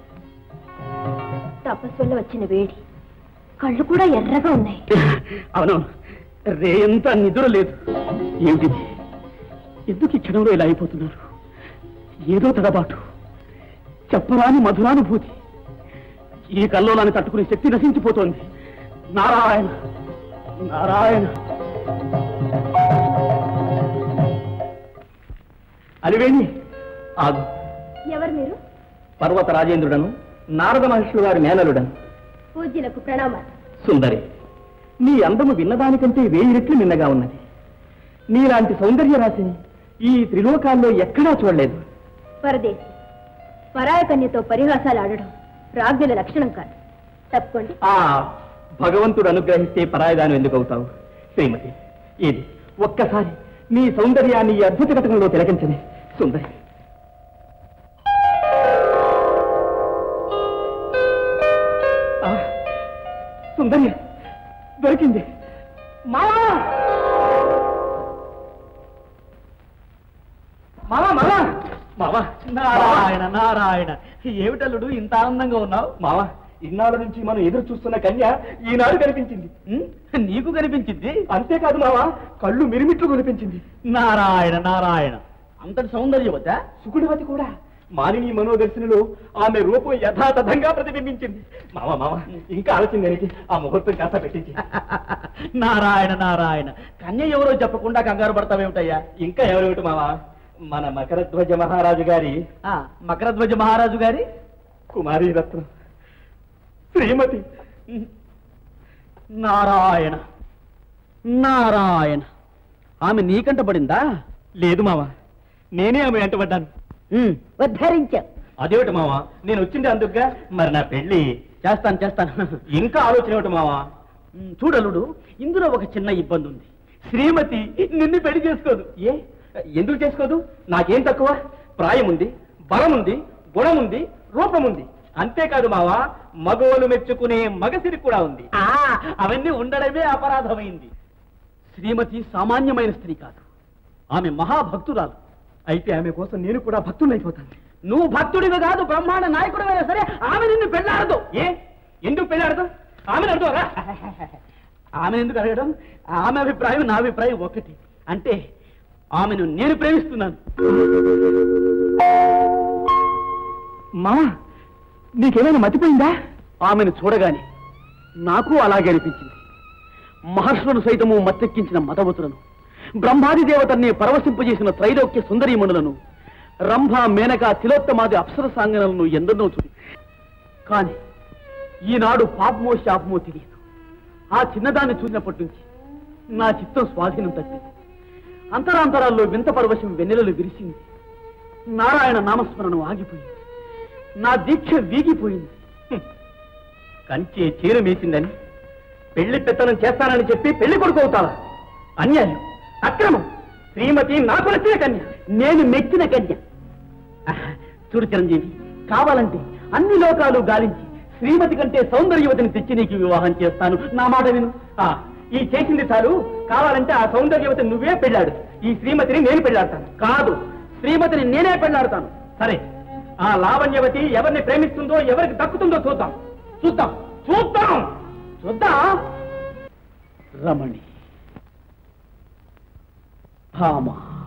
తపస్సు వల్ల వచ్చిన వేడి కళ్ళు కూడా ఎర్రగా ఉన్నాయి అవునవును రేయంతా నిద్ర లేదు ఏమిటిది ఎందుకు ఈ క్షణంలో ఇలా అయిపోతున్నారు ఏదో తడబాటు చెప్పరాని మధురానుభూతి ఈ కల్లోలాన్ని తట్టుకునే శక్తి నశించిపోతోంది నారాయణ నారాయణ అలివేణి ఆగు ఎవరు మీరు పర్వత రాజేంద్రుడను నారద మహర్షులు గారి మేనలుడను పూజ్యులకు ప్రణామాలు సుందరి నీ అందము విన్నదానికంటే వేయి రెట్లు నిన్నగా ఉన్నది నీలాంటి సౌందర్య రాశిని ఈ త్రిలోకాల్లో ఎక్కడా చూడలేదు పరదేశి పరాయ కన్యతో పరిహాసాలు ఆడడం రాజ్యుల లక్షణం కాదు తప్పుకోండి ఆ భగవంతుడు అనుగ్రహిస్తే పరాయదానం ఎందుకు అవుతావు శ్రీమతి ఇది ఒక్కసారి నీ సౌందర్యాన్ని ఈ అద్భుత ఘటనలో తిలకించని సుందరి ఆ, సుందరి దొరికింది మావా మావా మావా మావా నారాయణ నారాయణ ఏమిటల్లుడు ఇంత ఆనందంగా ఉన్నావు మావా ఇన్నాళ్ళ నుంచి మనం ఎదురు చూస్తున్న కన్య ఈనాడు కనిపించింది నీకు కనిపించింది అంతేకాదు మావా కళ్ళు మిరిమిట్లు కనిపించింది నారాయణ నారాయణ అంతటి సౌందర్యవత సుకుడివతి కూడా మానిని మనోదర్శినిలో ఆమె రూపం యథాతథంగా ప్రతిబింబించింది మావా మావా ఇంకా ఆలోచన దానికి ఆ ముహూర్తం కాస్త పెట్టించి నారాయణ నారాయణ కన్య ఎవరో చెప్పకుండా కంగారు పడతావేమిటయ్యా ఇంకా ఎవరేమిటి మావా మన మకరధ్వజ మహారాజు గారి మకరధ్వజ మహారాజు గారి కుమారి రత్నం శ్రీమతి నారాయణ నారాయణ ఆమె నీకంట పడిందా లేదు మావా నేనే ఆమె వెంటబడ్డాను ఉద్ధరించావు అదేమిటి మావా నేను వచ్చింది అందుకుగా మరి నా పెళ్లి చేస్తాను చేస్తాను ఇంకా ఆలోచన ఏమిటి మావా చూడలుడు ఇందులో ఒక చిన్న ఇబ్బంది ఉంది శ్రీమతి నిన్ను పెళ్లి చేసుకోదు ఏ ఎందుకు చేసుకోదు నాకేం తక్కువ ప్రాయం ఉంది బలం ఉంది గుణం ఉంది రూపం ఉంది అంతేకాదు మావా మగోలు మెచ్చుకునే మగసిరి కూడా ఉంది ఆ అవన్నీ ఉండడమే అపరాధమైంది శ్రీమతి సామాన్యమైన స్త్రీ కాదు ఆమె మహాభక్తురాలు అయితే ఆమె కోసం నేను కూడా భక్తుడైపోతాను నువ్వు భక్తుడివి కాదు బ్రహ్మాండ నాయకుడివైనా సరే ఆమె నిన్ను పెళ్ళాడదు ఏ ఎందుకు పెళ్ళాడదు ఆమెను అడుగురా ఆమె ఎందుకు అడగడం ఆమె అభిప్రాయం నా అభిప్రాయం ఒకటి అంటే ఆమెను నేను ప్రేమిస్తున్నాను మా నీకేమైనా మతిపోయిందా ఆమెను చూడగానే నాకు అలాగే అనిపించింది మహర్షులను సైతము మత్తెక్కించిన మదవతులను బ్రహ్మాది దేవతల్ని పరవశింపజేసిన త్రైలోక్య సుందరీమణులను రంభ మేనక తిలోత్తమాది అప్సర సాంగనలను ఎందరినో చూసి కానీ ఈనాడు పాపమో శాపమో తెలియదు ఆ చిన్నదాన్ని చూసినప్పటి నుంచి నా చిత్తం స్వాధీనం తప్పింది అంతరాంతరాల్లో వింత పరవశం వెన్నెలలు విరిసింది నారాయణ నామస్మరణం ఆగిపోయింది నా దీక్ష వీగిపోయింది హ్మ్. కంచే చీర మేసిందని పెళ్లి పెత్తనం చేస్తానని చెప్పి పెళ్లి కొడుకు అవుతావా అన్యాయం అక్రమం శ్రీమతి నాకు నచ్చిన కన్య నేను మెచ్చిన కన్య ఆహ్, చూడు చిరంజీవి కావాలంటే అన్ని లోకాలు గాలించి శ్రీమతి కంటే సౌందర్యవతిని తెచ్చి నీకు వివాహం చేస్తాను నా మాట విను ఆ, ఈ చేసింది చాలు కావాలంటే ఆ సౌందర్యవతిని నువ్వే పెళ్ళాడు ఈ శ్రీమతిని నేను పెళ్ళాడతాను కాదు శ్రీమతిని నేనే పెళ్ళాడతాను సరే ఆ లావణ్యవతి ఎవరిని ప్రేమిస్తుందో ఎవరికి దక్కుతుందో చూద్దాం చూద్దాం చూద్దాం చూద్దాం రమణి భామ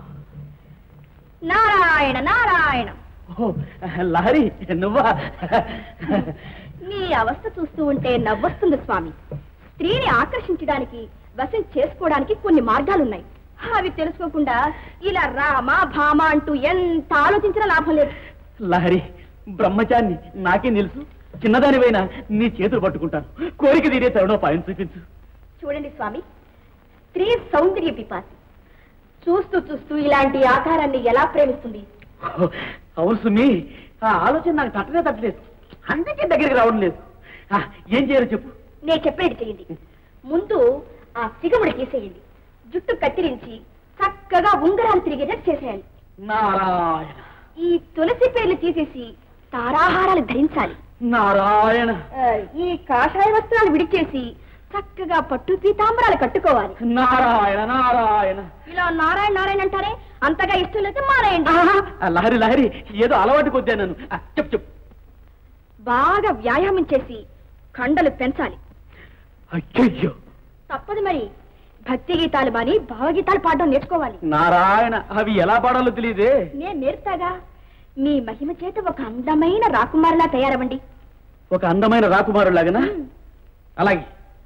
నారాయణ నారాయణ ఓ, లహరి నువ్వా నీ అవస్థ చూస్తూ ఉంటే నవ్వొస్తుంది స్వామి స్త్రీని ఆకర్షించడానికి వశం చేసుకోవడానికి కొన్ని మార్గాలున్నాయి అవి తెలుసుకోకుండా ఇలా రామ భామ అంటూ ఎంత ఆలోచించినా లాభం లేదు లహరి బ్రహ్మచారిని నాకే తెలుసు చిన్నదానివైనా నీ చేతులు పట్టుకుంటాను కోరిక తీరే తరుణోపాయం చూపించు చూడండి స్వామి స్త్రీ సౌందర్య పిపాసి చూస్తూ చూస్తూ ఇలాంటి ఆకారాన్ని ఎలా ప్రేమిస్తుంది ఓ, అవును సుమి ఆ ఆలోచన నాకు తట్టనే తట్టలేదు అందుకే దగ్గరికి రావడం లేదు ఆ, ఏం చేయాలో చెప్పు నేను చెప్పేది చేయండి ముందు ఆ సిగముడు తీసేయండి జుట్టు కత్తిరించి చక్కగా ఉంగరాలు తిరిగేటట్టు చేసేయాలి నారాయణ ఈ తులసి పేర్లు తీసేసి తారాహారాలు ధరించాలి నారాయణ ఆ, ఈ కాషాయ వస్త్రాలు విడిచేసి చక్కగా పట్టు పీతాంబరాలు కట్టుకోవాలి నారాయణ నారాయణ ఇలా నారాయణ నారాయణ అంటారే అంతగా ఇష్టం లేకపోతే మారాయండి ఆహా, ఆ, లహరి లహరి ఏదో అలవాటు కొద్దా నన్ను ఆ, చెప్పు చెప్పు బాగా వ్యాయామం చేసి కండలు పెంచాలి అయ్యయ్యో తప్పదు మరి భక్తి గీతాలు మాని భావగీతాలు పాడడం నేర్చుకోవాలి నారాయణ అవి ఎలా పాడాలో తెలియదే నేను నేర్పుతాగా మీ మహిమ చేత ఒక అందమైన రాకుమారులా తయారవ్వండి ఒక అందమైన రాకుమారులాగనా అలాగే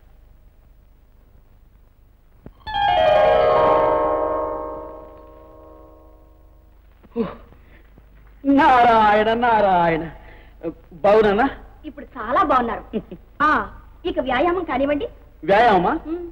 ఓహ్, నారాయణ నారాయణ బాగున్నానా ఇప్పుడు చాలా బాగున్నారు ఆ ఇక వ్యాయామం కానివ్వండి వ్యాయామా ఉమ్.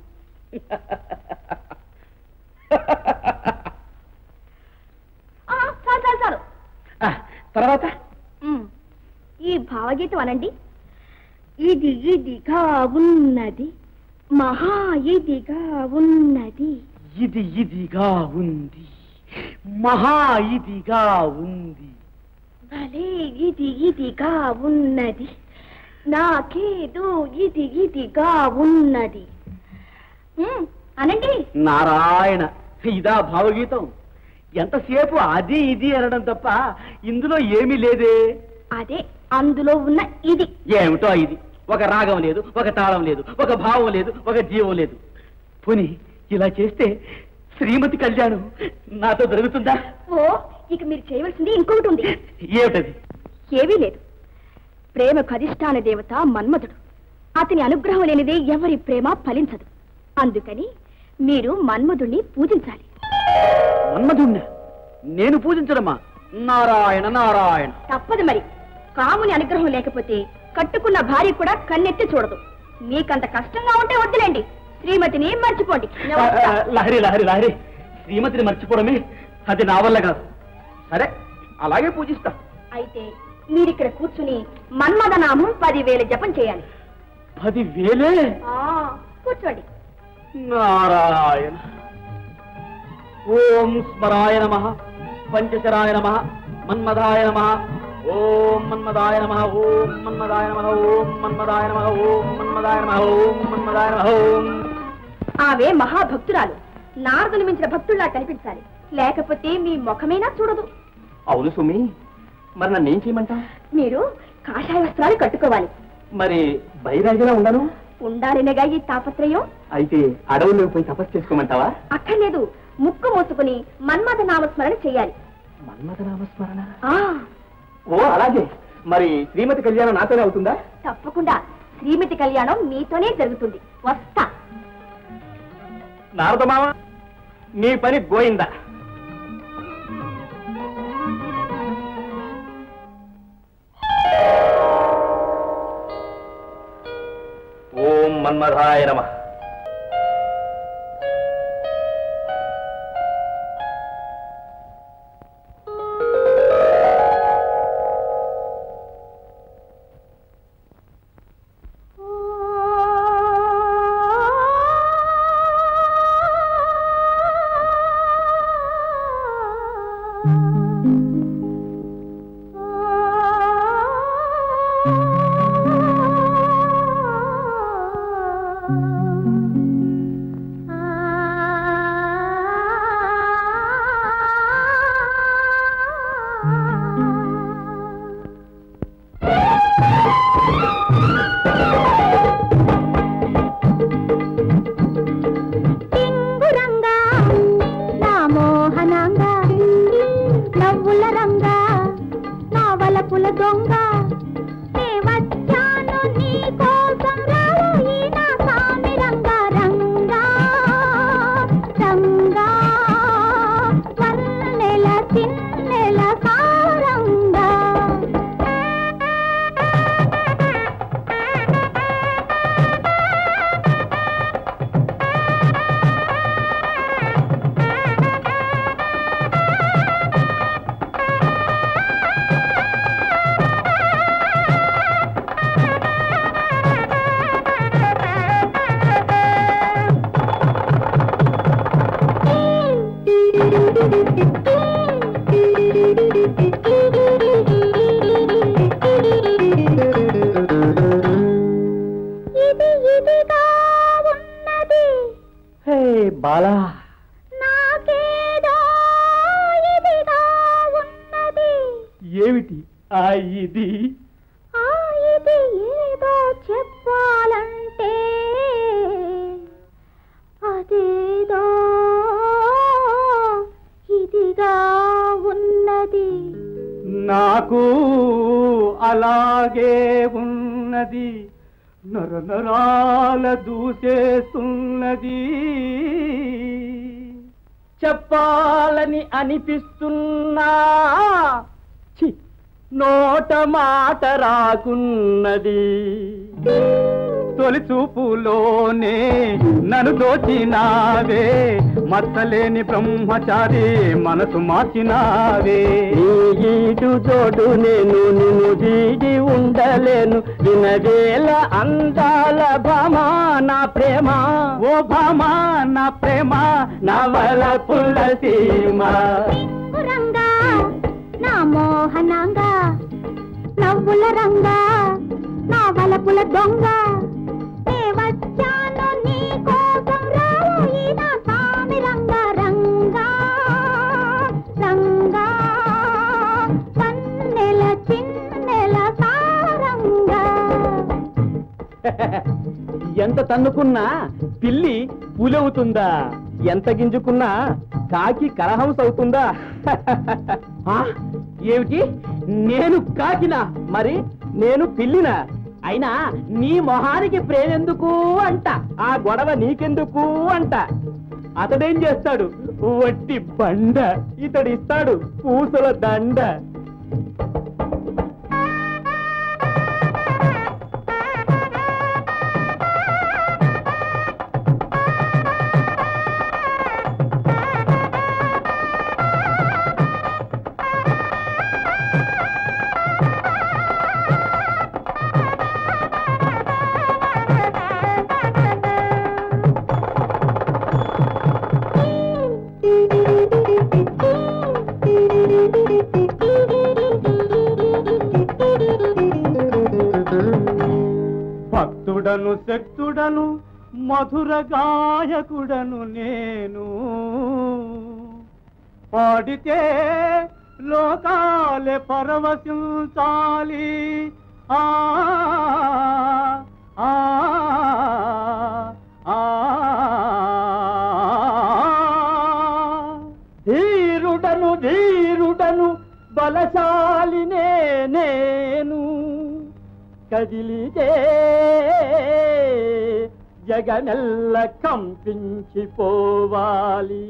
ఆ, చాలు చాలు చాలు ఆ, తర్వాత ఉమ్. ఈ భావగీతం అనండి ఇది ఇదిగా ఉన్నది మహా ఇదిగా ఉన్నది ఇది ఇదిగా ఉంది మహా ఇదిగా ఉంది భలే ఇది ఇదిగా ఉన్నది నాకేదో ఇది ఇదిగా ఉన్నది ఉమ్, అనండి నారాయణ ఇదా భావగీతం ఎంతసేపు అది ఇది అనడం తప్ప ఇందులో ఏమీ లేదే అదే అందులో ఉన్న ఇది ఏమిటో ఇది ఒక రాగం లేదు ఒక తాళం లేదు ఒక భావం లేదు ఒక జీవం లేదు పోనీ ఇలా చేస్తే శ్రీమతి కళ్యాణం నాతో జరుగుతుందా ఓ ఇక మీరు చేయవలసింది ఇంకొకటి ఉంది ఏమిటది ఏమీ లేదు ప్రేమకు అధిష్టాన దేవత మన్మధుడు అతని అనుగ్రహం లేనిదే ఎవరి ప్రేమ ఫలించదు అందుకని మీరు మన్మధుణ్ణి పూజించాలి మన్మధుణ్ణ నేను పూజించడమా నారాయణ నారాయణ తప్పదు మరి కాముని అనుగ్రహం లేకపోతే కట్టుకున్న భార్య కూడా కన్నెత్తి చూడదు మీకంత కష్టంగా ఉంటే వద్దులేండి శ్రీమతిని మర్చిపోండి నేను ఆ, వస్తా. ఆ, లహరి లహరి లహరి శ్రీమతిని మర్చిపోవడమే అది నా వల్ల కాదు సరే అలాగే పూజిస్తా అయితే మీరిక్కడ కూర్చుని మన్మథ నామం పదివేల జపం చేయాలి పది వేలే ఆ, కూర్చోండి నారాయణ ఓం స్మరాయ నమ పంచశరాయ నమ మన్మదాయ నమ ఓం మన్మదాయ నమ ఓం మన్మదాయ నమ ఓం మన్మదాయ నమ ఓం మన్మదాయ నమ ఓం మన్మదాయ నమ ఓం ఆమె మహాభక్తురాలు నారదులు మించిన భక్తుల్లా కనిపించాలి లేకపోతే మీ ముఖమేనా చూడదు అవును సుమి మరి నన్ను ఏం చేయమంటా మీరు కాషాయ వస్త్రాలు కట్టుకోవాలి మరి బైరాగిలా ఉండను ఉండాలనేగా ఈ తాపత్రయం అయితే అడవుల్లో పోయి తపస్సు చేసుకోమంటావా అక్కర్లేదు ముక్కు మూసుకుని మన్మథ నామస్మరణ చేయాలి మన్మథ నామస్మరణ ఆ ఓ అలాగే మరి శ్రీమతి కళ్యాణం నాతోనే అవుతుందా తప్పకుండా శ్రీమతి కళ్యాణం మీతోనే జరుగుతుంది వస్తా నారద మామ నీ పని గోయిందా ఓం మన్మథాయ నమ టింగురంగా నా మోహనంగా నవ్వుల రంగా నా వలపుల దొంగ నే వచ్చాను నీ కోసం రావోయి నా సామి రంగా రంగా రంగా వన్నెల చిన్నెల సారంగా ఇది ఇదిగా ఉన్నది హే బాలా నాకేదో ఇదిగా ఉన్నది ఏమిటి ఆ ఇది ఆ ఇది ఏదో చెప్పాలంటే అదేదో ఇదిగా ఉన్నది నాకు అలాగే ఉన్నది నర నరాల దూసేస్తున్నది చెప్పాలని అనిపిస్తున్నా ఛీ, నోట మాట రాకున్నది తొలి చూపులోనే నన్ను దోచినావే మచ్చలేని బ్రహ్మచారి మనసు మార్చినావే నీ ఈటు చోటు నేను నిన్ను దీగి ఉండలేను వినవేల అందాల భామా నా ప్రేమ ఓ భామా నా ప్రేమ నవల పుల్ల సీమ రంగా నా మోహనంగా నవ్వుల రంగా నా వలపుల దొంగ నే వచ్చాను నీ కోసం రావోయి నా సామి రంగా రంగా రంగా కన్నెల చిన్నెల సారంగా ఎంత తన్నుకున్నా పిల్లి పులవుతుందా ఎంత గింజుకున్నా కాకి కలహంస అవుతుందా ఆ, ఏమిటి నేను కాకినా మరి నేను పిల్లినా అయినా నీ మొహానికి ప్రేమెందుకు అంట ఆ గొడవ నీకెందుకు అంట అతడేం చేస్తాడు వట్టి బండ ఇతడిస్తాడు పూసల దండ Thank you. మధురను మధుర గాయకుడను నేను పాడితే లోకాలే పరవశించాలి ఆ ఆ ఆ ధీరుడను ధీరుడను బలశాలినే నేను కదిలితే జగనెల్ల కంపించిపోవాలి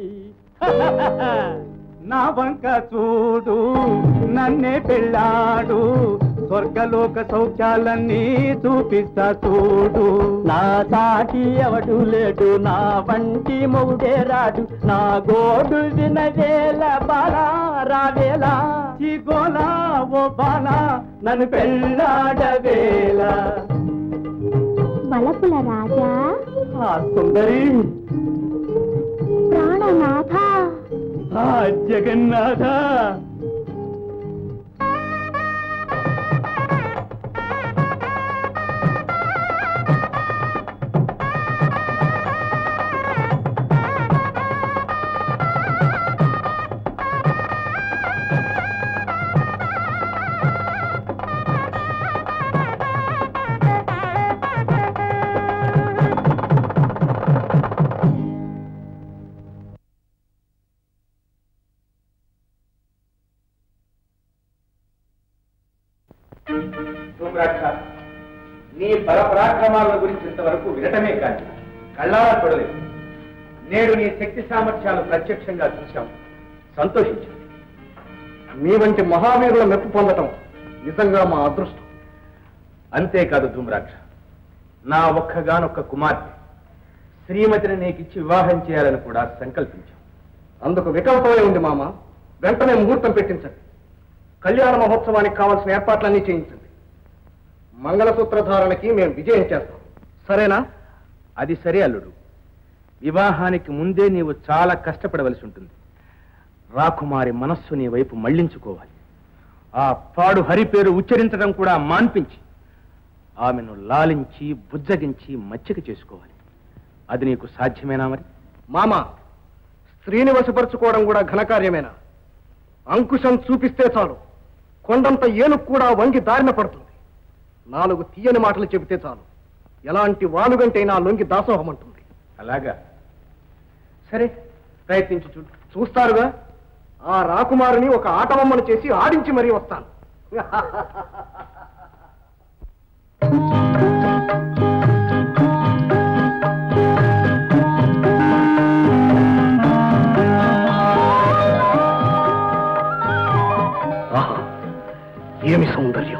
నా వంక చూడు నన్నే పెళ్ళాడు స్వర్గలోక సౌఖ్యాలన్నీ చూపిస్తా చూడు నా సాటి ఎవడు లేడు నా వంటి మొగుడే రాడు నా గోడు వినవేల బాలా రావేలా గోలా ఓ బాలా నన్ను పెళ్ళాడవేళ వలపుల రాజా ఆ సుందరి ప్రాణనాథ ఆ జగన్నాథ ధూమ్రాక్ష నీ బల పరాక్రమాల గురించి ఇంతవరకు వినటమే కాదు కళ్ళారా చూడలేదు నేడు నీ శక్తి సామర్థ్యాలు ప్రత్యక్షంగా చూశాం సంతోషించాం మీ వంటి మహావీరుల మెప్పు పొందటం నిజంగా మా అదృష్టం అంతేకాదు ధూమ్రాక్ష నా ఒక్కగానొక్క కుమార్తె శ్రీమతిని నీకిచ్చి వివాహం చేయాలని కూడా సంకల్పించాం అందుకు వికల్పమే ఉంది మామ వెంటనే ముహూర్తం పెట్టించండి కళ్యాణ మహోత్సవానికి కావాల్సిన ఏర్పాట్లన్నీ చేయించండి మంగళసూత్ర ధారణకి మేము విజయం చేస్తాం సరేనా అది సరే అల్లుడు వివాహానికి ముందే నీవు చాలా కష్టపడవలసి ఉంటుంది రాకుమారి మనస్సు నీ వైపు మళ్లించుకోవాలి ఆ పాడు హరి పేరు ఉచ్చరించడం కూడా మాన్పించి ఆమెను లాలించి బుజ్జగించి మచ్చిక చేసుకోవాలి అది నీకు సాధ్యమేనా మరి మామ స్త్రీని వశపరుచుకోవడం కూడా ఘనకార్యమేనా అంకుశం చూపిస్తే చాలు కొండంత ఏనుగు కూడా వంగి దారిన పడుతుంది నాలుగు తీయని మాటలు చెబితే చాలు ఎలాంటి వాలుగంటైనా లొంగి దాసోహమంటుంది అలాగా సరే ప్రయత్నించి చూడు చూస్తారుగా ఆ రాకుమారుని ఒక ఆటబొమ్మను చేసి ఆడించి మరీ వస్తాను ఆహా, ఏమి సౌందర్యం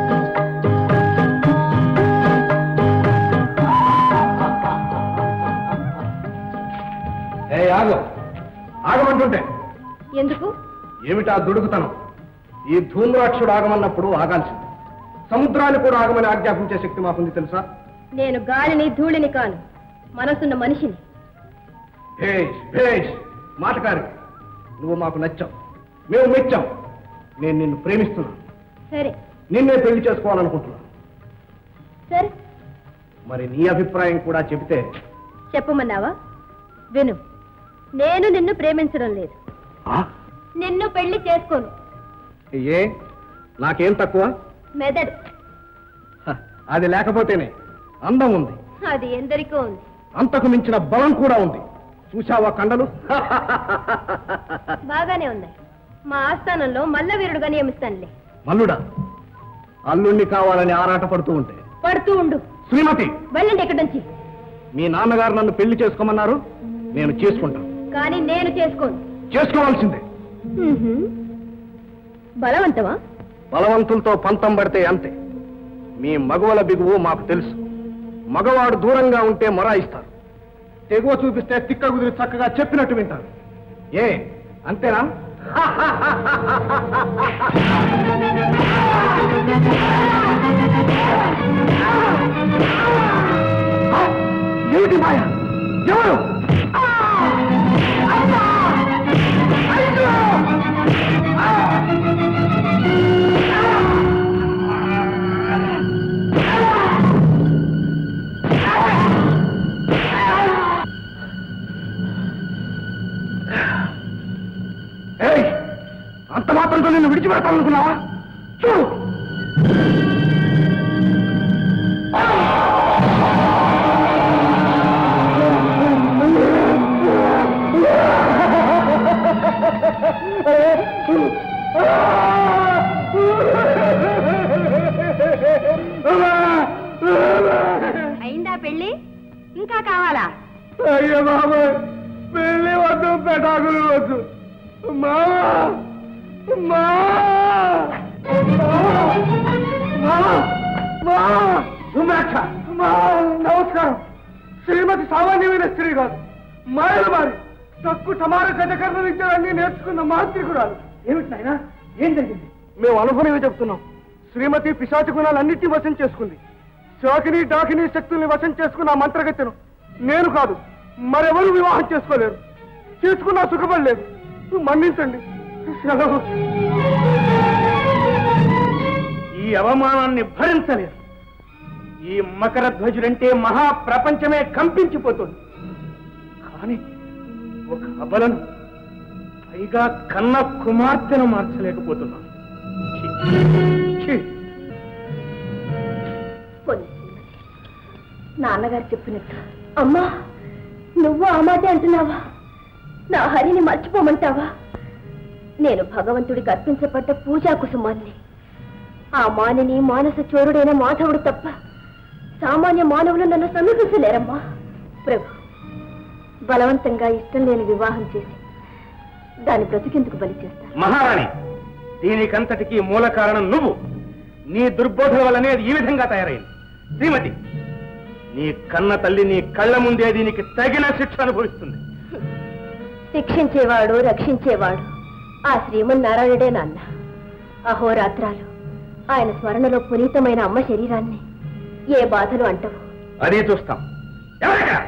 ఏ ఆగు ఆగమంటుంటే ఎందుకు ఏమిటా దుడుకుతనం ఈ ధూమ్రాక్షుడు ఆగమన్నప్పుడు ఆగాల్సింది సముద్రాన్ని కూడా ఆగమని ఆజ్ఞాపించే శక్తి మాకుంది తెలుసా నేను గాలిని ధూళిని కాను మనసున్న మనిషిని భేష్ భేష్ మాటకారి నువ్వు మాకు నచ్చావు మేము మెచ్చాం నేను నిన్ను ప్రేమిస్తున్నాను సరే నిన్నే పెళ్లి చేసుకోవాలనుకుంటున్నాను సరే మరి నీ అభిప్రాయం కూడా చెబితే చెప్పమన్నావా విను నేను నిన్ను ప్రేమించడం లేదు ఆ? నిన్ను పెళ్లి చేసుకోను ఏ నాకేం తక్కువ మెదడు హ, అది లేకపోతేనే అందం ఉంది అది ఎందరికో ఉంది అంతకు మించిన బలం కూడా ఉంది చూశావా కండలు బాగానే ఉన్నాయి మా ఆస్థానంలో మల్లవీరుడుగా నియమిస్తానులే మల్లుడా అల్లుణ్ణి కావాలని ఆరాట పడుతూ ఉంటే పడుతూ ఉండు శ్రీమతి వెళ్ళండి ఇక్కడి నుంచి మీ నాన్నగారు నన్ను పెళ్లి చేసుకోమన్నారు నేను చేసుకుంటాను కానీ నేను చేసుకోను చేసుకోవాల్సిందే ఉహుం. బలవంతమా బలవంతులతో పంతం పడితే అంతే మీ మగవల బిగువు మాకు తెలుసు మగవాడు దూరంగా ఉంటే మొరాయిస్తారు తెగువ చూపిస్తే తిక్క కుదిరి చక్కగా చెప్పినట్టు వింటారు ఏ అంతేనా ఏమిటి మాయ ఎవరు ఆ ఇప్పుడు నిన్ను విడిచిపెడతానుకున్నావా చూడు అయిందా పెళ్లి ఇంకా కావాలా అయ్యో బాబు పెళ్ళి వద్దు పెటాకులు వద్దు మామా నమస్కారం శ్రీమతి సామాన్యమైన స్త్రీ కాదు మాయలు మారి తక్కువ సమాన గజకర్ణ విద్యలన్నీ నేర్చుకున్న మాంత్రికురాలు ఏమిటి నాయనా ఏం జరిగింది మేము అనుభవమే చెప్తున్నాం శ్రీమతి పిశాచి గుణాలన్నింటినీ వశం చేసుకుంది శాకిని డాకిని శక్తుల్ని వశం చేసుకున్న ఆ మంత్రగత్తెను నేను కాదు మరెవరు వివాహం చేసుకోలేరు చేసుకున్నా సుఖపడలేదు మన్నించండి సెలవు ఈ అవమానాన్ని భరించలేరు ఈ మకర ధ్వజుడంటే మహాప్రపంచమే కంపించిపోతుంది కానీ ఒక అబలను పైగా కన్న కుమార్తెను మార్చలేకపోతున్నాను ఛీ! ఛీ! పోనీ శ్రీమతి. నాన్నగారు చెప్పినట్టు అమ్మా నువ్వు ఆ మాటే అంటున్నావా నా హరిని మర్చిపోమంటావా నేను భగవంతుడికి అర్పించబడ్డ పూజా కుసుమాన్ని ఆ మానిని మానస చోరుడైన మాధవుడు తప్ప సామాన్య మానవులు నన్ను సమీపించలేరమ్మా ప్రభు బలవంతంగా ఇష్టం లేని వివాహం చేసి దాని బ్రతికెందుకు బలి చేస్తారు మహారాణి దీనికంతటికి మూల కారణం నువ్వు నీ దుర్బోధన వల్లనే అది ఈ విధంగా తయారైంది శ్రీమతి నీ కన్న తల్లి నీ కళ్ళ ముందే దీనికి తగిన శిక్ష అనుభవిస్తుంది శిక్షించేవాడు రక్షించేవాడు ఆ శ్రీమన్నారాయణుడే నాన్న అహోరాత్రాలు ఆయన స్మరణలో పునీతమైన అమ్మ శరీరాన్ని ఏ బాధలు అంటవు అది చూస్తాం ఎవరక్కడ?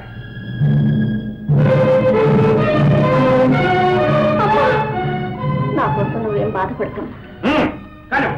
అమ్మా! నా కోసం నువ్వేం బాధపడతావు హ్మ్, కాను.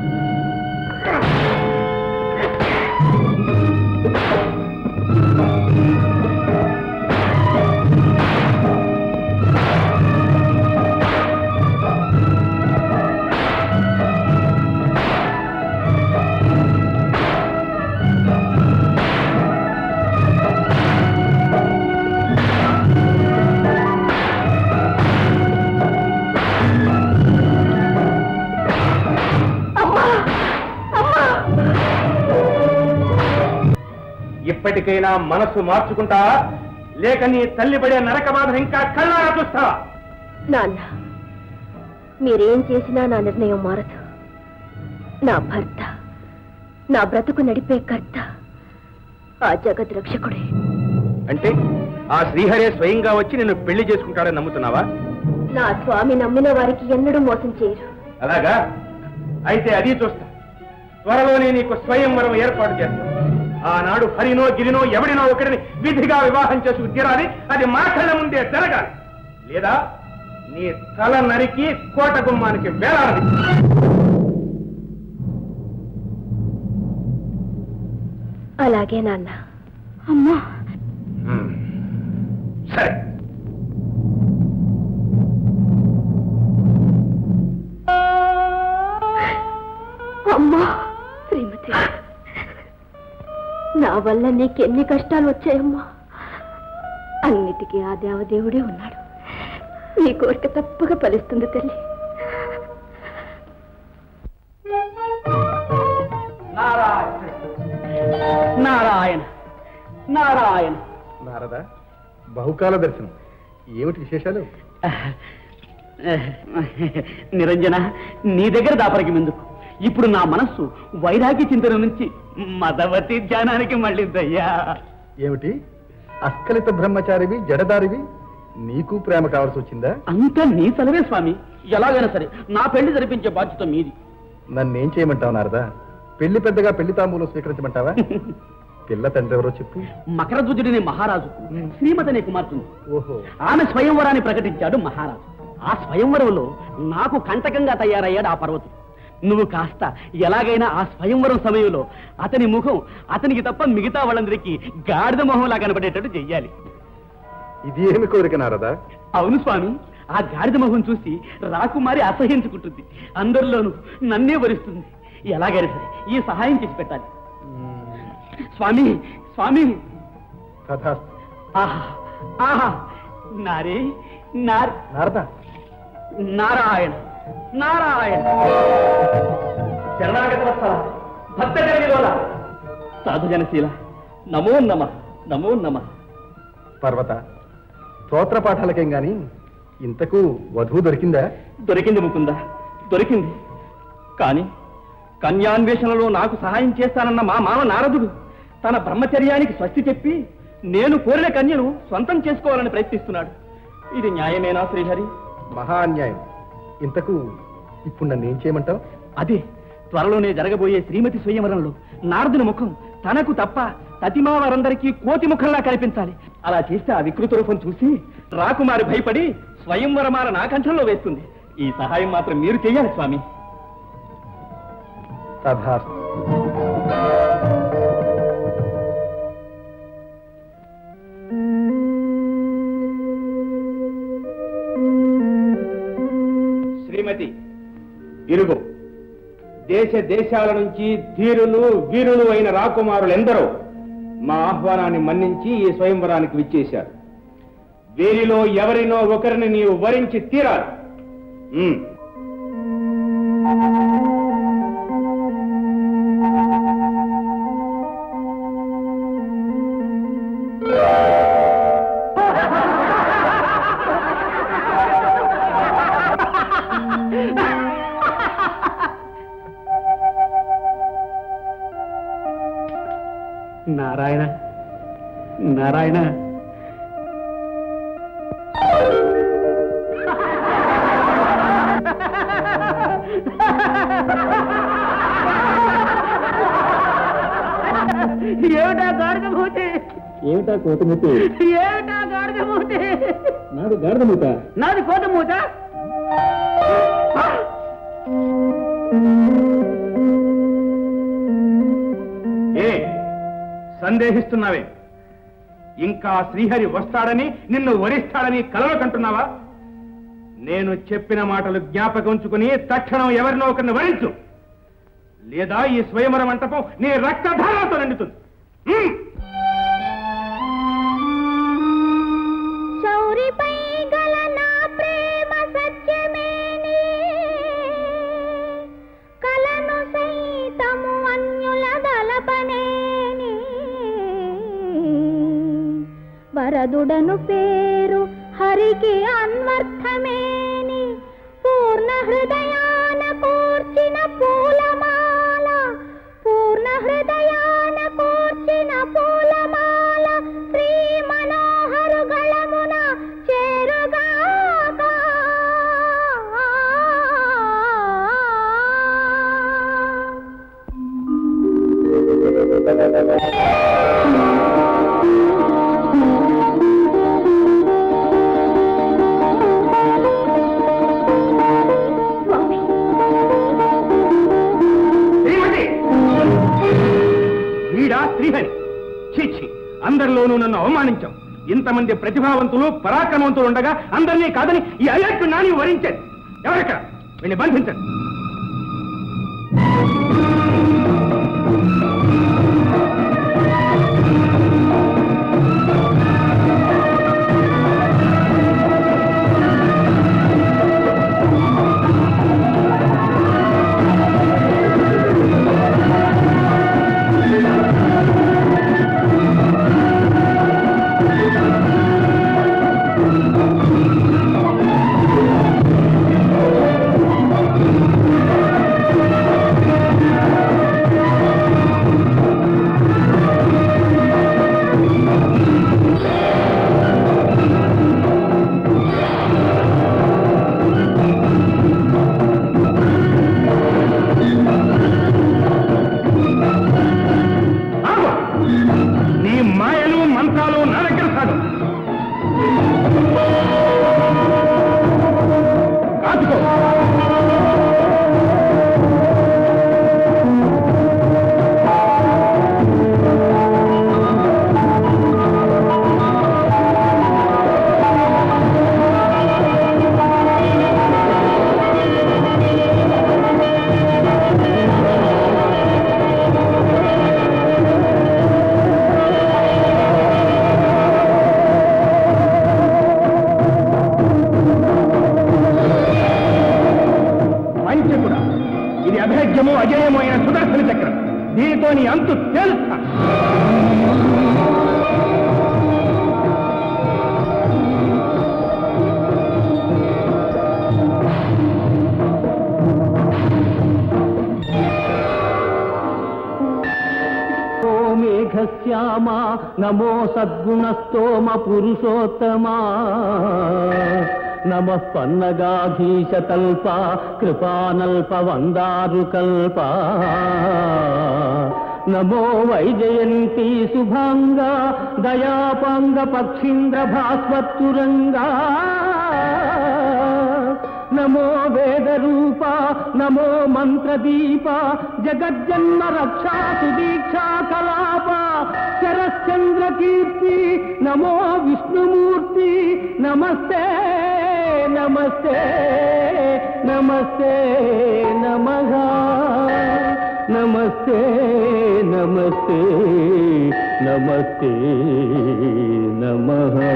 ఇప్పటికైనా మనసు మార్చుకుంటావా లేక నీ తల్లి పడే నరక బాధ ఇంకా కళ్ళారా చూస్తావా నాన్న మీరేం చేసినా నా నిర్ణయం మారదు నా భర్త నా బ్రతుకు నడిపే కర్త ఆ జగద్ రక్షకుడే అంటే ఆ శ్రీహరే స్వయంగా వచ్చి నిన్ను పెళ్లి చేసుకుంటాడని నమ్ముతున్నావా నా స్వామి నమ్మిన వారికి ఎన్నడూ మోసం చేయరు అలాగా అయితే అది చూస్తా త్వరలోనే నీకు స్వయంవరం ఏర్పాటు చేస్తా ఆనాడు హరినో గిరినో ఎవడినో ఒకడిని విధిగా వివాహం చేసుకు తీరాలి అది మా కళ్ళ ముందే జరగాలి లేదా నీ తల నరికి కోట గుమ్మానికి వేలాలి అలాగే నాన్న అమ్మా సరే అమ్మా శ్రీమతి నా వల్ల నీకెన్ని కష్టాలు వచ్చాయమ్మా అన్నిటికీ ఆ దేవదేవుడే ఉన్నాడు నీ కోరిక తప్పగా ఫలిస్తుంది తల్లి నారాయణ నారాయణ నారదా బహుకాల దర్శనం ఏమిటి విశేషాలు నిరంజన నీ దగ్గర దాపరికి ఎందుకు ఇప్పుడు నా మనస్సు వైరాగ్య చింతన నుంచి మదవతి ధ్యానానికి మళ్ళిందయ్యా ఏమిటి అస్కలిత బ్రహ్మచారివి జడదారివి నీకు ప్రేమ కావాల్సి వచ్చిందా అంతా నీ సెలవే స్వామి ఎలాగైనా సరే నా పెళ్లి జరిపించే బాధ్యత మీది నన్నేం చేయమంటావు నారదా పెళ్లి పెద్దగా పెళ్లి తాంబూలు స్వీకరించమంటావా పిల్ల తండ్రి ఎవరో చెప్పు మకరధ్వజుడిని మహారాజు శ్రీమతి అనే కుమార్తెను ఓహో ఆమె స్వయంవరాన్ని ప్రకటించాడు మహారాజు ఆ స్వయంవరంలో నాకు కంటకంగా తయారయ్యాడు ఆ పర్వతం నువ్వు కాస్త ఎలాగైనా ఆ స్వయంవరం సమయంలో అతని ముఖం అతనికి తప్ప మిగతా వాళ్ళందరికీ గాడిద మొహంలా కనబడేటట్టు చెయ్యాలి ఇది ఏమి కోరిక నారదా అవును స్వామి ఆ గాడిద మొహం చూసి రాకుమారి అసహించుకుంటుంది అందరిలోనూ నన్నే వరిస్తుంది ఎలాగైనా సరే ఈ సహాయం చేసి పెట్టాలి స్వామి స్వామి తథాస్తు ఆహా ఆహా నారే నార్ నారద నారాయణ నారాయణ శరణాగత వత్సల భక్త జనవిలోల సాధు జనశీల నమో నమ నమో నమ పర్వత స్తోత్ర పాఠాలకేం గాని ఇంతకు వధువు దొరికిందా దొరికింది ముకుంద దొరికింది కానీ కన్యాన్వేషణలో నాకు సహాయం చేస్తానన్న మా మామ నారదుడు తన బ్రహ్మచర్యానికి స్వస్తి చెప్పి నేను కోరిన కన్యను సొంతం చేసుకోవాలని ప్రయత్నిస్తున్నాడు ఇది న్యాయమేనా శ్రీహరి మహా అన్యాయం ఇంతకు ఇప్పుడు నన్ను ఏం చేయమంటావు అదే త్వరలోనే జరగబోయే శ్రీమతి స్వయంవరంలో నారదుని ముఖం తనకు తప్ప తతిమా వారందరికీ కోతి ముఖంలా కనిపించాలి అలా చేస్తే ఆ వికృత రూపం చూసి రాకుమారి భయపడి స్వయంవరమాల నా కంఠంలో వేస్తుంది ఈ సహాయం మాత్రం మీరు చెయ్యాలి స్వామి తథాస్తు శ్రీమతి ఇరుగు దేశ దేశాల నుంచి ధీరులు వీరులు అయిన రాకుమారులెందరో మా ఆహ్వానాన్ని మన్నించి ఈ స్వయంవరానికి విచ్చేశారు వీరిలో ఎవరినో ఒకరిని నీవు వరించి తీరాలి ఉమ్. నారాయణ నారాయణ ఏమిటా గాడిదమూతి ఏమిటా కోతముతి ఏమిటా గాడిదమూతి నాడు గాడిదముత నాది కోతమూత ఏ సందేహిస్తున్నావే ఇంకా శ్రీహరి వస్తాడని నిన్ను వరిస్తాడని కలలు కంటున్నావా నేను చెప్పిన మాటలు జ్ఞాపకం ఉంచుకుని తక్షణం ఎవరినో ఒకరిని వరించు లేదా ఈ స్వయంవర మంటపం నీ రక్తధారాలతో నిండుతుంది హ్మ్. శౌరిపై గల నా ప్రేమ సత్యమేనే కలను సైతము అన్యుల దలపనేని వరదుడను పేరు హరికి అన్వర్థమేని పూర్ణ హృదయాన కూర్చిన పూలమాల పూర్ణ హృదయాన కూర్చిన పూలమాల శ్రీ మనోహరు గళమున చేరుగాక స్వామి శ్రీమతి వీడా శ్రీహరి చీచి అందరిలోనూ నన్ను అవమానించాం ఇంతమంది ప్రతిభావంతులు పరాక్రమవంతులు ఉండగా అందరినీ కాదని ఈ అయోగ్య నాని వరించాడు ఎవరెక్కడ వీళ్ళని బంధించండి ఆ దీంతో నీ అంతు తేలుస్తా ఓ మేఘశ్యామ నమో సద్గుణస్తోమ పురుషోత్తమా నమ పన్నగాధీశతల్ప కృపానల్ప వందారు కల్ప నమో వైజయంతి శుభాంగ దయాపాంగ పక్షీంద్ర భాస్వత్తురంగా నమో వేద రూప నమో మంత్రదీప జగజ్జన్మ రక్షా సుదీక్షా కలాప శరశ్చంద్ర కీర్తి నమో విష్ణుమూర్తి నమస్తే నమస్తే నమస్తే నమః నమస్తే నమస్తే నమస్తే నమః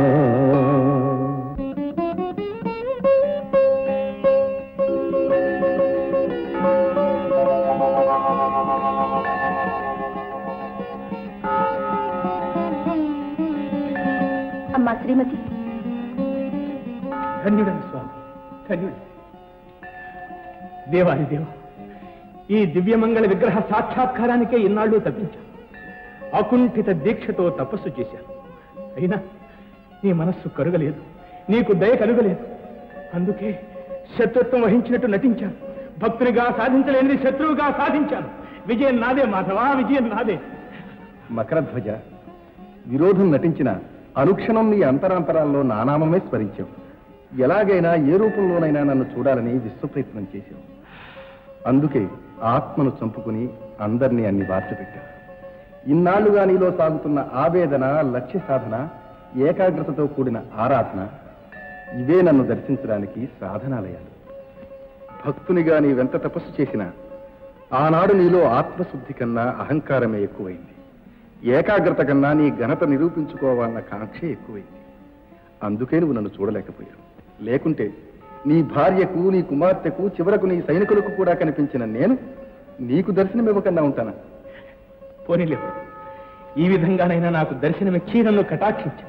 అమ్మా శ్రీమతి ధన్యుడని స్వామి ధన్యుడు దేవాది దేవ ఈ దివ్యమంగళ విగ్రహ సాక్షాత్కారానికే ఇన్నాళ్ళు తప్పించాను అకుంఠిత దీక్షతో తపస్సు చేశాను అయినా నీ మనస్సు కరుగలేదు నీకు దయ కలుగలేదు అందుకే శత్రుత్వం వహించినట్టు నటించాను భక్తునిగా సాధించలేనిది శత్రువుగా సాధించాను విజయం నాదే మాధవా విజయం నాదే మకరధ్వజ విరోధం నటించిన అనుక్షణం నీ అంతరాంతరాల్లో నానామమే స్మరించావు ఎలాగైనా ఏ రూపంలోనైనా నన్ను చూడాలని విశ్వప్రయత్నం చేశావు అందుకే ఆత్మను చంపుకుని అందరినీ అన్ని బాధ్య పెట్టావు ఇన్నాళ్లుగా నీలో సాగుతున్న ఆవేదన లక్ష్య సాధన ఏకాగ్రతతో కూడిన ఆరాధన ఇవే నన్ను దర్శించడానికి సాధనాలయాలు భక్తునిగా నీవెంత తపస్సు చేసినా ఆనాడు నీలో ఆత్మశుద్ధి కన్నా అహంకారమే ఎక్కువైంది ఏకాగ్రత కన్నా నీ ఘనత నిరూపించుకోవాలన్న కాంక్షే ఎక్కువైంది అందుకే నువ్వు నన్ను చూడలేకపోయావు లేకుంటే నీ భార్యకు నీ కుమార్తెకు చివరకు నీ సైనికులకు కూడా కనిపించిన నేను నీకు దర్శనమివ్వకుండా ఉంటానా పోనీలేవు ఈ విధంగానైనా నాకు దర్శనమిచ్చి నన్ను కటాక్షించు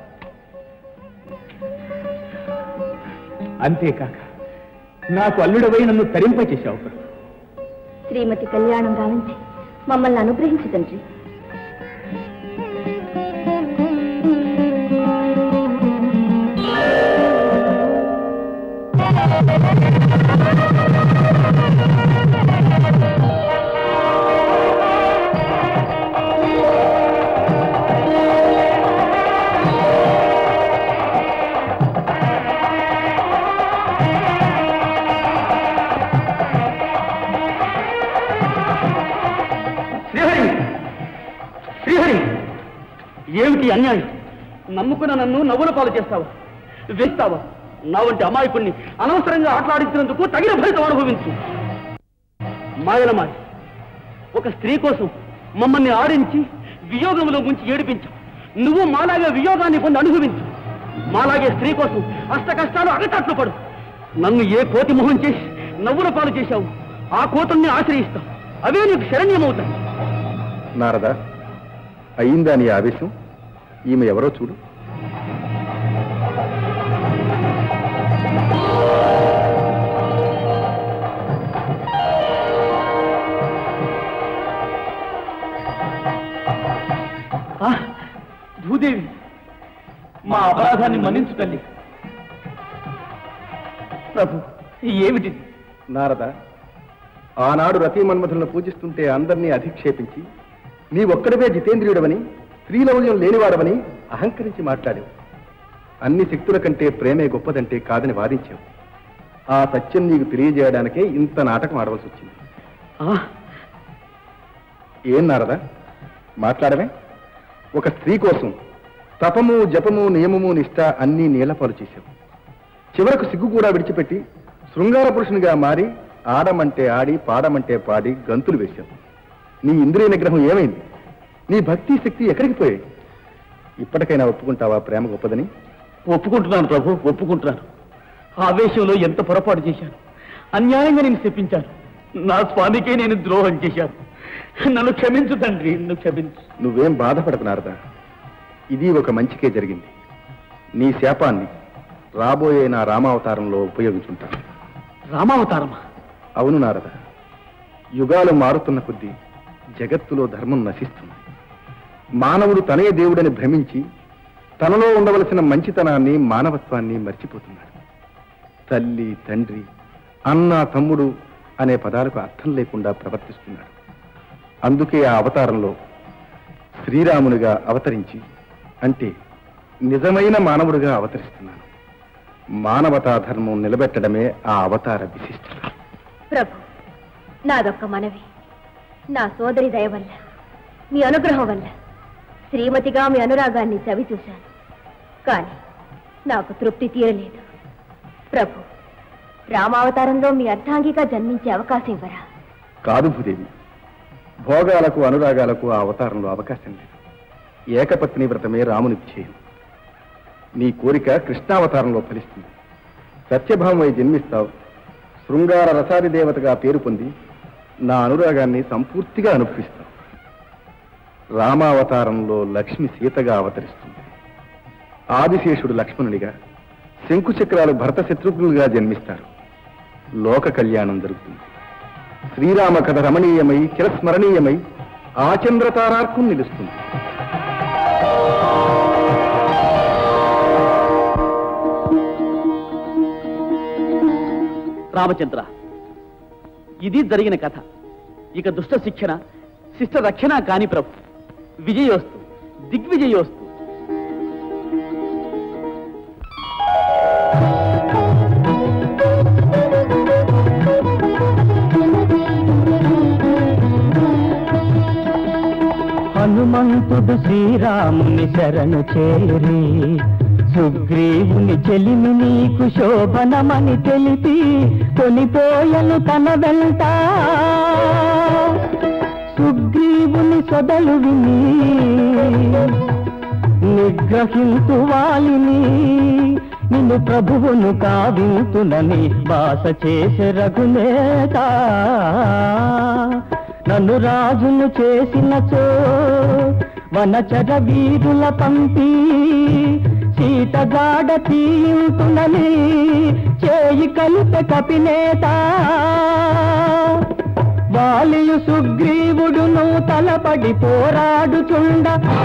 అంతేకాక నాకు అల్లుడవై నన్ను తరింపచేశావు ప్రభు. శ్రీమతి కళ్యాణం గావించి మమ్మల్ని అనుగ్రహించు తండ్రి శ్రీహరి శ్రీహరి ఏమిటి అన్యాయం నమ్ముకున్న నన్ను నవ్వుల పాలు చేస్తావా వేస్తావా నా వంటి అమాయకుణ్ణి అనవసరంగా ఆటలాడించినందుకు తగిన ఫలితం అనుభవించు మాయల మాయ ఒక స్త్రీ కోసం మమ్మల్ని ఆడించి వియోగంలో ముంచి ఏడిపించు నువ్వు మాలాగే వియోగాన్ని పొంది అనుభవించు మాలాగే స్త్రీ కోసం అష్ట కష్టాలు అగచాట్లు పడు నన్ను ఏ కోతి మొహం చేసి నవ్వుల పాలు చేశావు ఆ కోతుల్ని ఆశ్రయిస్తావు అవే నీకు శరణ్యమవుతాయి నారదా అయిందా నీ ఆవేశం ఈమె ఎవరో చూడు ఆ, భూదేవి మా అపరాధాన్ని మన్నించు తల్లి ప్రభు ఏమిటి నారద ఆనాడు రతి మన్మధులను పూజిస్తుంటే అందరినీ అధిక్షేపించి నీ ఒక్కడివే జితేంద్రియుడవని స్త్రీలౌల్యం లేనివాడవని అహంకరించి మాట్లాడావు అన్ని శక్తుల కంటే ప్రేమే గొప్పదంటే కాదని వాదించావు ఆ సత్యం నీకు తెలియజేయడానికే ఇంత నాటకం ఆడవలసి వచ్చింది ఆ, ఏం నారదా మాట్లాడమే ఒక స్త్రీ కోసం తపము జపము నియమము నిష్ట అన్నీ నీలపాలు చేశావు చివరకు సిగ్గు కూడా విడిచిపెట్టి శృంగార పురుషునిగా మారి ఆడమంటే ఆడి పాడమంటే పాడి గంతులు వేశావు నీ ఇంద్రియ నిగ్రహం ఏమైంది నీ భక్తి శక్తి ఎక్కడికి పోయాయి ఇప్పటికైనా ఒప్పుకుంటావా ప్రేమ గొప్పదని ఒప్పుకుంటున్నాను ప్రభు ఒప్పుకుంటున్నాను ఆవేశంలో ఎంత పొరపాటు చేశాను అన్యాయంగా నేను చెప్పించాను నా స్వామికే నేను ద్రోహం చేశాను నన్ను క్షమించు తండ్రి నన్ను క్షమించు నువ్వేం బాధపడకు నారదా ఇది ఒక మంచికే జరిగింది నీ శాపాన్ని రాబోయే నా రామావతారంలో ఉపయోగించుంటాను రామావతారమా అవును నారద యుగాలు మారుతున్న కొద్దీ జగత్తులో ధర్మం నశిస్తుంది మానవుడు తనే దేవుడని భ్రమించి తనలో ఉండవలసిన మంచితనాన్ని మానవత్వాన్ని మర్చిపోతున్నాడు తల్లి తండ్రి అన్న తమ్ముడు అనే పదాలకు అర్థం లేకుండా ప్రవర్తిస్తున్నాడు అందుకే ఆ అవతారంలో శ్రీరామునిగా అవతరించి అంటే నిజమైన మానవుడిగా అవతరిస్తున్నాను మానవతా ధర్మం నిలబెట్టడమే ఆ అవతార విశిష్టత ప్రభు నాదొక్క మనవి నా సోదరి దయ వల్ల మీ అనుగ్రహం వల్ల శ్రీమతిగా మీ అనురాగాన్ని చవి చూశాను కానీ నాకు తృప్తి తీరలేదు ప్రభు రామావతారంలో మీ అర్ధాంగిగా జన్మించే అవకాశం ఇవ్వరా కాదు భూదేవి భోగాలకు అనురాగాలకు ఆ అవతారంలో అవకాశం లేదు ఏకపత్ని వ్రతమే రాముని విజయం నీ కోరిక కృష్ణావతారంలో ఫలిస్తుంది సత్యభామై జన్మిస్తావు శృంగార రసాది దేవతగా పేరు పొంది నా అనురాగాన్ని సంపూర్తిగా అనుభవిస్తావు రామావతారంలో లక్ష్మి సీతగా అవతరిస్తుంది ఆదిశేషుడు లక్ష్మణునిగా శంకుచక్రాలు భరత శత్రుఘ్నులుగా జన్మిస్తారు లోక కళ్యాణం జరుగుతుంది శ్రీరామ కథ రమణీయమై చిరస్మరణీయమై ఆచంద్రతారార్కం నిలుస్తుంది రామచంద్ర ఇది జరిగిన కథ ఇక దుష్ట శిక్షణ శిష్ట రక్షణ కాని ప్రభు విజయోస్తు దిగ్విజయోస్తు హనుమంతుడు శ్రీరాముని శరణు చేరి సుగ్రీవుని చెలిమి నీకు శోభనమని తెలిపి కొనిపోయను తన వెంట సుగ్రీవుని సొదలు విని నిగ్రహింతు వాలిని నిన్ను ప్రభువును కావింతునని బాస చేసే రఘునేత నన్ను రాజును చేసినచో వనచర వీరుల పంపి సీత గాడ తీయుతునని చేయి కలిప కపినేత వాలియు సుగ్రీవుడును తలపడి పోరాడుచుండ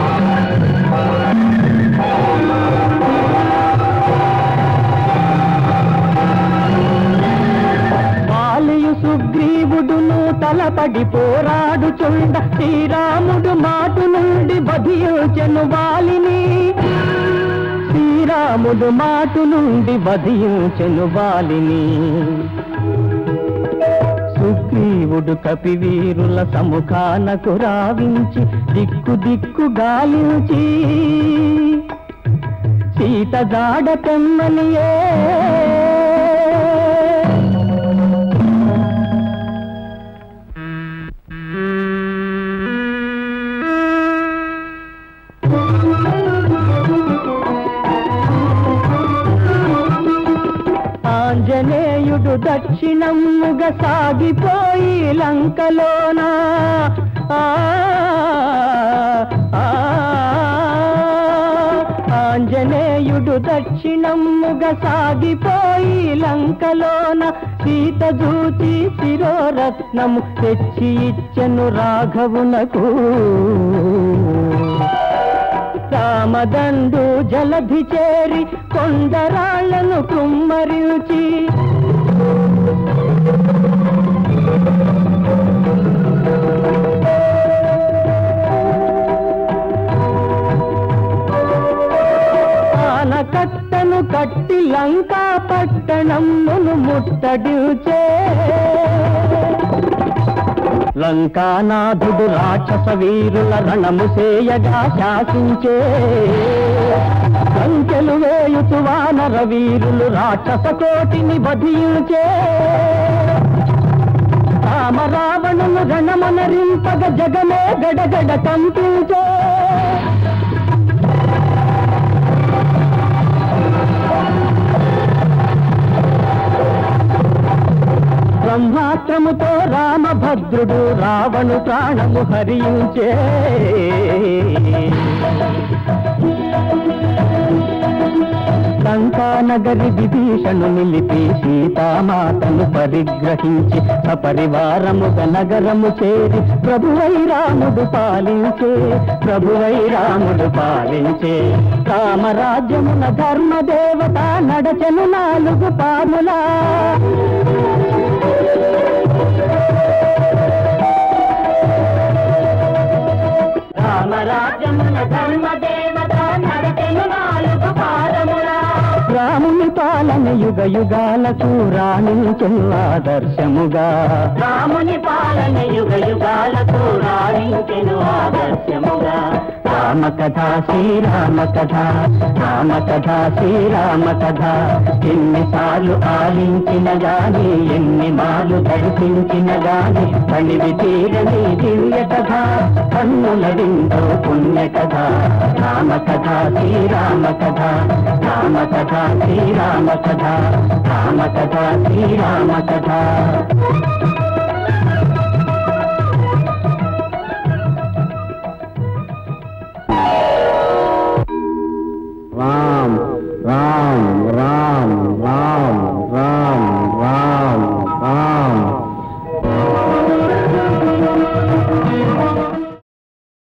వాలియు సుగ్రీవుడును తలపడి పోరాడుచుండ శ్రీరాముడు మాటు నుండి వధించెను వాలిని శ్రీరాముడు మాటు నుండి వధించెను వాలిని సుగ్రీవుడు కపివీరుల సముఖానకు రావించి దిక్కు దిక్కు గాలించి సీత జాడ తెమ్మనియే ఆంజనేయుడు దక్షిణముగా సాగిపోయి లంకలోనా ఆ, ఆ, ఆంజనేయుడు దక్షిణముగా సాగిపోయి లంకలోన సీత జూచి శిరోరత్నము తెచ్చి ఇచ్చెను రాఘవునకు రామదండు జలధి చేరి కొండరాళ్లను కుమ్మరిచి ఆనకట్టను కట్టి లంకా పట్టణమును ముట్టడిచే లంకానాథుడు రాక్షస వీరుల రణము సేయగా శాసించే సంఖ్యలు వేయుచు వానర వీరులు రాక్షస కోటిని వధించే రామ రావణులు రణమనరింపగ జగమే గడగడ కంపించే బ్రహ్మాస్త్రముతో రామ వీరభద్రుడు రావణు ప్రాణము హరించే లంకానగరి విభీషణు నిలిపి సీతామాతను పరిగ్రహించి సపరివారముగ నగరము చేరి ప్రభువై రాముడు పాలించే ప్రభువై రాముడు పాలించే రామరాజ్యమున ధర్మదేవత నడచెను నాలుగు పాములా రామరాజ్యమున ధర్మదేవత నడచెను నాలుగు పాదములా రాముని పాలన యుగ యుగాలకు రాణించెను ఆదర్శముగా రాముని పాలన యుగ యుగాలకు రాణించెను ఆదర్శముగా రామ కథ శ్రీరామ కథ రామ కథ శ్రీరామ కథ ఎన్నిసార్లు ఆలించిన గాని ఎన్ని మాలు దర్శించిన గాని పనివి తీరని దివ్య కథ కన్నుల విందో పుణ్య కథ రామ కథ శ్రీరామ కథ రామ కథ శ్రీరామ కథ రామ కథ శ్రీరామ కథ రామ్ రామ్ రామ్